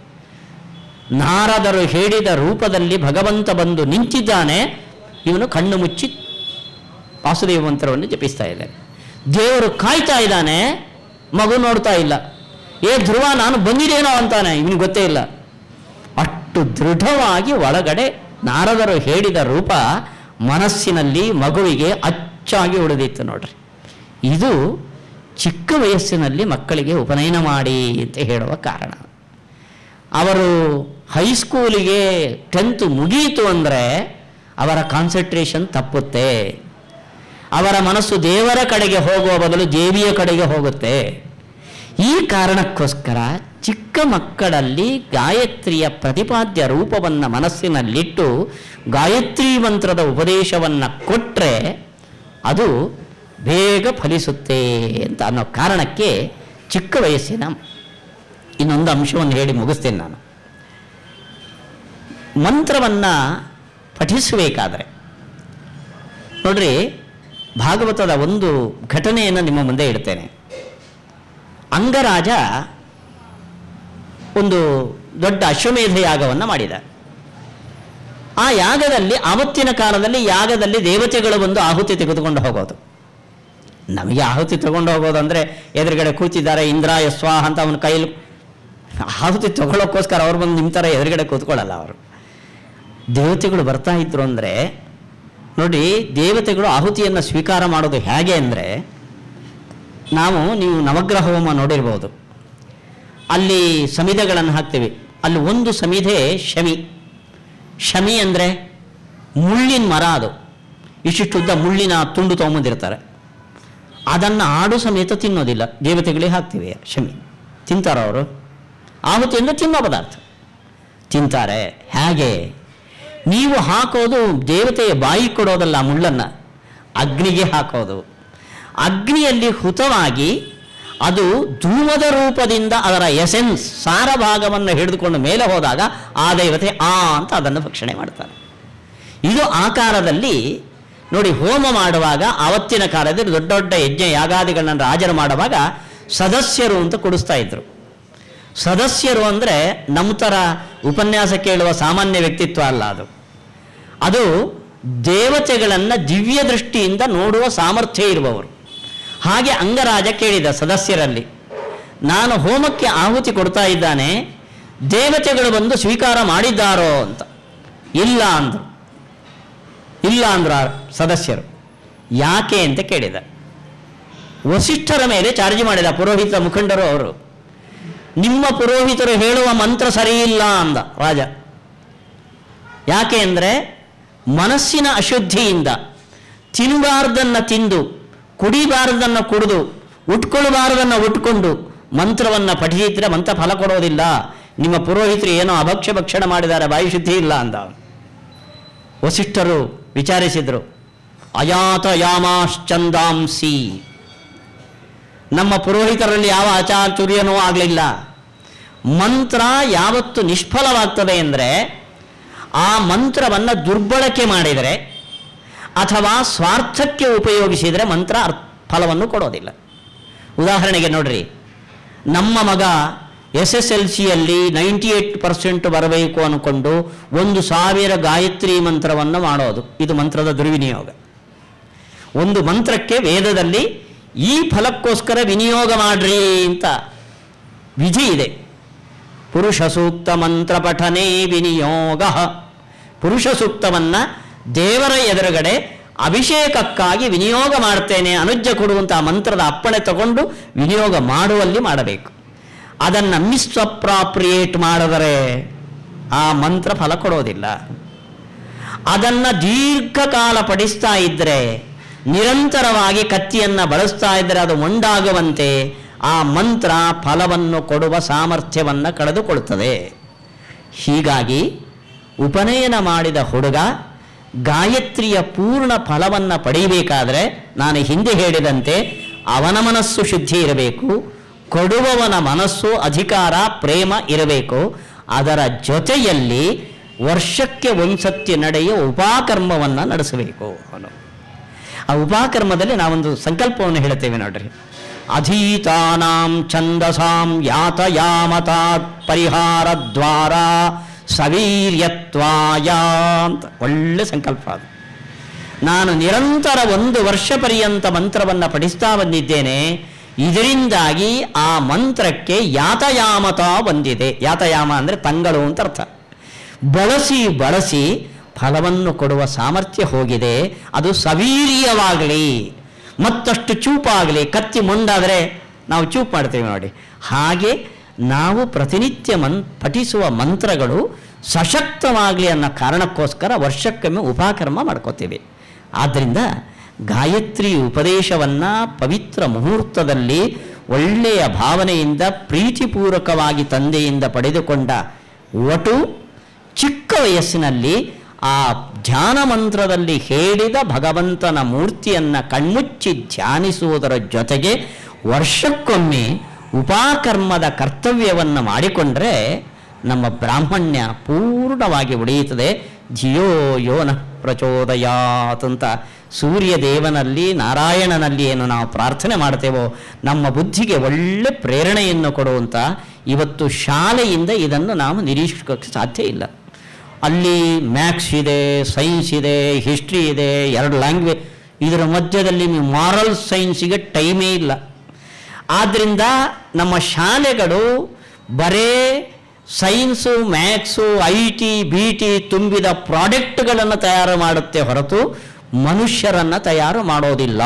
ನಾರದರು ಹೇಳಿದ ರೂಪದಲ್ಲಿ ಭಗವಂತ ಬಂದು ನಿಂತಿದ್ದಾನೆ ಇವನು ಕಣ್ಣು ಮುಚ್ಚಿ ವಾಸುದೇವ ಮಂತ್ರವನ್ನು ಜಪಿಸ್ತಾ ಇದ್ದಾನೆ ದೇವರು ಕಾಯ್ತಾ ಇದ್ದಾನೆ ಮಗು ನೋಡ್ತಾ ಇಲ್ಲ ಏ ಧ್ರುವ ನಾನು ಬಂದಿದ್ದೇನೋ ಅಂತಾನೆ ಇವನಿಗೆ ಗೊತ್ತೇ ಇಲ್ಲ ಅಷ್ಟು ದೃಢವಾಗಿ ಒಳಗಡೆ ನಾರದರು ಹೇಳಿದ ರೂಪ ಮನಸ್ಸಿನಲ್ಲಿ ಮಗುವಿಗೆ ಅಚ್ಚಾಗಿ ಉಳಿದಿತ್ತು ನೋಡ್ರಿ ಇದು ಚಿಕ್ಕ ವಯಸ್ಸಿನಲ್ಲಿ ಮಕ್ಕಳಿಗೆ ಉಪನಯನ ಮಾಡಿ ಅಂತ ಹೇಳುವ ಕಾರಣ ಅವರು ಹೈಸ್ಕೂಲಿಗೆ ಟೆಂತ್ ಮುಗೀತು ಅಂದರೆ ಅವರ ಕಾನ್ಸಂಟ್ರೇಷನ್ ತಪ್ಪುತ್ತೆ ಅವರ ಮನಸ್ಸು ದೇವರ ಕಡೆಗೆ ಹೋಗುವ ಬದಲು ದೇವಿಯ ಕಡೆಗೆ ಹೋಗುತ್ತೆ ಈ ಕಾರಣಕ್ಕೋಸ್ಕರ ಚಿಕ್ಕ ಮಕ್ಕಳಲ್ಲಿ ಗಾಯತ್ರಿಯ ಪ್ರತಿಪಾದ್ಯ ರೂಪವನ್ನು ಮನಸ್ಸಿನಲ್ಲಿಟ್ಟು ಗಾಯತ್ರಿ ಮಂತ್ರದ ಉಪದೇಶವನ್ನು ಕೊಟ್ಟರೆ ಅದು ಬೇಗ ಫಲಿಸುತ್ತೆ ಅಂತ ಅನ್ನೋ ಕಾರಣಕ್ಕೆ ಚಿಕ್ಕ ವಯಸ್ಸಿನ ಇನ್ನೊಂದು ಅಂಶವನ್ನು ಹೇಳಿ ಮುಗಿಸ್ತೇನೆ ನಾನು ಮಂತ್ರವನ್ನು ಪಠಿಸಬೇಕಾದರೆ ನೋಡ್ರಿ ಭಾಗವತದ ಒಂದು ಘಟನೆಯನ್ನು ನಿಮ್ಮ ಮುಂದೆ ಇಡ್ತೇನೆ ಅಂಗರಾಜ ಒಂದು ದೊಡ್ಡ ಅಶ್ವಮೇಧ ಯಾಗವನ್ನು ಮಾಡಿದ ಆ ಯಾಗದಲ್ಲಿ ಆವತ್ತಿನ ಕಾಲದಲ್ಲಿ ಯಾಗದಲ್ಲಿ ದೇವತೆಗಳು ಬಂದು ಆಹುತಿ ತೆಗೆದುಕೊಂಡು ಹೋಗೋದು ನಮಗೆ ಆಹುತಿ ತಗೊಂಡು ಹೋಗೋದು ಅಂದರೆ ಎದುರುಗಡೆ ಕೂತಿದ್ದಾರೆ ಇಂದ್ರ ಯಸ್ವಾಹ ಅಂತ ಅವನ ಕೈಲಿ ಆಹುತಿ ತಗೊಳ್ಳೋಕ್ಕೋಸ್ಕರ ಅವ್ರು ಬಂದು ನಿಮ್ಮ ಥರ ಎದುರುಗಡೆ ಕೂತ್ಕೊಳ್ಳಲ್ಲ ಅವರು ದೇವತೆಗಳು ಬರ್ತಾ ಇದ್ರು ಅಂದರೆ ನೋಡಿ ದೇವತೆಗಳು ಆಹುತಿಯನ್ನು ಸ್ವೀಕಾರ ಮಾಡೋದು ಹೇಗೆ ಅಂದರೆ ನಾವು ನೀವು ನವಗ್ರಹ ಹೋಮ ನೋಡಿರ್ಬೋದು ಅಲ್ಲಿ ಸಮಿಧೆಗಳನ್ನು ಹಾಕ್ತೀವಿ ಅಲ್ಲಿ ಒಂದು ಸಮಿಧೆ ಶಮಿ ಶಮಿ ಅಂದರೆ ಮುಳ್ಳಿನ ಮರ ಅದು ಇಷ್ಟಿಷ್ಟುದ್ದ ಮುಳ್ಳಿನ ತುಂಡು ತೊಗೊಂಬಂದಿರ್ತಾರೆ ಅದನ್ನು ಆಡು ಸಮೇತ ತಿನ್ನೋದಿಲ್ಲ ದೇವತೆಗಳಿಗೆ ಹಾಕ್ತೀವಿ ಶಮಿ ತಿಂತಾರ ಅವರು ಆಹುತಿ ಅಂದರೆ ತಿನ್ನೋ ಪದಾರ್ಥ ತಿಂತಾರೆ ಹೇಗೆ ನೀವು ಹಾಕೋದು ದೇವತೆಯ ಬಾಯಿ ಕೊಡೋದಲ್ಲ ಆ ಮುಳ್ಳನ್ನು ಅಗ್ನಿಗೆ ಹಾಕೋದು ಅಗ್ನಿಯಲ್ಲಿ ಹುತವಾಗಿ ಅದು ಧೂಮದ ರೂಪದಿಂದ ಅದರ ಎಸೆನ್ಸ್ ಸಾರ ಭಾಗವನ್ನು ಹಿಡಿದುಕೊಂಡು ಮೇಲೆ ಹೋದಾಗ ಆ ದೇವತೆ ಆ ಅಂತ ಅದನ್ನು ಭಕ್ಷಣೆ ಮಾಡ್ತಾರೆ ಇದು ಆಕಾರದಲ್ಲಿ ನೋಡಿ ಹೋಮ ಮಾಡುವಾಗ ಆವತ್ತಿನ ಕಾಲದಲ್ಲಿ ದೊಡ್ಡ ದೊಡ್ಡ ಯಜ್ಞ ಯಾಗಾದಿಗಳನ್ನ ರಾಜರು ಮಾಡುವಾಗ ಸದಸ್ಯರು ಅಂತ ಕೊಡಿಸ್ತಾ ಇದ್ರು ಸದಸ್ಯರು ಅಂದರೆ ನಮ್ಮ ಥರ ಉಪನ್ಯಾಸ ಕೇಳುವ ಸಾಮಾನ್ಯ ವ್ಯಕ್ತಿತ್ವ ಅಲ್ಲ ಅದು ಅದು ದೇವತೆಗಳನ್ನು ದಿವ್ಯ ದೃಷ್ಟಿಯಿಂದ ನೋಡುವ ಸಾಮರ್ಥ್ಯ ಇರುವವರು ಹಾಗೆ ಅಂಗರಾಜ ಕೇಳಿದ ಸದಸ್ಯರಲ್ಲಿ ನಾನು ಹೋಮಕ್ಕೆ ಆಹುತಿ ಕೊಡ್ತಾ ಇದ್ದಾನೆ ದೇವತೆಗಳು ಬಂದು ಸ್ವೀಕಾರ ಮಾಡಿದ್ದಾರೋ ಅಂತ ಇಲ್ಲ ಅಂದರು ಇಲ್ಲ ಅಂದ್ರ ಸದಸ್ಯರು ಯಾಕೆ ಅಂತ ಕೇಳಿದ ವಸಿಷ್ಠರ ಮೇಲೆ ಚಾರ್ಜ್ ಮಾಡಿದ ಪುರೋಹಿತ ಮುಖಂಡರು ಅವರು ನಿಮ್ಮ ಪುರೋಹಿತರು ಹೇಳುವ ಮಂತ್ರ ಸರಿಯಿಲ್ಲ ಅಂದ ರಾಜ ಯಾಕೆ ಅಂದರೆ ಮನಸ್ಸಿನ ಅಶುದ್ಧಿಯಿಂದ ತಿನ್ನಬಾರ್ದನ್ನು ತಿಂದು ಕುಡಿಬಾರದನ್ನು ಕುಡಿದು ಉಟ್ಕೊಳ್ಬಾರದನ್ನು ಉಟ್ಕೊಂಡು ಮಂತ್ರವನ್ನು ಪಠಿಸಿದ್ರೆ ಮಂತ್ರ ಫಲ ಕೊಡೋದಿಲ್ಲ ನಿಮ್ಮ ಪುರೋಹಿತರು ಏನೋ ಅಭಕ್ಷ್ಯ ಭಕ್ಷಣ ಮಾಡಿದ್ದಾರೆ ಬಾಯಿ ಶುದ್ಧಿ ಇಲ್ಲ ಅಂದ ಅವನು. ವಸಿಷ್ಠರು ವಿಚಾರಿಸಿದರು ಅಯಾತ ಯಾಮಾಶ್ಚಂದಾಂಸಿ ನಮ್ಮ ಪುರೋಹಿತರಲ್ಲಿ ಯಾವ ಅಚಾತುರ್ಯನೂ ಆಗಲಿಲ್ಲ ಮಂತ್ರ ಯಾವತ್ತು ನಿಷ್ಫಲವಾಗ್ತದೆ ಅಂದರೆ ಆ ಮಂತ್ರವನ್ನು ದುರ್ಬಳಕೆ ಮಾಡಿದರೆ ಅಥವಾ ಸ್ವಾರ್ಥಕ್ಕೆ ಉಪಯೋಗಿಸಿದರೆ ಮಂತ್ರ ಅರ್ಥ ಫಲವನ್ನು ಕೊಡೋದಿಲ್ಲ ಉದಾಹರಣೆಗೆ ನೋಡ್ರಿ ನಮ್ಮ ಮಗ ಎಸ್ ಎಸ್ ಎಲ್ ಸಿಯಲ್ಲಿ ನೈಂಟಿ ಏಟ್ ಪರ್ಸೆಂಟ್ ಬರಬೇಕು ಅಂದ್ಕೊಂಡು ಒಂದು ಸಾವಿರ ಗಾಯತ್ರಿ ಮಂತ್ರವನ್ನು ಮಾಡೋದು ಇದು ಮಂತ್ರದ ದುರ್ವಿನಿಯೋಗ ಒಂದು ಮಂತ್ರಕ್ಕೆ ವೇದದಲ್ಲಿ ಈ ಫಲಕ್ಕೋಸ್ಕರ ವಿನಿಯೋಗ ಮಾಡ್ರಿ ಅಂತ ವಿಧಿ ಇದೆ ಪುರುಷ ಸೂಕ್ತ ಮಂತ್ರ ಪಠನೆ ವಿನಿಯೋಗ ಪುರುಷ ಸೂಕ್ತವನ್ನು ದೇವರ ಎದುರುಗಡೆ ಅಭಿಷೇಕಕ್ಕಾಗಿ ವಿನಿಯೋಗ ಮಾಡ್ತೇನೆ ಅನುಜ್ಜ ಕೊಡುವಂಥ ಮಂತ್ರದ ಅಪ್ಪಣೆ ತಗೊಂಡು ವಿನಿಯೋಗ ಮಾಡುವಲ್ಲಿ ಮಾಡಬೇಕು ಅದನ್ನು ಮಿಸ್ಅಪ್ರಾಪ್ರಿಯೇಟ್ ಮಾಡಿದರೆ ಆ ಮಂತ್ರ ಫಲ ಕೊಡೋದಿಲ್ಲ ಅದನ್ನು ದೀರ್ಘಕಾಲ ಪಡಿಸ್ತಾ ಇದ್ದರೆ ನಿರಂತರವಾಗಿ ಕತ್ತಿಯನ್ನು ಬಳಸ್ತಾ ಇದ್ದರೆ ಅದು ಮೊಂಡಾಗುವಂತೆ ಆ ಮಂತ್ರ ಫಲವನ್ನು ಕೊಡುವ ಸಾಮರ್ಥ್ಯವನ್ನು ಕಳೆದುಕೊಳ್ತದೆ ಹೀಗಾಗಿ ಉಪನಯನ ಮಾಡಿದ ಹುಡುಗ ಗಾಯತ್ರಿಯ ಪೂರ್ಣ ಫಲವನ್ನು ಪಡೆಯಬೇಕಾದರೆ ನಾನು ಹಿಂದೆ ಹೇಳಿದಂತೆ ಅವನ ಮನಸ್ಸು ಶುದ್ಧಿ ಇರಬೇಕು ಕೊಡುವವನ ಮನಸ್ಸು ಅಧಿಕಾರ ಪ್ರೇಮ ಇರಬೇಕು ಅದರ ಜೊತೆಯಲ್ಲಿ ವರ್ಷಕ್ಕೆ ಒಂದ್ಸತಿ ನಡೆಯುವ ಉಪಾಕರ್ಮವನ್ನು ನಡೆಸಬೇಕು ಅವನು ಆ ಉಪಾಕರ್ಮದಲ್ಲಿ ನಾವೊಂದು ಸಂಕಲ್ಪವನ್ನು ಹೇಳ್ತೇವೆ ನೋಡ್ರಿ ಅಧೀತಾನಾಂ ಛಂದಸಾಂ ಯಾತಯಾಮತಾತ್ ಪರಿಹಾರ ದ್ವಾರ ಸವೀರ್ಯತ್ವಾಯ ಅಂತ ಒಳ್ಳೆ ಸಂಕಲ್ಪ ಅದು ನಾನು ನಿರಂತರ ಒಂದು ವರ್ಷ ಪರ್ಯಂತ ಮಂತ್ರವನ್ನು ಪಠಿಸ್ತಾ ಬಂದಿದ್ದೇನೆ ಇದರಿಂದಾಗಿ ಆ ಮಂತ್ರಕ್ಕೆ ಯಾತಯಾಮತ ಬಂದಿದೆ ಯಾತಯಾಮ ಅಂದರೆ ತಂಗಳು ಅಂತ ಅರ್ಥ ಬಳಸಿ ಬಳಸಿ ಫಲವನ್ನು ಕೊಡುವ ಸಾಮರ್ಥ್ಯ ಹೋಗಿದೆ ಅದು ಸವೀರ್ಯವಾಗಲಿ ಮತ್ತಷ್ಟು ಚೂಪಾಗಲಿ ಕತ್ತಿ ಮುಂದಾದರೆ ನಾವು ಚೂಪ್ ಮಾಡ್ತೇವೆ ನೋಡಿ ಹಾಗೆ ನಾವು ಪ್ರತಿನಿತ್ಯ ಮನ್ ಪಠಿಸುವ ಮಂತ್ರಗಳು ಸಶಕ್ತವಾಗಲಿ ಅನ್ನೋ ಕಾರಣಕ್ಕೋಸ್ಕರ ವರ್ಷಕ್ಕೊಮ್ಮೆ ಉಪಕರ್ಮ ಮಾಡ್ಕೋತೀವಿ ಆದ್ದರಿಂದ ಗಾಯತ್ರಿ ಉಪದೇಶವನ್ನು ಪವಿತ್ರ ಮುಹೂರ್ತದಲ್ಲಿ ಒಳ್ಳೆಯ ಭಾವನೆಯಿಂದ ಪ್ರೀತಿಪೂರ್ವಕವಾಗಿ ತಂದೆಯಿಂದ ಪಡೆದುಕೊಂಡ ಒಟು ಚಿಕ್ಕ ವಯಸ್ಸಿನಲ್ಲಿ ಆ ಧ್ಯಾನ ಮಂತ್ರದಲ್ಲಿ ಹೇಳಿದ ಭಗವಂತನ ಮೂರ್ತಿಯನ್ನು ಕಣ್ಮುಚ್ಚಿ ಧ್ಯಾನಿಸುವುದರ ಜೊತೆಗೆ ವರ್ಷಕ್ಕೊಮ್ಮೆ ಉಪಾಕರ್ಮದ ಕರ್ತವ್ಯವನ್ನು ಮಾಡಿಕೊಂಡ್ರೆ ನಮ್ಮ ಬ್ರಾಹ್ಮಣ್ಯ ಪೂರ್ಣವಾಗಿ ಉಳಿಯುತ್ತದೆ ಧಿಯೋ ಯೋನ ಪ್ರಚೋದಯಾತ್ ಅಂತ ಸೂರ್ಯ ದೇವನಲ್ಲಿ ನಾರಾಯಣನಲ್ಲಿ ಏನು ನಾವು ಪ್ರಾರ್ಥನೆ ಮಾಡ್ತೇವೋ ನಮ್ಮ ಬುದ್ಧಿಗೆ ಒಳ್ಳೆ ಪ್ರೇರಣೆಯನ್ನು ಕೊಡುವಂಥ ಇವತ್ತು ಶಾಲೆಯಿಂದ ಇದನ್ನು ನಾವು ನಿರೀಕ್ಷಿಸೋಕ್ಕೆ ಸಾಧ್ಯ ಇಲ್ಲ ಅಲ್ಲಿ ಮ್ಯಾಥ್ಸ್ ಇದೆ ಸೈನ್ಸ್ ಇದೆ ಹಿಸ್ಟ್ರಿ ಇದೆ ಎರಡು ಲ್ಯಾಂಗ್ವೇಜ್ ಇದರ ಮಧ್ಯದಲ್ಲಿ ನೀವು ಮಾರಲ್ ಸೈನ್ಸಿಗೆ ಟೈಮೇ ಇಲ್ಲ ಆದ್ದರಿಂದ ನಮ್ಮ ಶಾಲೆಗಳು ಬರೇ science maths I T B T ತುಂಬಿದ ಪ್ರಾಡಕ್ಟ್ಗಳನ್ನು ತಯಾರು ಮಾಡುತ್ತೆ ಹೊರತು ಮನುಷ್ಯರನ್ನು ತಯಾರು ಮಾಡೋದಿಲ್ಲ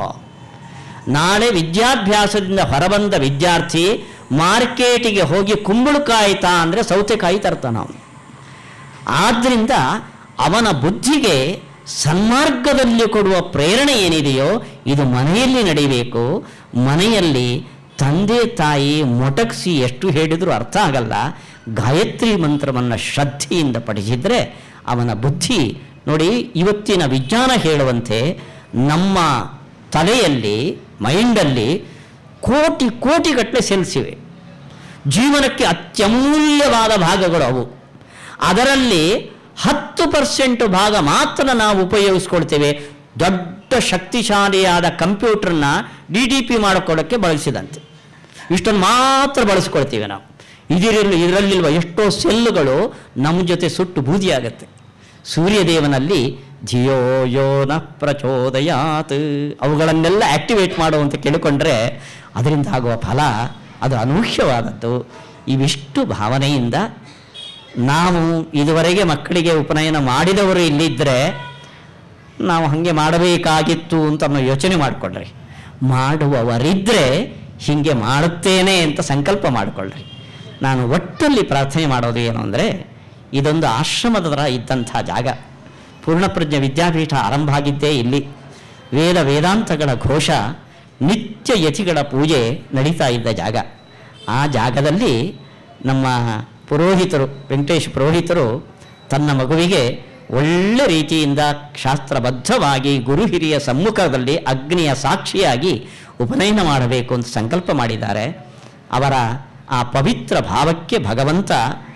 ನಾಳೆ ವಿದ್ಯಾಭ್ಯಾಸದಿಂದ ಹೊರಬಂದ ವಿದ್ಯಾರ್ಥಿ ಮಾರ್ಕೆಟಿಗೆ ಹೋಗಿ ಕುಂಬಳಕಾಯಿ ತಾ ಅಂದರೆ ಸೌತೆಕಾಯಿ ತರ್ತಾನ ಅವನು ಆದ್ದರಿಂದ ಅವನ ಬುದ್ಧಿಗೆ ಸನ್ಮಾರ್ಗದಲ್ಲಿ ಕೊಡುವ ಪ್ರೇರಣೆ ಏನಿದೆಯೋ ಇದು ಮನೆಯಲ್ಲಿ ನಡಿಬೇಕು ಮನೆಯಲ್ಲಿ ತಂದೆ ತಾಯಿ ಮೊಟಕ್ಸಿ ಎಷ್ಟು ಹೇಳಿದರೂ ಅರ್ಥ ಆಗಲ್ಲ ಗಾಯತ್ರಿ ಮಂತ್ರವನ್ನು ಶ್ರದ್ಧೆಯಿಂದ ಪಠಿಸಿದರೆ ಅವನ ಬುದ್ಧಿ ನೋಡಿ ಇವತ್ತಿನ ವಿಜ್ಞಾನ ಹೇಳುವಂತೆ ನಮ್ಮ ತಲೆಯಲ್ಲಿ ಮೈಂಡಲ್ಲಿ ಕೋಟಿ ಕೋಟಿಗಟ್ಟಲೆ ಸೆಲ್ಸ್ ಇವೆ ಜೀವನಕ್ಕೆ ಅತ್ಯಮೂಲ್ಯವಾದ ಭಾಗಗಳು ಅವು ಅದರಲ್ಲಿ ಹತ್ತು ಪರ್ಸೆಂಟ್ ಭಾಗ ಮಾತ್ರ ನಾವು ಉಪಯೋಗಿಸ್ಕೊಳ್ತೇವೆ ದೊಡ್ಡ ಶಕ್ತಿಶಾಲಿಯಾದ ಕಂಪ್ಯೂಟರ್ನ ಡಿ ಡಿ ಪಿ ಮಾಡಿಕೊಳ್ಳೋಕ್ಕೆ ಬಳಸಿದಂತೆ ಇಷ್ಟನ್ನು ಮಾತ್ರ ಬಳಸ್ಕೊಳ್ತೀವಿ ನಾವು ಇದರಲ್ಲಿ ಇದರಲ್ಲಿರುವ ಎಷ್ಟೋ ಸೆಲ್ಲುಗಳು ನಮ್ಮ ಜೊತೆ ಸುಟ್ಟು ಬೂದಿಯಾಗತ್ತೆ ಸೂರ್ಯದೇವನಲ್ಲಿ ಧಿಯೋ ಯೋ ನ ಪ್ರಚೋದಯಾತ್ ಅವುಗಳನ್ನೆಲ್ಲ ಆಕ್ಟಿವೇಟ್ ಮಾಡುವಂತ ಕೇಳಿಕೊಂಡ್ರೆ ಅದರಿಂದ ಆಗುವ ಫಲ ಅದು ಅನೂಹ್ಯವಾದದ್ದು ಇವಿಷ್ಟು ಭಾವನೆಯಿಂದ ನಾವು ಇದುವರೆಗೆ ಮಕ್ಕಳಿಗೆ ಉಪನಯನ ಮಾಡಿದವರು ಇಲ್ಲಿದ್ದರೆ ನಾವು ಹಾಗೆ ಮಾಡಬೇಕಾಗಿತ್ತು ಅಂತ ಅನ್ನೋ ಯೋಚನೆ ಮಾಡಿಕೊಳ್ಳ್ರಿ ಮಾಡುವವರಿದ್ದರೆ ಹೀಗೆ ಮಾಡುತ್ತೇನೆ ಅಂತ ಸಂಕಲ್ಪ ಮಾಡಿಕೊಳ್ಳ್ರಿ ನಾನು ಒಟ್ಟಲ್ಲಿ ಪ್ರಾರ್ಥನೆ ಮಾಡೋದು ಏನು ಅಂದರೆ ಇದೊಂದು ಆಶ್ರಮದ ಥರ ಇದ್ದಂಥ ಜಾಗ ಪೂರ್ಣಪ್ರಜ್ಞ ವಿದ್ಯಾಪೀಠ ಆರಂಭ ಆಗಿದ್ದೇ ಇಲ್ಲಿ ವೇದ ವೇದಾಂತಗಳ ಘೋಷ ನಿತ್ಯ ಯತಿಗಳ ಪೂಜೆ ನಡೀತಾ ಇದ್ದ ಜಾಗ ಆ ಜಾಗದಲ್ಲಿ ನಮ್ಮ ಪುರೋಹಿತರು ವೆಂಕಟೇಶ್ ಪುರೋಹಿತರು ತನ್ನ ಮಗುವಿಗೆ ಒಳ್ಳೆ ರೀತಿಯಿಂದ ಶಾಸ್ತ್ರಬದ್ಧವಾಗಿ ಗುರು ಹಿರಿಯ ಸಮ್ಮುಖದಲ್ಲಿ ಅಗ್ನಿಯ ಸಾಕ್ಷಿಯಾಗಿ ಉಪನಯನ ಮಾಡಬೇಕು ಅಂತ ಸಂಕಲ್ಪ ಮಾಡಿದ್ದಾರೆ ಅವರ ಆ ಪವಿತ್ರ ಭಾವಕ್ಕೆ ಭಗವಂತ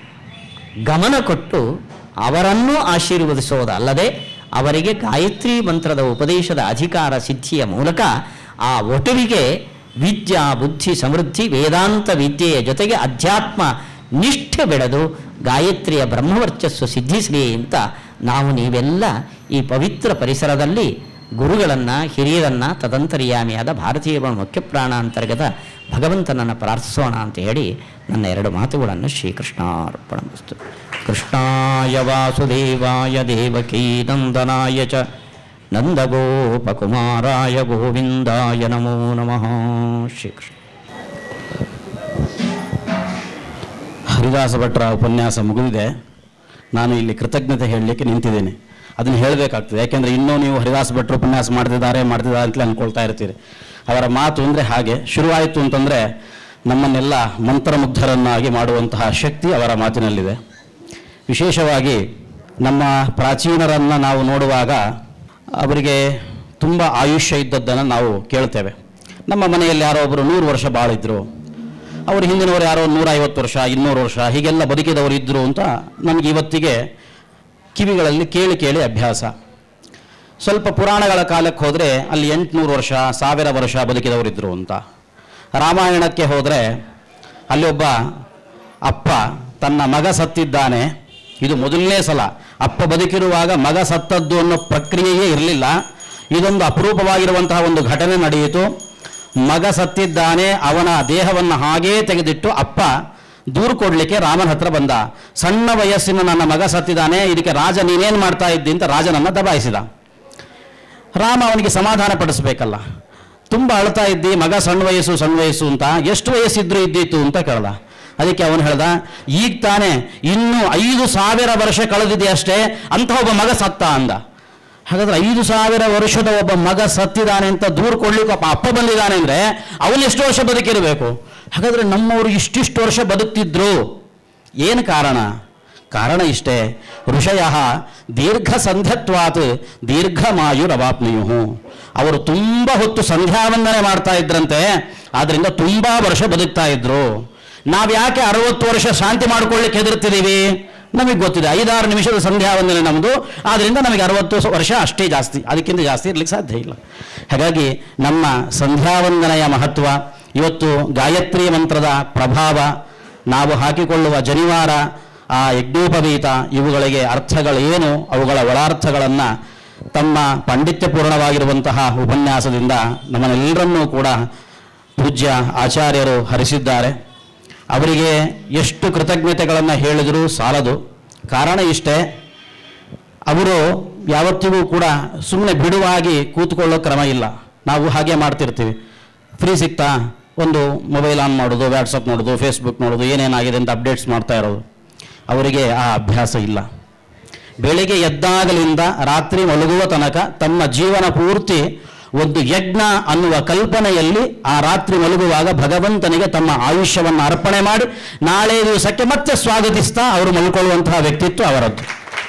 ಗಮನ ಕೊಟ್ಟು ಅವರನ್ನು ಆಶೀರ್ವದಿಸೋದಲ್ಲದೆ ಅವರಿಗೆ ಗಾಯತ್ರಿ ಮಂತ್ರದ ಉಪದೇಶದ ಅಧಿಕಾರ ಸಿದ್ಧಿಯ ಮೂಲಕ ಆ ಒಟುವಿಗೆ ವಿದ್ಯಾ ಬುದ್ಧಿ ಸಮೃದ್ಧಿ ವೇದಾಂತ ವಿದ್ಯೆಯ ಜೊತೆಗೆ ಅಧ್ಯಾತ್ಮ ನಿಷ್ಠೆ ಬೆಳೆದು ಗಾಯತ್ರಿಯ ಬ್ರಹ್ಮವರ್ಚಸ್ಸು ಸಿದ್ಧಿಸಲಿ ಅಂತ ನಾವು ನೀವೆಲ್ಲ ಈ ಪವಿತ್ರ ಪರಿಸರದಲ್ಲಿ ಗುರುಗಳನ್ನು ಹಿರಿಯರನ್ನು ತದಂತರ್ಯಾಮಿಯಾದ ಭಾರತೀಯ ಮುಖ್ಯ ಪ್ರಾಣ ಅಂತರ್ಗತ ಭಗವಂತನನ್ನು ಪ್ರಾರ್ಥಿಸೋಣ ಅಂತ ಹೇಳಿ ನನ್ನ ಎರಡು ಮಾತುಗಳನ್ನು ಶ್ರೀಕೃಷ್ಣಾರ್ಪಣಮಸ್ತು ಕೃಷ್ಣಾಯ ವಾಸುದೇವಾಯ ದೇವಕೀ ನಂದನಾಯ ಚ ನಂದಗೋಪಕುಮಾರಾಯ ಗೋವಿಂದಾಯ ನಮೋ ನಮಃ ಶ್ರೀಕೃಷ್ಣ ಹರಿದಾಸ ಭಟ್ರ ಉಪನ್ಯಾಸ ಮುಗಿದಿದೆ ನಾನು ಇಲ್ಲಿ ಕೃತಜ್ಞತೆ ಹೇಳಲಿಕ್ಕೆ ನಿಂತಿದ್ದೇನೆ ಅದನ್ನು ಹೇಳಬೇಕಾಗ್ತದೆ ಯಾಕೆಂದರೆ ಇನ್ನೂ ನೀವು ಹರಿದಾಸ ಭಟ್ರು ಉಪನ್ಯಾಸ ಮಾಡ್ತಿದ್ದಾರೆ ಮಾಡ್ತಿದ್ದಾರೆ ಅಂತಲೇ ಅಂದ್ಕೊಳ್ತಾ ಇರ್ತೀರಿ ಅವರ ಮಾತು ಅಂದರೆ ಹಾಗೆ ಶುರುವಾಯಿತು ಅಂತಂದರೆ ನಮ್ಮನ್ನೆಲ್ಲ ಮಂತ್ರಮುಗ್ಧರನ್ನಾಗಿ ಮಾಡುವಂತಹ ಶಕ್ತಿ ಅವರ ಮಾತಿನಲ್ಲಿದೆ ವಿಶೇಷವಾಗಿ ನಮ್ಮ ಪ್ರಾಚೀನರನ್ನು ನಾವು ನೋಡುವಾಗ ಅವರಿಗೆ ತುಂಬ ಆಯುಷ್ಯ ಇದ್ದದ್ದನ್ನು ನಾವು ಕೇಳ್ತೇವೆ ನಮ್ಮ ಮನೆಯಲ್ಲಿ ಯಾರೋ ಒಬ್ಬರು ನೂರು ವರ್ಷ ಬಾಳಿದ್ರು ಅವರು ಹಿಂದಿನವರು ಯಾರೋ ನೂರೈವತ್ತು ವರ್ಷ ಇನ್ನೂರು ವರ್ಷ ಹೀಗೆಲ್ಲ ಬದುಕಿದವರು ಇದ್ದರು ಅಂತ ನಮಗೆ ಇವತ್ತಿಗೆ ಕಿವಿಗಳಲ್ಲಿ ಕೇಳಿ ಕೇಳಿ ಅಭ್ಯಾಸ ಸ್ವಲ್ಪ ಪುರಾಣಗಳ ಕಾಲಕ್ಕೆ ಹೋದರೆ ಅಲ್ಲಿ ಎಂಟುನೂರು ವರ್ಷ ಸಾವಿರ ವರ್ಷ ಬದುಕಿದವರಿದ್ದರು ಅಂತ ರಾಮಾಯಣಕ್ಕೆ ಹೋದರೆ ಅಲ್ಲಿ ಒಬ್ಬ ಅಪ್ಪ ತನ್ನ ಮಗ ಸತ್ತಿದ್ದಾನೆ ಇದು ಮೊದಲನೇ ಸಲ ಅಪ್ಪ ಬದುಕಿರುವಾಗ ಮಗ ಸತ್ತದ್ದು ಅನ್ನೋ ಪ್ರಕ್ರಿಯೆಯೇ ಇರಲಿಲ್ಲ ಇದೊಂದು ಅಪರೂಪವಾಗಿರುವಂತಹ ಒಂದು ಘಟನೆ ನಡೆಯಿತು ಮಗ ಸತ್ತಿದ್ದಾನೆ ಅವನ ದೇಹವನ್ನು ಹಾಗೇ ತೆಗೆದಿಟ್ಟು ಅಪ್ಪ ದೂರು ಕೊಡಲಿಕ್ಕೆ ರಾಮನ ಹತ್ರ ಬಂದ ಸಣ್ಣ ವಯಸ್ಸಿನ ನನ್ನ ಮಗ ಸತ್ತಿದ್ದಾನೆ ಇದಕ್ಕೆ ರಾಜ ನೀನೇನು ಮಾಡ್ತಾ ಇದ್ದಿ ಅಂತ ರಾಜನನ್ನು ದಬಾಯಿಸಿದ ರಾಮ ಅವನಿಗೆ ಸಮಾಧಾನ ಪಡಿಸಬೇಕಲ್ಲ ತುಂಬ ಅಳ್ತಾ ಇದ್ದಿ ಮಗ ಸಣ್ಣ ವಯಸ್ಸು ಸಣ್ಣ ವಯಸ್ಸು ಅಂತ ಎಷ್ಟು ವಯಸ್ಸಿದ್ರು ಇದ್ದಿತ್ತು ಅಂತ ಕೇಳ್ದ ಅದಕ್ಕೆ ಅವನು ಹೇಳ್ದ ಈಗ ತಾನೇ ಇನ್ನು ಐದು ಸಾವಿರ ವರ್ಷ ಕಳೆದಿದೆ ಅಷ್ಟೇ ಅಂತ ಒಬ್ಬ ಮಗ ಸತ್ತ ಅಂದ ಹಾಗಾದ್ರೆ ಐದು ಸಾವಿರ ವರ್ಷದ ಒಬ್ಬ ಮಗ ಸತ್ತಿದ್ದಾನೆ ಅಂತ ದೂರ ಕೊಡ್ಲಿಕ್ಕೆ ಒಬ್ಬ ಅಪ್ಪ ಬಂದಿದ್ದಾನೆ ಅಂದ್ರೆ ಅವನು ಎಷ್ಟು ವರ್ಷ ಬದುಕಿರಬೇಕು ಹಾಗಾದ್ರೆ ನಮ್ಮವರು ಇಷ್ಟಿಷ್ಟು ವರ್ಷ ಬದುಕ್ತಿದ್ರು ಏನು ಕಾರಣ ಕಾರಣ ಇಷ್ಟೇ ಋಷಯ ದೀರ್ಘ ಸಂಧ್ಯತ್ವಾತ್ ದೀರ್ಘಮಾಯುರವಾಪ್ನಿಯು ಅವರು ತುಂಬ ಹೊತ್ತು ಸಂಧ್ಯಾವಂದನೆ ಮಾಡ್ತಾ ಇದ್ರಂತೆ ಆದ್ರಿಂದ ತುಂಬಾ ವರ್ಷ ಬದುಕ್ತಾ ಇದ್ರು ನಾವು ಯಾಕೆ ಅರವತ್ತು ವರ್ಷ ಶಾಂತಿ ಮಾಡ್ಕೊಳ್ಳಿಕ್ಕೆ ಹೆದರ್ತಿದ್ದೀವಿ ನಮಗೆ ಗೊತ್ತಿದೆ ಐದಾರು ನಿಮಿಷದ ಸಂಧ್ಯಾವಂದನೆ ನಮ್ಮದು ಆದ್ರಿಂದ ನಮಗೆ ಅರವತ್ತು ವರ್ಷ ಅಷ್ಟೇ ಜಾಸ್ತಿ ಅದಕ್ಕಿಂತ ಜಾಸ್ತಿ ಇರ್ಲಿಕ್ಕೆ ಸಾಧ್ಯ ಇಲ್ಲ ಹಾಗಾಗಿ ನಮ್ಮ ಸಂಧ್ಯಾವಂದನೆಯ ಮಹತ್ವ ಇವತ್ತು ಗಾಯತ್ರಿ ಮಂತ್ರದ ಪ್ರಭಾವ ನಾವು ಹಾಕಿಕೊಳ್ಳುವ ಜನಿವಾರ ಆ ಯಜ್ಞೋಪವೀತ ಇವುಗಳಿಗೆ ಅರ್ಥಗಳೇನು ಅವುಗಳ ಒಳಾರ್ಥಗಳನ್ನು ತಮ್ಮ ಪಾಂಡಿತ್ಯಪೂರ್ಣವಾಗಿರುವಂತಹ ಉಪನ್ಯಾಸದಿಂದ ನಮ್ಮನ್ನೆಲ್ಲರನ್ನೂ ಕೂಡ ಪೂಜ್ಯ ಆಚಾರ್ಯರು ಹರಿಸಿದ್ದಾರೆ ಅವರಿಗೆ ಎಷ್ಟು ಕೃತಜ್ಞತೆಗಳನ್ನು ಹೇಳಿದರೂ ಸಾಲದು ಕಾರಣ ಇಷ್ಟೇ ಅವರು ಯಾವತ್ತಿಗೂ ಕೂಡ ಸುಮ್ಮನೆ ಬಿಡುವಾಗಿ ಕೂತ್ಕೊಳ್ಳೋ ಕ್ರಮ ಇಲ್ಲ ನಾವು ಹಾಗೆ ಮಾಡ್ತಿರ್ತೀವಿ ಫ್ರೀ ಸಿಗ್ತಾ ಒಂದು ಮೊಬೈಲ್ ಆನ್ ಮಾಡೋದು ವ್ಯಾಟ್ಸಪ್ ನೋಡೋದು ಫೇಸ್ಬುಕ್ ನೋಡೋದು ಏನೇನಾಗಿದೆ ಅಂತ ಅಪ್ಡೇಟ್ಸ್ ಮಾಡ್ತಾ ಇರೋದು ಅವರಿಗೆ ಆ ಅಭ್ಯಾಸ ಇಲ್ಲ ಬೆಳಿಗ್ಗೆ ಎದ್ದಾಗಲಿಂದ ರಾತ್ರಿ ಮಲಗುವ ತನಕ ತಮ್ಮ ಜೀವನ ಪೂರ್ತಿ ಒಂದು ಯಜ್ಞ ಅನ್ನುವ ಕಲ್ಪನೆಯಲ್ಲಿ ಆ ರಾತ್ರಿ ಮಲಗುವಾಗ ಭಗವಂತನಿಗೆ ತಮ್ಮ ಆಯುಷ್ಯವನ್ನು ಅರ್ಪಣೆ ಮಾಡಿ ನಾಳೆ ದಿವಸಕ್ಕೆ ಮತ್ತೆ ಸ್ವಾಗತಿಸ್ತಾ ಅವರು ಮಲ್ಕೊಳ್ಳುವಂತಹ ವ್ಯಕ್ತಿತ್ವ ಅವರದ್ದು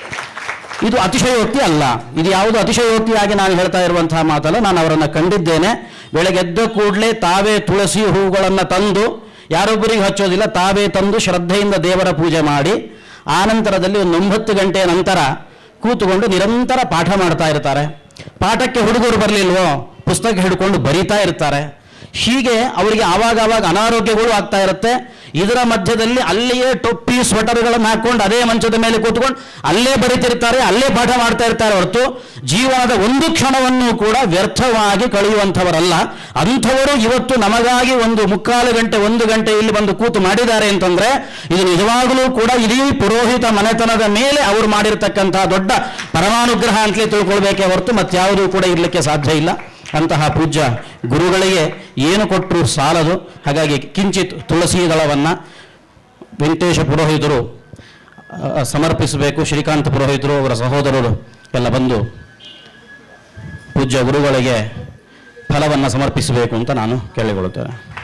ಇದು ಅತಿಶಯೋಕ್ತಿ ಅಲ್ಲ ಇದು ಯಾವುದು ಅತಿಶಯೋಕ್ತಿಯಾಗಿ ನಾನು ಹೇಳ್ತಾ ಇರುವಂತಹ ಮಾತಲ್ಲ ನಾನು ಅವರನ್ನು ಕಂಡಿದ್ದೇನೆ ಬೆಳಗ್ಗೆ ಎದ್ದ ಕೂಡಲೇ ತಾವೇ ತುಳಸಿ ಹೂಗಳನ್ನು ತಂದು ಯಾರೊಬ್ಬರಿಗೆ ಹಚ್ಚೋದಿಲ್ಲ ತಾವೇ ತಂದು ಶ್ರದ್ಧೆಯಿಂದ ದೇವರ ಪೂಜೆ ಮಾಡಿ ಆನಂತರದಲ್ಲಿ ಒಂದು ಒಂಬತ್ತು ಗಂಟೆಯ ನಂತರ ಕೂತುಕೊಂಡು ನಿರಂತರ ಪಾಠ ಮಾಡ್ತಾ ಇರ್ತಾರೆ ಪಾಠಕ್ಕೆ ಹುಡುಗರು ಬರಲಿಲ್ವೋ ಪುಸ್ತಕ ಹಿಡ್ಕೊಂಡು ಬರಿತಾ ಇರ್ತಾರೆ ಹೀಗೆ ಅವರಿಗೆ ಆವಾಗ ಆವಾಗ ಅನಾರೋಗ್ಯಗಳು ಆಗ್ತಾ ಇರುತ್ತೆ ಇದರ ಮಧ್ಯದಲ್ಲಿ ಅಲ್ಲಿಯೇ ಟೊಪ್ಪಿ ಸ್ವೆಟರ್ಗಳನ್ನು ಹಾಕೊಂಡು ಅದೇ ಮಂಚದ ಮೇಲೆ ಕೂತ್ಕೊಂಡು ಅಲ್ಲೇ ಬರೀತಿರ್ತಾರೆ ಅಲ್ಲೇ ಪಾಠ ಮಾಡ್ತಾ ಇರ್ತಾರೆ ಹೊರತು ಜೀವನದ ಒಂದು ಕ್ಷಣವನ್ನು ಕೂಡ ವ್ಯರ್ಥವಾಗಿ ಕಳೆಯುವಂಥವರಲ್ಲ ಅಂಥವರು ಇವತ್ತು ನಮಗಾಗಿ ಒಂದು ಮುಕ್ಕಾಲು ಗಂಟೆ ಒಂದು ಗಂಟೆ ಇಲ್ಲಿ ಬಂದು ಕೂತು ಮಾಡಿದ್ದಾರೆ ಅಂತಂದ್ರೆ ಇದು ನಿಜವಾಗಲೂ ಕೂಡ ಇಡೀ ಪುರೋಹಿತ ಮನೆತನದ ಮೇಲೆ ಅವರು ಮಾಡಿರ್ತಕ್ಕಂತಹ ದೊಡ್ಡ ಪರಮಾನುಗ್ರಹ ಅಂತಲೇ ತಿಳ್ಕೊಳ್ಬೇಕೇ ಹೊರತು ಮತ್ಯಾವುದೂ ಕೂಡ ಇರಲಿಕ್ಕೆ ಸಾಧ್ಯ ಇಲ್ಲ ಅಂತಹ ಪೂಜ್ಯ ಗುರುಗಳಿಗೆ ಏನು ಕೊಟ್ಟರು ಸಾಲದು ಹಾಗಾಗಿ ಕಿಂಚಿತ್ ತುಳಸಿ ದಳವನ್ನು ವೆಂಕಟೇಶ ಪುರೋಹಿತರು ಆ, ಸಮರ್ಪಿಸಬೇಕು ಶ್ರೀಕಾಂತ ಪುರೋಹಿತರು ಅವರ ಸಹೋದರರು ಎಲ್ಲ ಬಂದು ಪೂಜ್ಯ ಗುರುಗಳಿಗೆ ಫಲವನ್ನು ಸಮರ್ಪಿಸಬೇಕು ಅಂತ ನಾನು ಕೇಳಿಕೊಳ್ಳುತ್ತೇನೆ